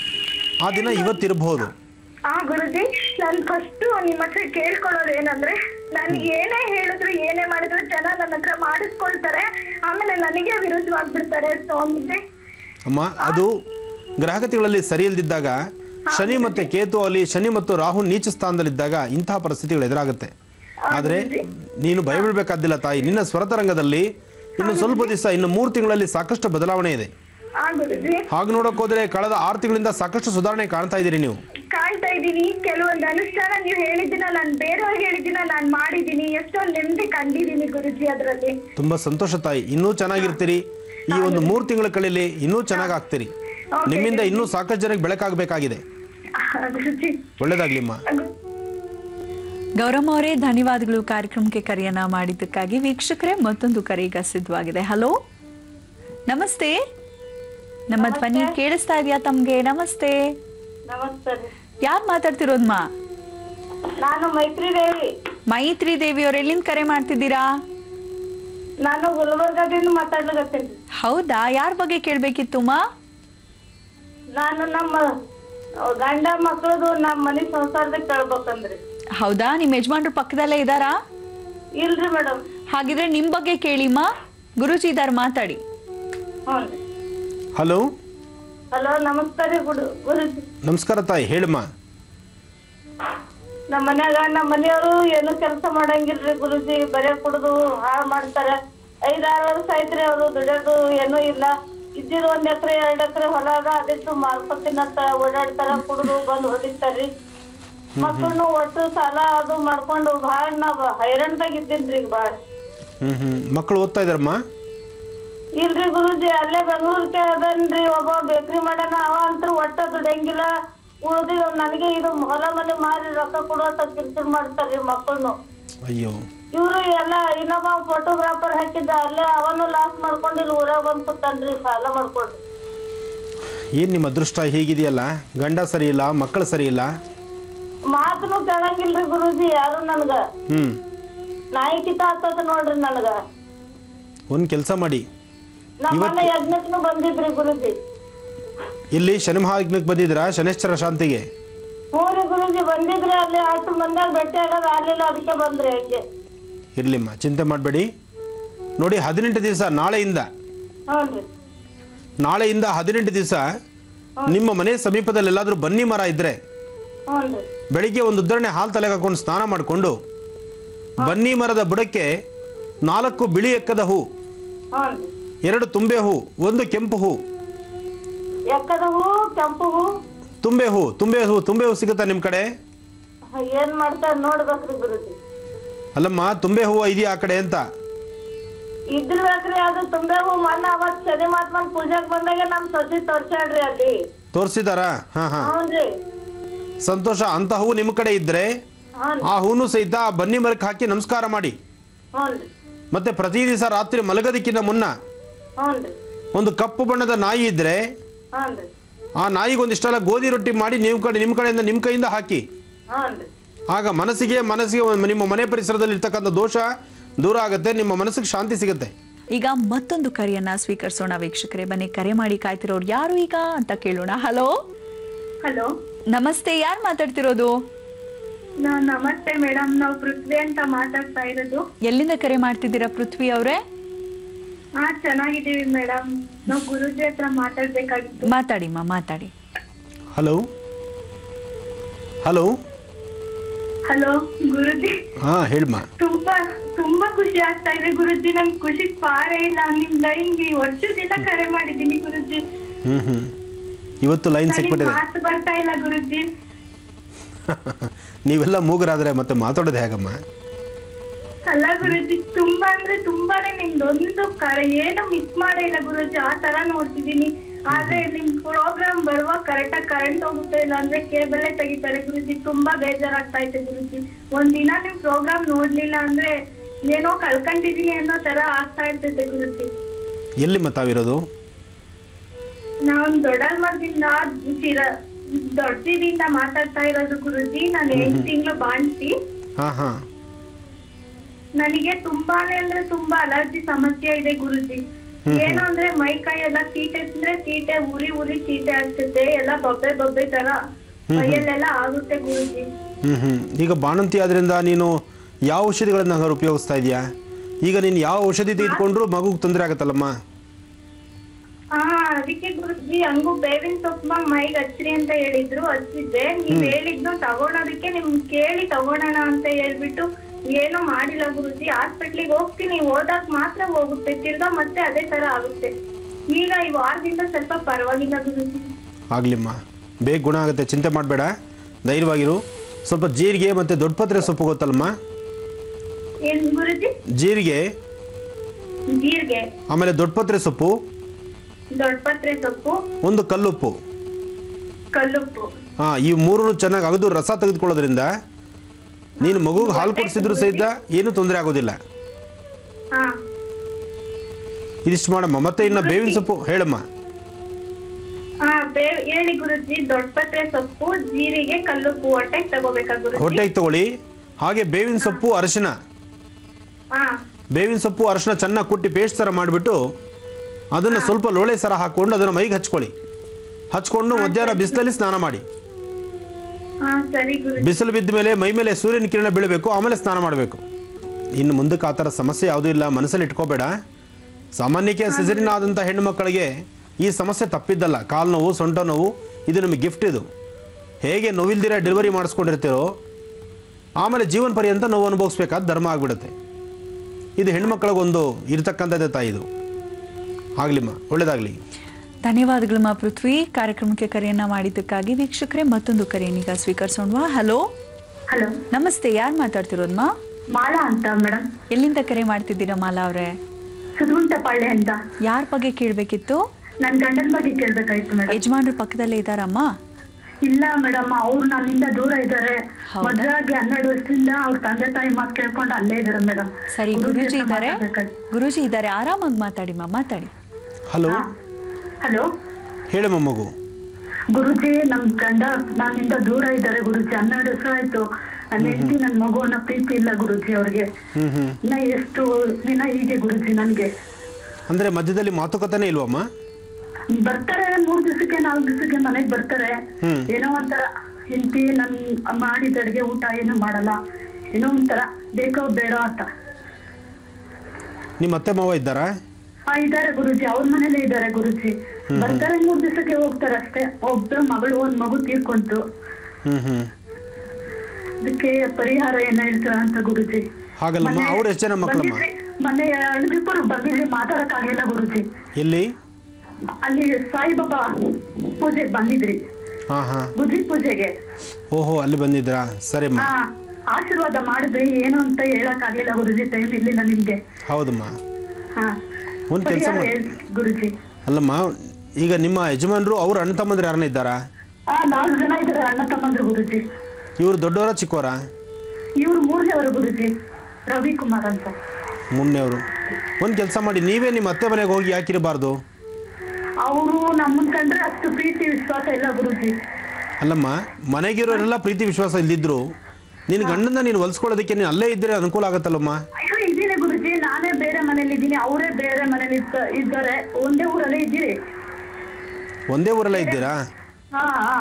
ಆ ದಿನ ಇವತ್ತಿರಬಹುದು ಆ ಗುರುಜಿ ನಾನ್ ಫಸ್ಟ್ ನಿಮ್ಮ ಹತ್ರ ಕೇಳ್ಕೊಳ್ಳೋದು ಏನಂದ್ರೆ ನಾನು ಏನೇ ಹೇಳಿದ್ರು ಏನೇ ಮಾಡಿದ್ರು ಜನ ನನ್ನ ಹತ್ರ ಮಾಡಿಸ್ಕೊಳ್ತಾರೆ ಆಮೇಲೆ ನನಗೆ ವಿರುದ್ಧವಾಗ್ಬಿಡ್ತಾರೆ ಸ್ವಾಮೀಜಿ ಅಮ್ಮ ಅದು ಗ್ರಹಗತಿಗಳಲ್ಲಿ ಸರಿ ಇಲ್ದಿದ್ದಾಗ ಶನಿ ಮತ್ತು ಕೇತು ಅಲ್ಲಿ ಶನಿ ಮತ್ತು ರಾಹು ನೀಚ ಸ್ಥಾನದಲ್ಲಿದ್ದಾಗ ಇಂತಹ ಪರಿಸ್ಥಿತಿಗಳು ಎದುರಾಗುತ್ತೆ ಆದರೆ ನೀನು ಭಯಬೀಳ್ಬೇಕಾದ್ದಿಲ್ಲ ತಾಯಿ ನಿನ್ನ ಸ್ವರತರಂಗದಲ್ಲಿ ಇನ್ನು ಸ್ವಲ್ಪ ದಿವಸ ಇನ್ನು ಮೂರು ತಿಂಗಳಲ್ಲಿ ಸಾಕಷ್ಟು ಬದಲಾವಣೆ ಇದೆ ಆ ಗುರುಜಿ ಹಾಗೆ ನೋಡೋಕೆ ಹೋದರೆ ಕಳೆದ ಆರು ತಿಂಗಳಿಂದ ಸಾಕಷ್ಟು ಸುಧಾರಣೆ ಕಾಣ್ತಾ ಇದ್ದೀರಿ ನೀವು ಕಾಣ್ತಾ ಇದ್ದೀನಿ ಕೆಲವೊಂದು ಅನುಷ್ಠಾನ ನೀವು ಹೇಳಿದ್ದೀನ ನಾನು ಬೇರೆಯವ್ರಿಗೆ ಹೇಳಿದ್ದೀನ ನಾನು ಮಾಡಿದ್ದೀನಿ ಎಷ್ಟೊಂದು ನೆಮ್ಮದಿ ಕಂಡಿದ್ದೀನಿ ಗುರುಜಿ ಅದರಲ್ಲಿ ತುಂಬ ಸಂತೋಷ ತಾಯಿ ಇನ್ನೂ ಚೆನ್ನಾಗಿರ್ತೀರಿ ಈ ಒಂದು ಮೂರು ತಿಂಗಳ ಕಳೀಲಿ ಇನ್ನೂ ಚೆನ್ನಾಗಿ ಆಗ್ತೀರಿ ನಿಮ್ಮಿಂದ ಇನ್ನೂ ಸಾಕಷ್ಟು ಜನಕ್ಕೆ ಬೆಳಕಾಗಬೇಕಾಗಿದೆ ಗುರುಜಿ ಒಳ್ಳೇದಾಗ್ಲಿಮ್ಮ ಗೌರಮ್ಮ ಅವರೇ ಧನ್ಯವಾದಗಳು ಕಾರ್ಯಕ್ರಮಕ್ಕೆ ಕರೆಯನ್ನ ಮಾಡಿದ್ದಕ್ಕಾಗಿ ವೀಕ್ಷಕರೇ ಮತ್ತೊಂದು ಕರೆ ಈಗ ಸಿದ್ಧವಾಗಿದೆ ಹಲೋ ನಮಸ್ತೆ ನಮ್ಮ ಧ್ವನಿ ಕೇಳಿಸ್ತಾ ಇದೆಯಾ ತಮ್ಗೆ ನಮಸ್ತೆ ನಮಸ್ತೆ ಯಾರು ಮಾತಾಡ್ತಿರೋದ್ಮಾ ನಾನು ಮೈತ್ರಿ ದೇವಿ ಮೈತ್ರಿ ದೇವಿಯವ್ರು ಎಲ್ಲಿಂದ ಕರೆ ಮಾಡ್ತಿದ್ದೀರಾ ನಾನು ಗುಲ್ಬರ್ಗದಿಂದ ಮಾತಾಡ್ಲಿಕತ್ತೀನಿ ಹೌದಾ ಯಾರ ಬಗ್ಗೆ ಕೇಳ್ಬೇಕಿತ್ತುಮ್ಮ ನಾನು ನಮ್ಮ ಗಂಡ ಮಕ್ಕಳದು ನಮ್ಮ ಮನೆ ಸಂಸಾರದ ಕೇಳ್ಬೇಕಂದ್ರಿ ಹೌದಾ ನಿಮ್ಮ ಯಜಮಾನ್ರು ಪಕ್ಕದಲ್ಲೇ ಇದ್ದಾರಾ ಇಲ್ರಿ ಮೇಡಮ್ ಹಾಗಿದ್ರೆ ನಿಮ್ ಬಗ್ಗೆ ಕೇಳಿಮ್ಮ ಗುರುಜಿ ಇದಾರೆ ಮಾತಾಡಿ ಹ್ಞೂ ಹಲೋ ಹಲೋ ನಮಸ್ಕಾರ ರೀ ಗುರು ಗುರುಜಿ ನಮಸ್ಕಾರ ತಾಯಿ ಹೇಳಮ್ಮ ನಮ್ಮ ಮನ್ಯಾಗ ನಮ್ಮ ಮನೆಯವರು ಏನು ಕೆಲಸ ಮಾಡಂಗಿಲ್ರಿ ಗುರುಜಿ ಬರೇ ಕುಡ್ದು ಹಾಳು ಮಾಡ್ತಾರೆ ಐದಾರು ವರ್ಷ ಆಯ್ತ್ರಿ ಅವರು ದುಡಿಯೋದು ಏನೂ ಇಲ್ಲ ಇದ್ದಿದ್ ಒಂದ್ ಎಕರೆ ಎರಡ್ ಎಕರೆ ಹೊಲ ಅದ ಅದಿಟ್ಟು ಮಾರ್ಕೊತೀನಂತ ಓಡಾಡ್ತಾರ ಕುಡ್ದು ಬಂದ್ ಹೊಡಿತಾರ್ರಿ ಮಕ್ಕಳನ್ನು ಒಟ್ಟು ಸಾಲ ಅದು ಮಾಡ್ಕೊಂಡು ಭಾಳ ನಾ ಹೈರಾಣದಾಗ ಇದ್ದೀನ್ರಿ ಈಗ ಭಾಳ ಹ್ಞೂ ಹ್ಞೂ ಮಕ್ಕಳು ಓದ್ತಾ ಇದ್ದಾರಮ್ಮ ಇಲ್ರಿ ಗುರುಜಿ ಅಲ್ಲೇ ಬೆಂಗಳೂರ್ಗೆ ಅದನ್ರಿ ಒಬ್ಬ ಬೇಕ್ರಿ ಮಾಡಣ ಅವ ಅಂತೂ ಒಟ್ಟ ದುಡಿಯಂಗಿಲ್ಲ ಉಳ್ದಿ ನನಗೆ ಇದು ಹೊಲ ಮನೆ ಮಾರಿ ರೊಕ್ಕ ಕೊಡುವಂತ ಕಿರ್ಕಿರ್ ಮಾಡ್ತಾರ್ರಿ ಮಕ್ಕಳ್ನು ಅಯ್ಯೋ ಇವ್ರು ಎಲ್ಲ ಇನ್ನೊಬ್ಬ ಫೋಟೋಗ್ರಾಫರ್ ಹಾಕಿದ್ದ ಅಲ್ಲೇ ಅವನು ಲಾಸ್ ಮಾಡ್ಕೊಂಡು ಇಲ್ಲಿ ಊರಾಗ ಬಂದ್ ಕೂತಾನ್ರಿ ಸಾಲ ಮಾಡ್ಕೊಂಡು ಏನು ನಿಮ್ಮ ಅದೃಷ್ಟ ಹೀಗಿದೆಯಲ್ಲ ಗಂಡ ಸರಿ ಇಲ್ಲ ಮಕ್ಕಳು ಸರಿ ಇಲ್ಲ ಮಾತನು ಕೇಳಂಗಿಲ್ರಿ ಗುರುಜಿ ಯಾರು ನನ್ಗ ಹ್ಞೂ ನಾಯಿಕಿತ ಆಗ್ತದ ನೋಡ್ರಿ ನನಗ ಒಂದು ಕೆಲಸ ಮಾಡಿ ನಮ್ಮನ್ನ ಯಜ್ಞಕ್ನು ಬಂದಿದ್ರಿ ಗುರುಜಿ ಇಲ್ಲಿ ಶನಿ ಮಹಾಯಜ್ಞಕ್ಕೆ ಬಂದಿದ್ದೀರಾ ಶನೇಶ್ವರ ಶಾಂತಿಗೆ ಹ್ಞೂ ರೀ ಗುರುಜಿ ಬಂದಿದ್ರಿ ಅಲ್ಲಿ ಅಷ್ಟು ಮಂದಾಗ ಭೇಟಿ ಆಗೋದ್ ಆಗ್ಲಿಲ್ಲ ಅದಕ್ಕೆ ಬಂದ್ರಿ ಯಾಕೆ ಇರಲಿಮ್ಮ ಚಿಂತೆ ಮಾಡಬೇಡಿ ನೋಡಿ ಹದಿನೆಂಟು ದಿವಸ ನಾಳೆಯಿಂದ ಹ್ಞೂನ್ರಿ ನಾಳೆಯಿಂದ ಹದಿನೆಂಟು ದಿವಸ ನಿಮ್ಮ ಮನೆ ಸಮೀಪದಲ್ಲಿ ಎಲ್ಲಾದರೂ ಬನ್ನಿ ಮರ ಇದ್ದರೆ ಹ್ಞೂನ್ರಿ ಬೆಳಿಗ್ಗೆ ಒಂದು ಉದ್ದರಣೆ ಹಾಲು ತಲೆಗೆ ಹಾಕೊಂಡು ಸ್ನಾನ ಮಾಡಿಕೊಂಡು ಬನ್ನಿ ಮರದ ಬುಡಕ್ಕೆ ನಾಲ್ಕು ಬಿಳಿ ಎಕ್ಕದ ಹೂ ಹ್ಞೂನ್ರಿ ಎರಡು ತುಂಬೆ ಹೂ ಒಂದು ಕೆಂಪು ಹೂ ಎಕ್ಕದ ಹೂ ಕೆಂಪು ಹೂ ತುಂಬೆ ಹೂ ತುಂಬೆ ಹೂ ತುಂಬೆ ಹೂ ಸಿಗುತ್ತಾ ನಿಮ್ಮ ಕಡೆ ಏನ್ ಮಾಡ್ತಾರ ನೋಡ್ಬೇಕ್ರಿ ಗುರುಜಿ ಅಲ್ಲಮ್ಮ ತುಂಬೆ ಹೂವು ಇದೆಯಾ ಆ ಕಡೆ ಅಂತ ಇದ್ರಬೇಕ್ರಿ ಅದು ತುಂಬೆ ಹೂ ಮೊನ್ನೆ ಅವತ್ ಶನಿ ಮಹಾತ್ಮನ್ ಪೂಜಾಕ್ ಬಂದಾಗ ನಮ್ ಸೊಸಿ ತೋರ್ಸ್ಯಾಳ್ರಿ ಅಲ್ಲಿ ತೋರಿಸಿದಾರಾ ಹಾಂ ಹಾಂ ಹ್ಞೂನ್ರಿ ಸಂತೋಷ ಅಂತ ಹೂ ನಿಮ್ಮ ಕಡೆ ಇದ್ದರೆ ಹ್ಞೂನ್ರಿ ಆ ಹೂನು ಸಹಿತ ಆ ಬನ್ನಿ ಮರಕ್ಕೆ ಹಾಕಿ ನಮಸ್ಕಾರ ಮಾಡಿ ಹ್ಞೂನ್ರಿ ಮತ್ತೆ ಪ್ರತಿ ದಿವಸ ರಾತ್ರಿ ಮಲಗೋದಕ್ಕಿಂತ ಮುನ್ನ ಹ್ಞೂನ್ರಿ ಒಂದು ಕಪ್ಪು ಬಣ್ಣದ ನಾಯಿ ಇದ್ದರೆ ಹ್ಞೂನ್ರಿ ಆ ನಾಯಿಗೆ ಒಂದಿಷ್ಟೆಲ್ಲ ಗೋಧಿ ರೊಟ್ಟಿ ಮಾಡಿ ನೀವು ಕಡೆ ನಿಮ್ಮ ಕಡೆಯಿಂದ ನಿಮ್ಮ ಕೈಯಿಂದ ಹಾಕಿ ಹ್ಞೂನ್ರಿ ಆಗ ಮನಸ್ಸಿಗೆ ಮನಸ್ಸಿಗೆ ಒಂದು ನಿಮ್ಮ ಮನೆ ಪರಿಸರದಲ್ಲಿ ಇರ್ತಕ್ಕಂಥ ದೋಷ ದೂರ ಆಗುತ್ತೆ ನಿಮ್ಮ ಮನಸ್ಸಿಗೆ ಶಾಂತಿ ಸಿಗುತ್ತೆ ಈಗ ಮತ್ತೊಂದು ಕರೆಯನ್ನ ಸ್ವೀಕರಿಸೋಣ ವೀಕ್ಷಕರೇ ಬನ್ನಿ ಕರೆ ಮಾಡಿ ಕಾಯ್ತಿರೋರು ಯಾರು ಈಗ ಅಂತ ಕೇಳೋಣ ಹಲೋ ಹಲೋ ನಮಸ್ತೆ ಯಾರು ಮಾತಾಡ್ತಿರೋದು ನಾ ನಮಸ್ತೆ ಮೇಡಮ್ ನಾವು ಪೃಥ್ವಿ ಅಂತ ಮಾತಾಡ್ತಾ ಇರೋದು ಎಲ್ಲಿಂದ ಕರೆ ಮಾಡ್ತಿದ್ದೀರಾ ಪೃಥ್ವಿ ಅವರೇ ಹಾ ಚೆನ್ನಾಗಿದ್ದೀವಿ ಮೇಡಮ್ ನಾವು ಗುರುಜಿ ಹತ್ರ ಮಾತಾಡ್ಬೇಕಾಗಿತ್ತು ಮಾತಾಡಿಮ್ಮ ಮಾತಾಡಿ ಹಲೋ ಹಲೋ ಹಲೋ ಗುರುಜಿ ಹಾಂ ಹೇಳಮ್ಮ ತುಂಬಾ ತುಂಬಾ ಖುಷಿ ಆಗ್ತಾ ಇದೆ ಗುರುಜಿ ನನ್ ಖುಷಿ ಪಾರೇ ಇಲ್ಲ ನಿಮ್ ಲೈನ್ಗೆ ವರ್ಷದಿಂದ ಕರೆ ಮಾಡಿದ್ದೀನಿ ಗುರುಜಿ ಹ್ಞೂ ಹ್ಞೂ ಇವತ್ತು ಲೈನ್ ನನಗ್ ಸಿಕ್ಬಿಟ್ಟಿದೆ ಮಾತು ಬರ್ತಾ ಇಲ್ಲ ಗುರುಜಿ ನೀವೆಲ್ಲ ಮೂಗರಾದರೆ ಮತ್ತೆ ಮಾತಾಡೋದು ಹೇಗಮ್ಮ ಅಲ್ಲ ಗುರುಜಿ ತುಂಬಾ ಅಂದ್ರೆ ತುಂಬಾನೇ ನಿಮ್ದೊಂದು ಕರೆ ಏನು ಮಿಸ್ ಮಾಡೇ ಇಲ್ಲ ಗುರುಜಿ ಆ ತರ ನೋಡ್ತಿದೀನಿ ಆದ್ರೆ ನಿಮ್ ಪ್ರೋಗ್ರಾಮ್ ಬರುವಾಗ ಕರೆಕ್ಟ್ ಆಗಿ ಕರೆಂಟ್ ಹೋಗುತ್ತೆ ಇಲ್ಲ ಅಂದ್ರೆ ಕೇಬಲ್ ತೆಗಿತಾರೆ ಗುರುಜಿ ತುಂಬಾ ಬೇಜಾರಾಗ್ತಾ ಐತೆ ಗುರುಜಿ ಒಂದ್ ದಿನ ನಿಮ್ ಪ್ರೋಗ್ರಾಮ್ ನೋಡ್ಲಿಲ್ಲ ಅಂದ್ರೆ ಏನೋ ಕಳ್ಕೊಂಡಿದೀನಿ ಅನ್ನೋ ತರ ಆಗ್ತಾ ಇರ್ತೈತೆ ಗುರುಜಿ ಎಲ್ಲಿ ತಾವಿರೋದು ನಾನ್ ದೊಡ್ಡಲ್ಮರದಿಂದ ಚಿರ ದೊಡ್ಡದಿಂದ ಮಾತಾಡ್ತಾ ಇರೋದು ಗುರುಜಿ ನಾನು ಎಂಟು ತಿಂಗಳು ಬಾಣ್ಸಿ ಹಾಂ ಹಾಂ ನನಗೆ ತುಂಬಾನೇ ಅಂದ್ರೆ ತುಂಬಾ ಅಲರ್ಜಿ ಸಮಸ್ಯೆ ಇದೆ ಗುರುಜಿ ಏನು ಅಂದ್ರೆ ಮೈ ಕೈ ಎಲ್ಲ ಕೀಟೆ ಅಂದ್ರೆ ಕೀಟೆ ಉರಿ ಉರಿ ಕೀಟೆ ಆಗ್ತದೆ ಎಲ್ಲ ಬೊಬ್ಬೆ ಬೊಬ್ಬೆ ತರ ಮೈಯಲ್ಲೆಲ್ಲ ಆಗುತ್ತೆ ಗುರುಜಿ ಹ್ಞೂ ಹ್ಞೂ ಈಗ ಬಾಣಂತಿ ಆದ್ರಿಂದ ನೀನು ಯಾವ ಔಷಧಿಗಳನ್ನು ಹಂಗಾರೆ ಉಪಯೋಗಿಸ್ತಾ ಇದೆಯಾ ಈಗ ನೀನು ಯಾವ ಔಷಧಿ ತೆಗೆದುಕೊಂಡ್ರು ಮಗುಗೆ ತೊಂದರೆ ಆಗುತ್ತಲ್ಲಮ್ಮ ಹಾ ಅದಕ್ಕೆ ಗುರುಜಿ ಹಂಗು ಬೇವಿನ ಸೊಪ್ಪು ಮೈಗೆ ಹಚ್ಚ್ರಿ ಅಂತ ಹೇಳಿದ್ರು ಹಚ್ಚಿದ್ದೆ ನೀವ್ ಹೇಳಿದ್ನು ತಗೊಳೋದಕ್ಕೆ ನಿಮ್ ಕೇಳಿ ತಗೊಳೋಣ ಅಂತ ಹೇಳ್ಬಿಟ್ಟು ಏನು ಮಾಡಿಲ್ಲ ಗುರುಜಿ ಹಾಸ್ಪಿಟ್ಲಿಗೆ ಹೋಗ್ತೀನಿ ಹೋದಾಗ ಮಾತ್ರ ಹೋಗುತ್ತೆ ತಿರ್ಗಾ ಮತ್ತೆ ಅದೇ ತರ ಆಗುತ್ತೆ ಈಗ ಈ ವಾರದಿಂದ ಸ್ವಲ್ಪ ಪರವಾಗಿಲ್ಲ ಗುರುಜಿ ಆಗಲಿಮ್ಮ ಬೇಗ ಗುಣ ಆಗುತ್ತೆ ಚಿಂತೆ ಮಾಡಬೇಡ ಧೈರ್ಯವಾಗಿರು ಸ್ವಲ್ಪ ಜೀರಿಗೆ ಮತ್ತು ದೊಡ್ಡಪತ್ರೆ ಸೊಪ್ಪು ಗೊತ್ತಲ್ಲಮ್ಮ ಏನ್ ಗುರುಜಿ ಜೀರಿಗೆ ಜೀರಿಗೆ ಆಮೇಲೆ ದೊಡ್ಡಪತ್ರೆ ಸೊಪ್ಪು ದೊಡ್ಡಪತ್ರೆ ಸೊಪ್ಪು ಒಂದು ಕಲ್ಲುಪ್ಪು ಕಲ್ಲುಪ್ಪು ಹಾಂ ಈ ಮೂರನ್ನು ಚೆನ್ನಾಗಿ ಅಗದು ರಸ ತೆಗೆದುಕೊಳ್ಳೋದ್ರಿಂದ ನೀನು ಮಗುಗೆ ಹಾಲು ಕುಡಿಸಿದ್ರು ಸಹಿತ ಏನೂ ತೊಂದರೆ ಆಗೋದಿಲ್ಲ ಹಾ ಇದಿಷ್ಟು ಮಾಡಮ್ಮ ಮತ್ತೆ ಇನ್ನು ಬೇವಿನ ಸೊಪ್ಪು ಹೇಳಮ್ಮ ಹಾ ಬೇ ಹೇಳಿ ಗುರುಜಿ ದೊಡ್ಡಪತ್ರೆ ಸೊಪ್ಪು ಜೀರಿಗೆ ಕಲ್ಲುಪ್ಪು ಹೊಟ್ಟೆಗೆ ತಗೋಬೇಕಾ ಗುರುಜಿ ಹೊಟ್ಟೆಗೆ ತಗೊಳ್ಳಿ ಹಾಗೆ ಬೇವಿನ ಸೊಪ್ಪು ಅರಿಶಿನ ಹಾ ಬೇವಿನ ಸೊಪ್ಪು ಅರಿಶಿನ ಚೆನ್ನಾಗಿ ಕುಟ್ಟಿ ಪೇಸ್ಟ್ ಥರ ಮಾಡಿಬಿಟ್ಟು ಅದನ್ನು ಸ್ವಲ್ಪ ಲೋಳೆ ಸರ ಹಾಕ್ಕೊಂಡು ಅದನ್ನು ಮೈಗೆ ಹಚ್ಕೊಳ್ಳಿ ಹಚ್ಕೊಂಡು ಮಧ್ಯಾಹ್ನ ಬಿಸಿಲಲ್ಲಿ ಸ್ನಾನ ಮಾಡಿ ಹಾ ಸರಿ ಗುರುಜಿ ಬಿಸಿಲು ಬಿದ್ದ ಮೇಲೆ ಮೈ ಮೇಲೆ ಸೂರ್ಯನ ಕಿರಣ ಬೀಳಬೇಕು ಆಮೇಲೆ ಸ್ನಾನ ಮಾಡಬೇಕು ಇನ್ನು ಮುಂದಕ್ಕೆ ಆ ಥರ ಸಮಸ್ಯೆ ಯಾವುದೂ ಇಲ್ಲ ಮನಸ್ಸಲ್ಲಿ ಇಟ್ಕೋಬೇಡ ಸಾಮಾನ್ಯಕ್ಕೆ ಸಿಸರಿನ್ ಆದಂಥ ಹೆಣ್ಣು ಮಕ್ಕಳಿಗೆ ಈ ಸಮಸ್ಯೆ ತಪ್ಪಿದ್ದಲ್ಲ ಕಾಲು ನೋವು ಸೊಂಟ ನೋವು ಇದು ನಿಮಗೆ ಗಿಫ್ಟ್ ಇದು ಹೇಗೆ ನೋವಿಲ್ದಿರ ಡೆಲಿವರಿ ಮಾಡಿಸ್ಕೊಂಡಿರ್ತೀರೋ ಆಮೇಲೆ ಜೀವನ ಪರ್ಯಂತ ನೋವು ಅನುಭವಿಸ್ಬೇಕಾದ ಧರ್ಮ ಆಗಿಬಿಡುತ್ತೆ ಇದು ಹೆಣ್ಮಕ್ಳಿಗೊಂದು ಇರತಕ್ಕಂಥದ್ದೇ ತಾಯಿ ಇದು ಆಗಲಿಮ್ಮ ಒಳ್ಳೇದಾಗಲಿ ಧನ್ಯವಾದಗಳು ಮಾ ಪೃಥ್ವಿ ಕಾರ್ಯಕ್ರಮಕ್ಕೆ ಕರೆಯನ್ನ ಮಾಡಿದ್ದಕ್ಕಾಗಿ ವೀಕ್ಷಕರೇ ಮತ್ತೊಂದು ಕರೆಯನ್ನೀಗ ಸ್ವೀಕರಿಸೋಣವಾ ಹಲೋ ಹಲೋ ನಮಸ್ತೆ ಯಾರು ಮಾತಾಡ್ತಿರೋದ್ಮಾ ಮಾಲಾ ಅಂತ ಮೇಡಮ್ ಎಲ್ಲಿಂದ ಕರೆ ಮಾಡ್ತಿದ್ದೀರಾ ಮಾಲಾ ಅವರೇ ಸುಧುಂಟಪಾಳ್ಯ ಅಂತ ಯಾರ ಬಗ್ಗೆ ಕೇಳಬೇಕಿತ್ತು ನನ್ ಗಂಡನ ಬಗ್ಗೆ ಕೇಳ್ಬೇಕಾಯ್ತು ಮೇಡಮ್ ಯಜಮಾನ್ರ ಪಕ್ಕದಲ್ಲೇ ಇದ್ದಾರಮ್ಮ ಇಲ್ಲ ಮೇಡಮ್ ಅವ್ರು ನನ್ನಿಂದ ದೂರ ಇದ್ದಾರೆ ಹೌದಾ? ಮದ್ವೆ ಆಗಿ ಹನ್ನೆರಡು ವರ್ಷದಿಂದ ಅವ್ರ ತಂದೆ ತಾಯಿ ಮಾತು ಕೇಳ್ಕೊಂಡು ಅಲ್ಲೇ ಇದಾರೆ ಮೇಡಮ್ ಸರಿ ಗುರೂಜಿ ಇದ್ದಾರೆ ಗುರೂಜಿ ಇದ್ದಾರೆ ಆರಾಮಾಗಿ ಮಾತಾಡಿಮ್ಮ ಮಾತಾಡಿ ಹಲೋ ಹಲೋ ಹೇಳಮ್ಮ ಮಗು ಗುರುಜಿ ನಮ್ ಗಂಡ ನನ್ನಿಂದ ದೂರ ಇದ್ದಾರೆ ಗುರುಜಿ ಹನ್ನೆರಡು ವರ್ಷ ಆಯ್ತು ನನ್ನ ಹೆಂಡತಿ ನನ್ ಮಗುವನ್ನ ಪ್ರೀತಿ ಇಲ್ಲ ಗುರುಜಿ ಅವ್ರಿಗೆ ಹ್ಞೂ ಹ್ಞೂ ಇನ್ನ ಎಷ್ಟು ದಿನ ಹೀಗೆ ಗುರುಜಿ ನನ್ಗೆ ಅಂದರೆ ಮಧ್ಯದಲ್ಲಿ ಮಾತುಕತೆನೇ ಇಲ್ವಮ್ಮ ಬರ್ತಾರೆ ಮೂರ್ ದಿವಸಕ್ಕೆ ನಾಲ್ಕು ದಿವಸಕ್ಕೆ ಮನೆಗ್ ಬರ್ತಾರೆ ಹ್ಮ್. ಏನೋ ಒಂಥರ ಹೆಂಡತಿ ನನ್ ಮಾಡಿದ ಅಡ್ಗೆ ಊಟ ಏನು ಮಾಡಲ್ಲ ಏನೋ ಒಂಥರ ಬೇಕೋ ಬೇಡ ಅಂತ ನಿಮ್ಮ ಅತ್ತೆ ಮಾವ ಇದ್ದಾರಾ ಆ ಇದಾರೆ ಗುರುಜಿ ಅವ್ರ ಮನೇಲೆ ಇದಾರೆ ಗುರುಜಿ ಬರ್ತಾರೆ ಮೂರ್ ದಿವಸಕ್ಕೆ ಹೋಗ್ತಾರೆ ಅಷ್ಟೇ ಒಬ್ಬ ಮಗಳು ಒಂದ್ ಮಗು ತೀರ್ಕೊಂತು ಹ್ಞೂ ಹ್ಞೂ ಅದಕ್ಕೆ ಪರಿಹಾರ ಏನ್ ಹೇಳ್ತೀರ ಅಂತ ಗುರುಜಿ ಹಾಗಲ್ಲಮ್ಮ ಮೊನ್ನೆ ಅವ್ರು ಎಷ್ಟು ಜನ ಮಕ್ಕಳಮ್ಮ ಬಂದಿದ್ರಿ, ಮೊನ್ನೆ ಅಳ್ದಿಬ್ಬರು ಬಂದಿದ್ರಿ ಮಾತಾಡಕ್ ಆಗಿಲ್ಲ ಗುರುಜಿ ಎಲ್ಲಿ ಅಲ್ಲಿ ಸಾಯಿಬಾಬಾ ಪೂಜೆಗೆ ಬಂದಿದ್ರಿ ಹಾಂ ಹಾಂ ಗುಜಿ ಪೂಜೆಗೆ ಓಹೋ ಅಲ್ಲಿ ಬಂದಿದ್ರಾ ಸರಿಮ್ಮ ಹಾ ಆಶೀರ್ವಾದ ಮಾಡಿದ್ರಿ ಏನು ಅಂತ ಹೇಳಕ್ ಆಗಿಲ್ಲ ಗುರುಜಿ ಟೈಮ್ ಇರ್ಲಿಲ್ಲ ನಿಮ್ಗೆ ಹೌದಮ್ಮ ಹಾ ಒಂದ್ ಕೆಲ್ಸ ಪರಿಹಾರ ಮಾಡು. ಹೇಳ್ ಗುರುಜಿ ಅಲ್ಲಮ್ಮ ಈಗ ನಿಮ್ಮ ಯಜಮಾನರು ಅವ್ರ ಅಣ್ಣ ತಮ್ಮಂದ್ರೆ ಯಾರನ್ನ ಇದ್ದಾರಾ ಆ ನಾಲ್ಕು ಜನ ಇದಾರೆ ಅಣ್ಣ ತಮ್ಮಂದ್ರು ಗುರುಜಿ ಇವ್ರು ದೊಡ್ಡವರ ಚಿಕ್ಕವರ ಇವ್ರು ಮೂರನೇವರು ಗುರುಜಿ ರವಿಕುಮಾರ್ ಅಂತ ಮುನ್ನೆಯವರು ಒಂದು ಕೆಲಸ ಮಾಡಿ ನೀವೇ ನಿಮ್ಮ ಅತ್ತೆ ಮನೆಗೆ ಹೋಗಿ ಯಾಕಿರಬಾರ್ದು ಅವರು ನಮ್ಮನ್ ಕಂಡ್ರೆ ಅಷ್ಟು ಪ್ರೀತಿ ವಿಶ್ವಾಸ ಇಲ್ಲ ಗುರುಜಿ ಅಲ್ಲಮ್ಮ ಮನೆಗಿರೋರೆಲ್ಲ ಪ್ರೀತಿ ವಿಶ್ವಾಸ ಇಲ್ದಿದ್ರು ನಿನ್ನ ಗಂಡನ್ನ ನೀನು ಹೊಲ್ಸ್ಕೊಳ್ಳೋದಕ್ಕೆ ನೀನು ಅಲ್ಲೇ ಇದ್ದರೆ ಅನುಕೂಲ ಆಗತ್ತಲ್ಲಮ್ಮ ಅಯ್ಯೋ ಇದ್ದೀನಿ ಗುರುಜಿ ನಾನೇ ಬೇರೆ ಮನೇಲಿ ಇದ್ದೀನಿ ಅವರೇ ಬೇರೆ ಮನೇಲಿ ಇದ್ದ- ಇದ್ದಾರೆ ಒಂದೇ ಊರಲ್ಲೇ ಇದ್ದೀರಿ ಒಂದೇ ಊರಲ್ಲೇ ಇದ್ದೀರಾ ಹಾ ಹಾ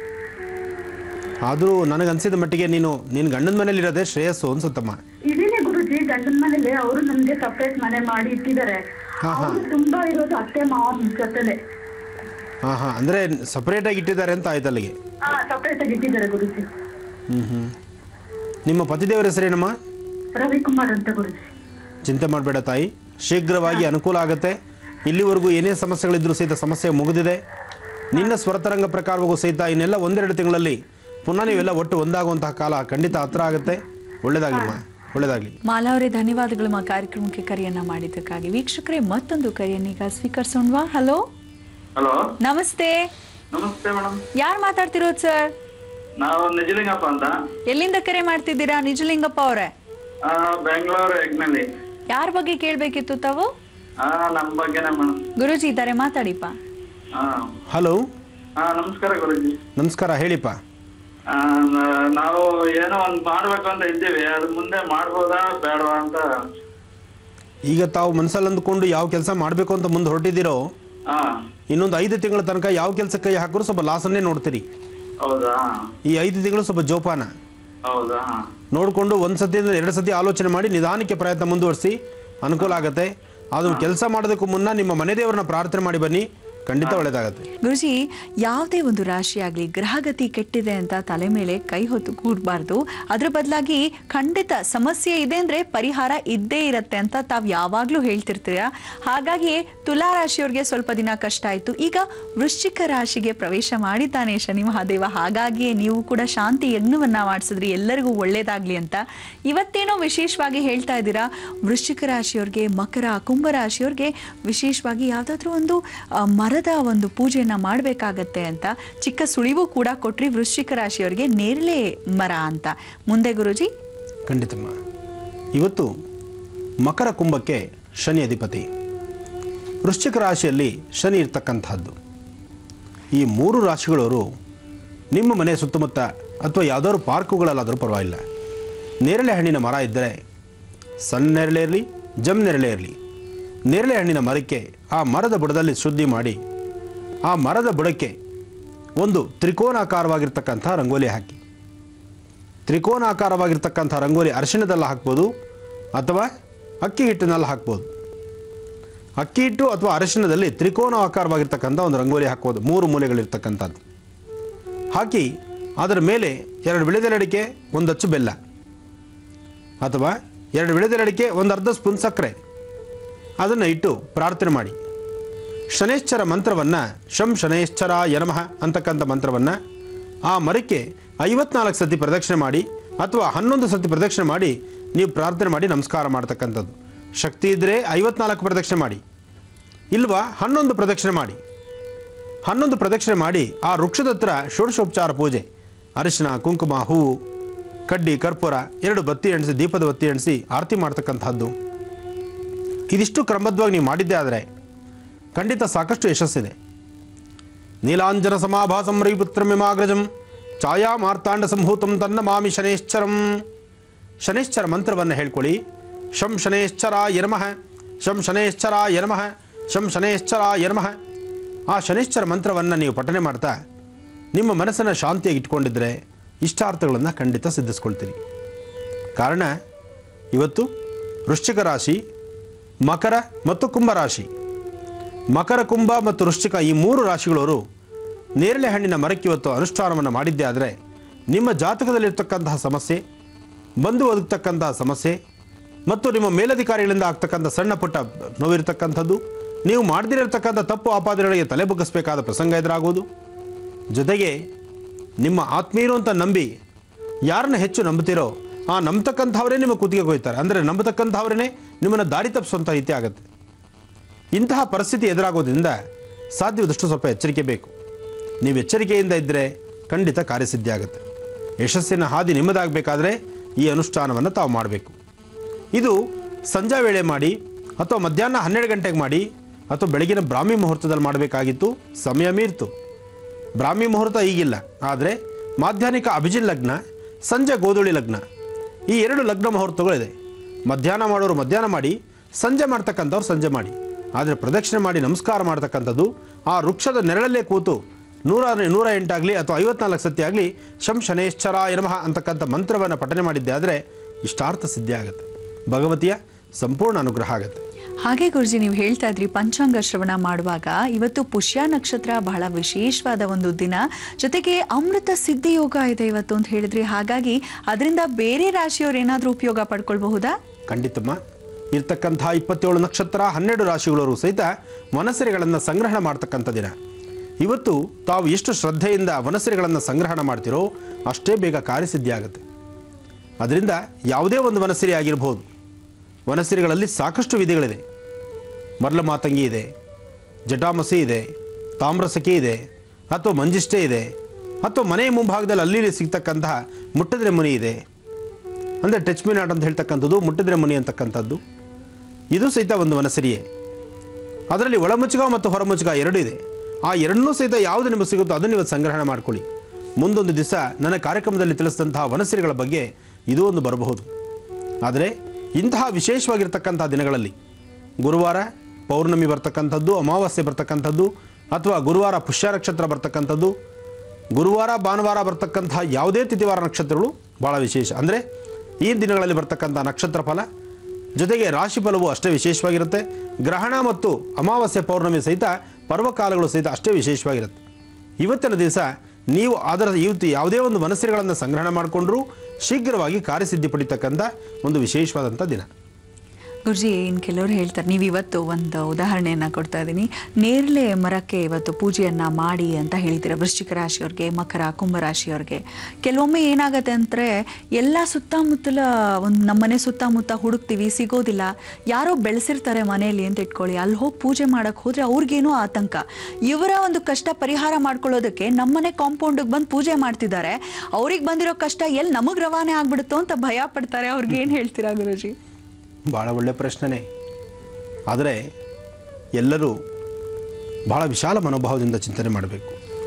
ಆದರೂ ನನಗನ್ಸಿದ ಮಟ್ಟಿಗೆ ನೀನು ನಿನ್ನ ಗಂಡನ ಮನೇಲಿ ಇರೋದೇ ಶ್ರೇಯಸ್ಸು ಅನ್ಸುತ್ತಮ್ಮ ಇದೀನಿ ಗುರುಜಿ ಗಂಡನ ಮನೇಲಿ ಅವರು ನಮ್ಗೆ ಸಪ್ರೇಟ್ ಮನೆ ಮಾಡಿ ಇಟ್ಟಿದ್ದಾರೆ ಹಾ, ಹಾ. ಅವ್ರು ತುಂಬಾ ಇರೋದು ಅತ್ತೆ ಮಾವನ ಜೊತೆಲೆ ಹಾಂ ಹಾಂ ಅಂದರೆ ಸಪ್ರೇಟಾಗಿ ಇಟ್ಟಿದ್ದಾರೆ ಅಂತ ಆಯ್ತು ಅಲ್ಲಿಗೆ ಹಾ ಸಪ್ರೇಟ್ ಆಗಿ ಇಟ್ಟಿದ್ದಾರೆ ಗುರುಜಿ ಹ್ಞೂ ಹ್ಞೂ ನಿಮ್ಮ ಪತಿದೇವರ ಹೆಸರೇನಮ್ಮ ರವಿಕುಮಾರ್ ಅಂತ ಗುರುಜಿ ಚಿಂತೆ ಮಾಡಬೇಡ ತಾಯಿ ಶೀಘ್ರವಾಗಿ ಅನುಕೂಲ ಆಗುತ್ತೆ ಇಲ್ಲಿವರೆಗೂ ಏನೇ ಸಮಸ್ಯೆಗಳಿದ್ರೂ ಸಹಿತ ಸಮಸ್ಯೆ ಮುಗಿದಿದೆ ನಿನ್ನ ಸ್ವರತರಂಗ ಪ್ರಕಾರವಾಗೂ ಸಹಿತ ಇನ್ನೆಲ್ಲ ಒಂದೆರಡು ತಿಂಗಳಲ್ಲಿ ಪುನಃ ನೀವೆಲ್ಲ ಒಟ್ಟು ಒಂದಾಗುವಂತಹ ಕಾಲ ಖಂಡಿತ ಹತ್ರ ಆಗುತ್ತೆ ಒಳ್ಳೇದಾಗ್ಲಿಮ್ಮ ಒಳ್ಳೇದಾಗ್ಲಿ ಮಾಲಾ ಅವರೇ ಧನ್ಯವಾದಗಳು ಮಾ ಕಾರ್ಯಕ್ರಮಕ್ಕೆ ಕರೆಯನ್ನ ಮಾಡಿದ್ದಕ್ಕಾಗಿ ವೀಕ್ಷಕರೇ ಮತ್ತೊಂದು ಕರೆಯನ್ನೀಗ ಸ್ವೀಕರಿಸೋಣವಾ ಹಲೋ ಹಲೋ ನಮಸ್ತೆ ನಮಸ್ತೆ ಮೇಡಮ್ ಯಾರು ಮಾತಾಡ್ತಿರೋದು ಸರ್ ನಾವು ನಿಜಲಿಂಗಪ್ಪ ಅಂತ ಎಲ್ಲಿಂದ ಕರೆ ಮಾಡ್ತಿದ್ದೀರಾ ನಿಜಲಿಂಗಪ್ಪ ಅವರೇ ಆ, ಬೆಂಗಳೂರು ಹೆಗ್ನಲ್ಲಿ ಯಾರ ಬಗ್ಗೆ ಕೇಳಬೇಕಿತ್ತು ತಾವು ಹಾ ನಮ್ಮ ಬಗ್ಗೆನೇ ಮೇಡಮ್ ಗುರುಜಿ ಇದ್ದಾರೆ ಮಾತಾಡಿಪ್ಪ ಹಾ ಹಲೋ ಹಾ ನಮಸ್ಕಾರ ಗುರುಜಿ ನಮಸ್ಕಾರ ಹೇಳಿಪ್ಪ ಆ, ನ- ನಾವು ಏನೋ ಒಂದ್ ಮಾಡ್ಬೇಕು ಅಂತ ಇದ್ದೀವಿ ಅದು ಮುಂದೆ ಮಾಡ್ಬೋದಾ ಬೇಡವಾ ಅಂತ ಈಗ ತಾವು ಮನಸ್ಸಲ್ಲಿ ಅಂದ್ಕೊಂಡು ಯಾವ ಕೆಲಸ ಮಾಡಬೇಕು ಅಂತ ಮುಂದೆ ಹೊರಟಿದ್ದೀರೋ ಹಾ ಇನ್ನೊಂದು ಐದು ತಿಂಗಳ ತನಕ ಯಾವ ಕೆಲಸ ಕೈ ಹಾಕಿದ್ರು ಸ್ವಲ್ಪ ಲಾಸನ್ನೇ ನೋಡ್ತೀರಿ ಹೌದಾ ಈ ಐದು ತಿಂಗಳು ಸ್ವಲ್ಪ ಜೋಪಾನ ಹೌದಾ ನೋಡಿಕೊಂಡು ಒಂದು ಸತಿಯಿಂದ ಎರಡು ಸತಿ ಆಲೋಚನೆ ಮಾಡಿ ನಿಧಾನಕ್ಕೆ ಪ್ರಯತ್ನ ಮುಂದುವರಿಸಿ ಅನುಕೂಲ ಆಗುತ್ತೆ ಅದನ್ನು ಕೆಲಸ ಮಾಡೋದಕ್ಕೂ ಮುನ್ನ ನಿಮ್ಮ ಮನೆ ದೇವರನ್ನ ಪ್ರಾರ್ಥನೆ ಮಾಡಿ ಬನ್ನಿ ಖಂಡಿತ ಒಳ್ಳೇದಾಗತ್ತೆ ಗುರುಜಿ ಯಾವುದೇ ಒಂದು ರಾಶಿ ಆಗ್ಲಿ ಗ್ರಹಗತಿ ಕೆಟ್ಟಿದೆ ಅಂತ ತಲೆ ಮೇಲೆ ಕೈ ಹೊತ್ತು ಕೂಡಬಾರ್ದು ಅದ್ರ ಬದಲಾಗಿ ಖಂಡಿತ ಸಮಸ್ಯೆ ಇದೆ ಅಂದ್ರೆ ಪರಿಹಾರ ಇದ್ದೇ ಇರತ್ತೆ ಅಂತ ತಾವ್ ಯಾವಾಗ್ಲೂ ಹೇಳ್ತಿರ್ತೀರ ಹಾಗಾಗಿ ತುಲಾ ರಾಶಿಯವ್ರಿಗೆ ಸ್ವಲ್ಪ ದಿನ ಕಷ್ಟ ಆಯ್ತು ಈಗ ವೃಶ್ಚಿಕ ರಾಶಿಗೆ ಪ್ರವೇಶ ಮಾಡಿದ್ದಾನೆ ಶನಿ ಮಹಾದೇವ ಹಾಗಾಗಿಯೇ ನೀವು ಕೂಡ ಶಾಂತಿ ಯಜ್ಞವನ್ನ ಮಾಡಿಸಿದ್ರಿ ಎಲ್ಲರಿಗೂ ಒಳ್ಳೇದಾಗ್ಲಿ ಅಂತ ಇವತ್ತೇನೋ ವಿಶೇಷವಾಗಿ ಹೇಳ್ತಾ ಇದ್ದೀರಾ ವೃಶ್ಚಿಕ ರಾಶಿಯವ್ರಿಗೆ ಮಕರ ಕುಂಭ ರಾಶಿಯವ್ರಿಗೆ ವಿಶೇಷವಾಗಿ ಯಾವ್ದಾದ್ರು ಒಂದು ಆ, ಮರದ ಒಂದು ಪೂಜೆಯನ್ನ ಮಾಡಬೇಕಾಗತ್ತೆ ಅಂತ ಚಿಕ್ಕ ಸುಳಿವು ಕೂಡ ಕೊಟ್ರಿ ವೃಶ್ಚಿಕ ರಾಶಿಯವರಿಗೆ ನೇರಳೆ ಮರ ಅಂತ ಮುಂದೆ ಗುರುಜಿ ಖಂಡಿತಮ್ಮ ಇವತ್ತು ಮಕರ ಕುಂಭಕ್ಕೆ ಶನಿ ಅಧಿಪತಿ ವೃಶ್ಚಿಕ ರಾಶಿಯಲ್ಲಿ ಶನಿ ಇರ್ತಕ್ಕಂಥದ್ದು ಈ ಮೂರು ರಾಶಿಗಳವರು ನಿಮ್ಮ ಮನೆ ಸುತ್ತಮುತ್ತ ಅಥವಾ ಯಾವುದಾದ್ರು ಪಾರ್ಕುಗಳಲ್ಲಾದರೂ ಪರವಾಗಿಲ್ಲ ನೇರಳೆ ಹಣ್ಣಿನ ಮರ ಇದ್ದರೆ ಸಣ್ಣ ನೇರಳೆ ಇರಲಿ ಜಮ್ ನೇರಳೆ ಇರಲಿ ನೇರಳೆ ಹಣ್ಣಿನ ಮರಕ್ಕೆ ಆ ಮರದ ಬುಡದಲ್ಲಿ ಶುದ್ಧಿ ಮಾಡಿ ಆ ಮರದ ಬುಡಕ್ಕೆ ಒಂದು ತ್ರಿಕೋನಾಕಾರವಾಗಿರ್ತಕ್ಕಂಥ ರಂಗೋಲಿ ಹಾಕಿ ತ್ರಿಕೋನಾಕಾರವಾಗಿರ್ತಕ್ಕಂಥ ರಂಗೋಲಿ ಅರಿಶಿಣದಲ್ಲಿ ಹಾಕ್ಬೋದು ಅಥವಾ ಅಕ್ಕಿ ಹಿಟ್ಟಿನಲ್ಲಿ ಹಾಕ್ಬೋದು ಅಕ್ಕಿ ಹಿಟ್ಟು ಅಥವಾ ಅರಿಶಿಣದಲ್ಲಿ ತ್ರಿಕೋನ ಆಕಾರವಾಗಿರ್ತಕ್ಕಂಥ ಒಂದು ರಂಗೋಲಿ ಹಾಕ್ಬೋದು ಮೂರು ಮೂಲೆಗಳಿರ್ತಕ್ಕಂಥದ್ದು ಹಾಕಿ ಅದರ ಮೇಲೆ ಎರಡು ವಿಳೆದೆರಡಿಕೆ ಒಂದು ಅಚ್ಚು ಬೆಲ್ಲ ಅಥವಾ ಎರಡು ವಿಳೆದೆರಡಿಕೆ ಒಂದು ಅರ್ಧ ಸ್ಪೂನ್ ಸಕ್ಕರೆ ಅದನ್ನು ಇಟ್ಟು ಪ್ರಾರ್ಥನೆ ಮಾಡಿ ಶನೇಶ್ಚರ ಮಂತ್ರವನ್ನು ಶಂ ಶನೇಶ್ಚರ ಯನಮಃ ಅಂತಕ್ಕಂಥ ಮಂತ್ರವನ್ನು ಆ ಮರಕ್ಕೆ ಐವತ್ನಾಲ್ಕು ಸತಿ ಪ್ರದಕ್ಷಿಣೆ ಮಾಡಿ ಅಥವಾ ಹನ್ನೊಂದು ಸತಿ ಪ್ರದಕ್ಷಿಣೆ ಮಾಡಿ ನೀವು ಪ್ರಾರ್ಥನೆ ಮಾಡಿ ನಮಸ್ಕಾರ ಮಾಡ್ತಕ್ಕಂಥದ್ದು ಶಕ್ತಿ ಇದ್ದರೆ ಐವತ್ನಾಲ್ಕು ಪ್ರದಕ್ಷಿಣೆ ಮಾಡಿ ಇಲ್ವಾ ಹನ್ನೊಂದು ಪ್ರದಕ್ಷಿಣೆ ಮಾಡಿ ಹನ್ನೊಂದು ಪ್ರದಕ್ಷಿಣೆ ಮಾಡಿ ಆ ವೃಕ್ಷದ ಹತ್ರ ಷೋಡಶೋಪಚಾರ ಪೂಜೆ ಅರಿಶಿನ ಕುಂಕುಮ ಹೂವು ಕಡ್ಡಿ ಕರ್ಪೂರ ಎರಡು ಬತ್ತಿ ಎಣಿಸಿ ದೀಪದ ಬತ್ತಿ ಎಣಿಸಿ ಆರತಿ ಮಾಡ್ತಕ್ಕಂಥದ್ದು ಇದಿಷ್ಟು ಕ್ರಮಬದ್ಧವಾಗಿ ನೀವು ಮಾಡಿದ್ದೇ ಆದರೆ ಖಂಡಿತ ಸಾಕಷ್ಟು ಯಶಸ್ಸಿದೆ ನೀಲಾಂಜನ ಸಮಾಭಾಸಂ ರವಿಪುತ್ರಮಿಮಾಗ್ರಜಂ ಛಾಯಾ ಮಾರ್ತಾಂಡ ಸಂಭೂತಂ ತನ್ನ ಮಾಮಿ ಶನೇಶ್ಚರಂ ಶನೇಶ್ಚರ ಮಂತ್ರವನ್ನು ಹೇಳ್ಕೊಳ್ಳಿ ಶಂ ಶನೇಶ್ಚರ ಯರ್ಮಃ ಶಂ ಶನೇಶ್ಚರ ಯರ್ಮಃ ಶಂ ಶನೇಶ್ಚರ ಯರ್ಮಃ ಆ ಶನೇಶ್ಚರ ಮಂತ್ರವನ್ನು ನೀವು ಪಠನೆ ಮಾಡ್ತಾ ನಿಮ್ಮ ಮನಸ್ಸನ್ನು ಶಾಂತಿಯಾಗಿ ಇಟ್ಕೊಂಡಿದ್ರೆ ಇಷ್ಟಾರ್ಥಗಳನ್ನು ಖಂಡಿತ ಸಿದ್ಧಿಸ್ಕೊಳ್ತೀರಿ ಕಾರಣ ಇವತ್ತು ವೃಶ್ಚಿಕ ರಾಶಿ ಮಕರ ಮತ್ತು ಕುಂಭ ರಾಶಿ ಮಕರ ಕುಂಭ ಮತ್ತು ವೃಶ್ಚಿಕ ಈ ಮೂರು ರಾಶಿಗಳವರು ನೇರಳೆ ಹಣ್ಣಿನ ಮರಕ್ಕೆ ಇವತ್ತು ಅನುಷ್ಠಾನವನ್ನು ಮಾಡಿದ್ದೇ ಆದರೆ ನಿಮ್ಮ ಜಾತಕದಲ್ಲಿರ್ತಕ್ಕಂತಹ ಸಮಸ್ಯೆ ಬಂದು ಒದಗ್ತಕ್ಕಂತಹ ಸಮಸ್ಯೆ ಮತ್ತು ನಿಮ್ಮ ಮೇಲಧಿಕಾರಿಗಳಿಂದ ಆಗ್ತಕ್ಕಂಥ ಸಣ್ಣ ಪುಟ್ಟ ನೋವಿರ್ತಕ್ಕಂಥದ್ದು ನೀವು ಮಾಡದಿರತಕ್ಕಂಥ ತಪ್ಪು ಆಪಾದನೆಗಳಿಗೆ ತಲೆ ಬಗ್ಗಿಸಬೇಕಾದ ಪ್ರಸಂಗ ಎದುರಾಗುವುದು ಜೊತೆಗೆ ನಿಮ್ಮ ಆತ್ಮೀಯರು ಅಂತ ನಂಬಿ ಯಾರನ್ನ ಹೆಚ್ಚು ನಂಬ್ತೀರೋ ಆ ನಂಬತಕ್ಕಂಥವರೇ ನಿಮ್ಮ ಕುತ್ತಿಗೆ ಕೊಯ್ತಾರೆ ಅಂದರೆ ನಂಬತಕ್ಕಂಥವರೇ ನಿಮ್ಮನ್ನು ದಾರಿ ತಪ್ಪಿಸುವಂಥ ರೀತಿ ಆಗುತ್ತೆ ಇಂತಹ ಪರಿಸ್ಥಿತಿ ಎದುರಾಗೋದ್ರಿಂದ ಸಾಧ್ಯವಾದಷ್ಟು ಸ್ವಲ್ಪ ಎಚ್ಚರಿಕೆ ಬೇಕು ನೀವು ಎಚ್ಚರಿಕೆಯಿಂದ ಇದ್ದರೆ ಖಂಡಿತ ಕಾರ್ಯಸಿದ್ಧಿ ಆಗುತ್ತೆ ಯಶಸ್ಸಿನ ಹಾದಿ ನಿಮ್ಮದಾಗಬೇಕಾದ್ರೆ ಈ ಅನುಷ್ಠಾನವನ್ನು ತಾವು ಮಾಡಬೇಕು ಇದು ಸಂಜೆ ವೇಳೆ ಮಾಡಿ ಅಥವಾ ಮಧ್ಯಾಹ್ನ ಹನ್ನೆರಡು ಗಂಟೆಗೆ ಮಾಡಿ ಅಥವಾ ಬೆಳಗಿನ ಬ್ರಾಹ್ಮಿ ಮುಹೂರ್ತದಲ್ಲಿ ಮಾಡಬೇಕಾಗಿತ್ತು ಸಮಯ ಮೀರ್ತು ಬ್ರಾಹ್ಮಿ ಮುಹೂರ್ತ ಈಗಿಲ್ಲ ಆದರೆ ಮಾಧ್ಯಾಹ್ನಿಕ ಅಭಿಜಿನ್ ಲಗ್ನ ಸಂಜೆ ಗೋಧುಳಿ ಲಗ್ನ ಈ ಎರಡು ಲಗ್ನ ಮುಹೂರ್ತಗಳಿದೆ ಮಧ್ಯಾಹ್ನ ಮಾಡೋರು ಮಧ್ಯಾಹ್ನ ಮಾಡಿ ಸಂಜೆ ಮಾಡ್ತಕ್ಕಂಥವ್ರು ಸಂಜೆ ಮಾಡಿ ಆದರೆ ಪ್ರದಕ್ಷಿಣೆ ಮಾಡಿ ನಮಸ್ಕಾರ ಮಾಡ್ತಕ್ಕಂಥದ್ದು ಆ ವೃಕ್ಷದ ನೆರಳಲ್ಲೇ ಕೂತು ನೂರ ನೂರ ಎಂಟಾಗಲಿ ಅಥವಾ ಐವತ್ನಾಲ್ಕು ಸತಿ ಆಗಲಿ ಶಂ ಶನೇಶ್ಚರ ನಮಃ ಅಂತಕ್ಕಂಥ ಮಂತ್ರವನ್ನು ಪಠನೆ ಮಾಡಿದ್ದೆ ಆದರೆ ಇಷ್ಟಾರ್ಥ ಸಿದ್ಧಿ ಆಗುತ್ತೆ ಭಗವತಿಯ ಸಂಪೂರ್ಣ ಅನುಗ್ರಹ ಆಗುತ್ತೆ ಹಾಗೆ ಗುರುಜಿ ನೀವು ಹೇಳ್ತಾ ಇದ್ರಿ ಪಂಚಾಂಗ ಶ್ರವಣ ಮಾಡುವಾಗ ಇವತ್ತು ಪುಷ್ಯ ನಕ್ಷತ್ರ ಬಹಳ ವಿಶೇಷವಾದ ಒಂದು ದಿನ ಜೊತೆಗೆ ಅಮೃತ ಸಿದ್ಧಿ ಯೋಗ ಇದೆ ಇವತ್ತು ಅಂತ ಹೇಳಿದ್ರಿ ಹಾಗಾಗಿ ಅದರಿಂದ ಬೇರೆ ರಾಶಿಯವರು ಏನಾದರೂ ಉಪಯೋಗ ಪಡ್ಕೊಳ್ಬಹುದಾ ಖಂಡಿತಮ್ಮ ಇರ್ತಕ್ಕಂಥ ಇಪ್ಪತ್ತೇಳು ನಕ್ಷತ್ರ ಹನ್ನೆರಡು ರಾಶಿಗಳವರು ಸಹಿತ ವನಸರಿಗಳನ್ನು ಸಂಗ್ರಹಣ ಮಾಡ್ತಕ್ಕಂಥ ದಿನ ಇವತ್ತು ತಾವು ಎಷ್ಟು ಶ್ರದ್ಧೆಯಿಂದ ವನಸರಿಗಳನ್ನು ಸಂಗ್ರಹಣ ಮಾಡ್ತಿರೋ ಅಷ್ಟೇ ಬೇಗ ಕಾರ್ಯಸಿದ್ಧಿ ಆಗುತ್ತೆ ಅದರಿಂದ ಯಾವುದೇ ಒಂದು ವನಸಿರಿ ಆಗಿರ್ಬೋದು ವನಸಿರಿಗಳಲ್ಲಿ ಸಾಕಷ್ಟು ವಿಧಿಗಳಿದೆ ಮರಳ ಮಾತಂಗಿ ಇದೆ ಜಟಾಮಸಿ ಇದೆ ತಾಮ್ರಸಖಿ ಇದೆ ಅಥವಾ ಮಂಜಿಷ್ಟೆ ಇದೆ ಅಥವಾ ಮನೆಯ ಮುಂಭಾಗದಲ್ಲಿ ಅಲ್ಲಿ ಇಲ್ಲಿ ಸಿಗ್ತಕ್ಕಂತಹ ಮುಟ್ಟದ್ರೆ ಮುನಿ ಇದೆ ಅಂದರೆ ಟಚ್ ಮಿ ನಾಟ್ ಅಂತ ಹೇಳ್ತಕ್ಕಂಥದ್ದು ಮುಟ್ಟಿದ್ರೆ ಮುನಿ ಅಂತಕ್ಕಂಥದ್ದು ಇದು ಸಹಿತ ಒಂದು ವನಸರಿಯೇ ಅದರಲ್ಲಿ ಒಳಮುಚ್ಚುಗ ಮತ್ತು ಹೊರಮುಚ್ಚುಗ ಎರಡೂ ಇದೆ ಆ ಎರಡನ್ನೂ ಸಹಿತ ಯಾವುದು ನಿಮಗೆ ಸಿಗುತ್ತೋ ಅದನ್ನು ಇವತ್ತು ಸಂಗ್ರಹಣ ಮಾಡ್ಕೊಳ್ಳಿ ಮುಂದೊಂದು ದಿವಸ ನನ್ನ ಕಾರ್ಯಕ್ರಮದಲ್ಲಿ ತಿಳಿಸಿದಂತಹ ವನಸಿರಿಗಳ ಬಗ್ಗೆ ಇದೂ ಒಂದು ಬರಬಹುದು ಆದರೆ ಇಂತಹ ವಿಶೇಷವಾಗಿರ್ತಕ್ಕಂಥ ದಿನಗಳಲ್ಲಿ ಗುರುವಾರ ಪೌರ್ಣಮಿ ಬರ್ತಕ್ಕಂಥದ್ದು ಅಮಾವಾಸ್ಯೆ ಬರ್ತಕ್ಕಂಥದ್ದು ಅಥವಾ ಗುರುವಾರ ಪುಷ್ಯ ನಕ್ಷತ್ರ ಬರ್ತಕ್ಕಂಥದ್ದು ಗುರುವಾರ ಭಾನುವಾರ ಬರ್ತಕ್ಕಂತಹ ಯಾವುದೇ ತಿಥಿವಾರ ನಕ್ಷತ್ರಗಳು ಭಾಳ ವಿಶೇಷ ಅಂದರೆ ಈ ದಿನಗಳಲ್ಲಿ ಬರ್ತಕ್ಕಂಥ ನಕ್ಷತ್ರ ಫಲ ಜೊತೆಗೆ ರಾಶಿ ಫಲವು ಅಷ್ಟೇ ವಿಶೇಷವಾಗಿರುತ್ತೆ ಗ್ರಹಣ ಮತ್ತು ಅಮಾವಾಸ್ಯೆ ಪೌರ್ಣಮಿ ಸಹಿತ ಪರ್ವಕಾಲಗಳು ಸಹಿತ ಅಷ್ಟೇ ವಿಶೇಷವಾಗಿರುತ್ತೆ ಇವತ್ತಿನ ದಿವಸ ನೀವು ಅದರ ಇವತ್ತು ಯಾವುದೇ ಒಂದು ಮನಸ್ಸುಗಳನ್ನು ಸಂಗ್ರಹಣ ಮಾಡಿಕೊಂಡ್ರೂ ಶೀಘ್ರವಾಗಿ ಕಾರ್ಯಸಿದ್ಧಿ ಪಡಿತಕ್ಕಂಥ ಒಂದು ವಿಶೇಷವಾದಂಥ ದಿನ ಗುರುಜಿ ಇನ್ನು ಕೆಲವರು ಹೇಳ್ತಾರೆ ನೀವು ಇವತ್ತು ಒಂದು ಉದಾಹರಣೆಯನ್ನು ಕೊಡ್ತಾ ಇದ್ದೀನಿ ನೇರಳೆ ಮರಕ್ಕೆ ಇವತ್ತು ಪೂಜೆಯನ್ನ ಮಾಡಿ ಅಂತ ಹೇಳ್ತೀರ ವೃಶ್ಚಿಕ ರಾಶಿಯವ್ರಿಗೆ ಮಕರ ಕುಂಭ ರಾಶಿಯವ್ರಿಗೆ ಕೆಲವೊಮ್ಮೆ ಏನಾಗುತ್ತೆ ಅಂದರೆ ಎಲ್ಲ ಸುತ್ತಮುತ್ತಲ ಒಂದು ನಮ್ಮನೆ ಸುತ್ತಮುತ್ತ ಹುಡುಕ್ತೀವಿ ಸಿಗೋದಿಲ್ಲ ಯಾರೋ ಬೆಳೆಸಿರ್ತಾರೆ ಮನೆಯಲ್ಲಿ ಅಂತ ಇಟ್ಕೊಳ್ಳಿ ಅಲ್ಲಿ ಹೋಗಿ ಪೂಜೆ ಮಾಡಕ್ಕೆ ಹೋದ್ರೆ ಅವ್ರಿಗೇನೋ ಆತಂಕ ಇವರ ಒಂದು ಕಷ್ಟ ಪರಿಹಾರ ಮಾಡ್ಕೊಳ್ಳೋದಕ್ಕೆ ನಮ್ಮನೆ ಕಾಂಪೌಂಡಿಗೆ ಬಂದು ಪೂಜೆ ಮಾಡ್ತಿದ್ದಾರೆ ಅವ್ರಿಗೆ ಬಂದಿರೋ ಕಷ್ಟ ಎಲ್ಲಿ ನಮಗೆ ರವಾನೆ ಆಗ್ಬಿಡುತ್ತೋ ಅಂತ ಭಯ ಪಡ್ತಾರೆ ಅವ್ರಿಗೆ ಏನು ಹೇಳ್ತೀರಾ ಗುರುಜಿ ಭಾಳ ಒಳ್ಳೆಯ ಪ್ರಶ್ನೆನೇ ಆದರೆ ಎಲ್ಲರೂ ಭಾಳ ವಿಶಾಲ ಮನೋಭಾವದಿಂದ ಚಿಂತನೆ ಮಾಡಬೇಕು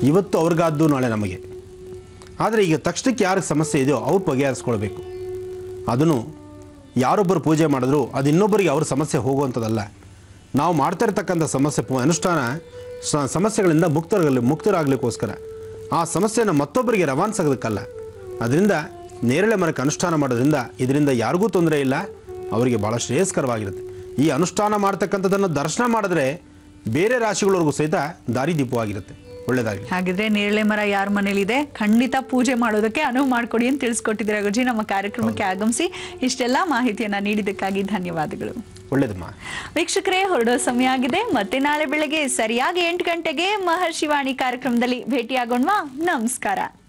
ಇವತ್ತು ಅವ್ರಿಗಾದ್ದು ನಾಳೆ ನಮಗೆ ಆದರೆ ಈಗ ತಕ್ಷಣಕ್ಕೆ ಯಾರಿಗೆ ಸಮಸ್ಯೆ ಇದೆಯೋ ಅವ್ರು ಬಗೆಹರಿಸ್ಕೊಳ್ಬೇಕು ಅದನ್ನು ಯಾರೊಬ್ಬರು ಪೂಜೆ ಮಾಡಿದ್ರು ಅದು ಇನ್ನೊಬ್ಬರಿಗೆ ಅವ್ರ ಸಮಸ್ಯೆ ಹೋಗುವಂಥದ್ದಲ್ಲ ನಾವು ಮಾಡ್ತಾ ಇರ್ತಕ್ಕಂಥ ಸಮಸ್ಯೆ ಪು- ಅನುಷ್ಠಾನ ಸ- ಸಮಸ್ಯೆಗಳಿಂದ ಮುಕ್ತರಾಗಲಿ ಮುಕ್ತರಾಗಲಿಕ್ಕೋಸ್ಕರ ಆ ಸಮಸ್ಯೆನ ಮತ್ತೊಬ್ಬರಿಗೆ ರವಾನಿಸೋದಕ್ಕಲ್ಲ ಅದರಿಂದ ನೇರಳೆ ಮರಕ್ಕೆ ಅನುಷ್ಠಾನ ಮಾಡೋದ್ರಿಂದ ಇದರಿಂದ ಯಾರಿಗೂ ತೊಂದರೆ ಇಲ್ಲ ಅವರಿಗೆ ಭಾಳ ಶ್ರೇಯಸ್ಕರವಾಗಿರುತ್ತೆ ಈ ಅನುಷ್ಠಾನ ಮಾಡ್ತಕ್ಕಂಥದ್ದನ್ನು ದರ್ಶನ ಮಾಡಿದ್ರೆ ಬೇರೆ ರಾಶಿಗಳವರೆಗೂ ಸಹಿತ ದಾರಿದೀಪವಾಗಿರುತ್ತೆ ಒಳ್ಳೆಯದಾಗಲಿ ಹಾಗಿದ್ರೆ ನೇರಳೆ ಮರ ಯಾರ ಮನೇಲಿದೆ ಖಂಡಿತ ಪೂಜೆ ಮಾಡೋದಕ್ಕೆ ಅನುವು ಮಾಡಿಕೊಡಿ ಅಂತ ತಿಳಿಸ್ಕೊಟ್ಟಿದ್ದೀರಾ ಗುರುಜಿ ನಮ್ಮ ಕಾರ್ಯಕ್ರಮಕ್ಕೆ ಆಗಮಿಸಿ ಇಷ್ಟೆಲ್ಲ ಮಾಹಿತಿಯನ್ನ ನೀಡಿದ್ದಕ್ಕಾಗಿ ಧನ್ಯವಾದಗಳು ಒಳ್ಳೇದಮ್ಮ ವೀಕ್ಷಕರೇ ಹೊರಡೋ ಸಮಯ ಆಗಿದೆ ಮತ್ತೆ ನಾಳೆ ಬೆಳಗ್ಗೆ ಸರಿಯಾಗಿ ಎಂಟು ಗಂಟೆಗೆ ಮಹರ್ಷಿವಾಣಿ ಕಾರ್ಯಕ್ರಮದಲ್ಲಿ ಭೇಟಿಯಾಗೋಣವಾ ನಮಸ್ಕಾರ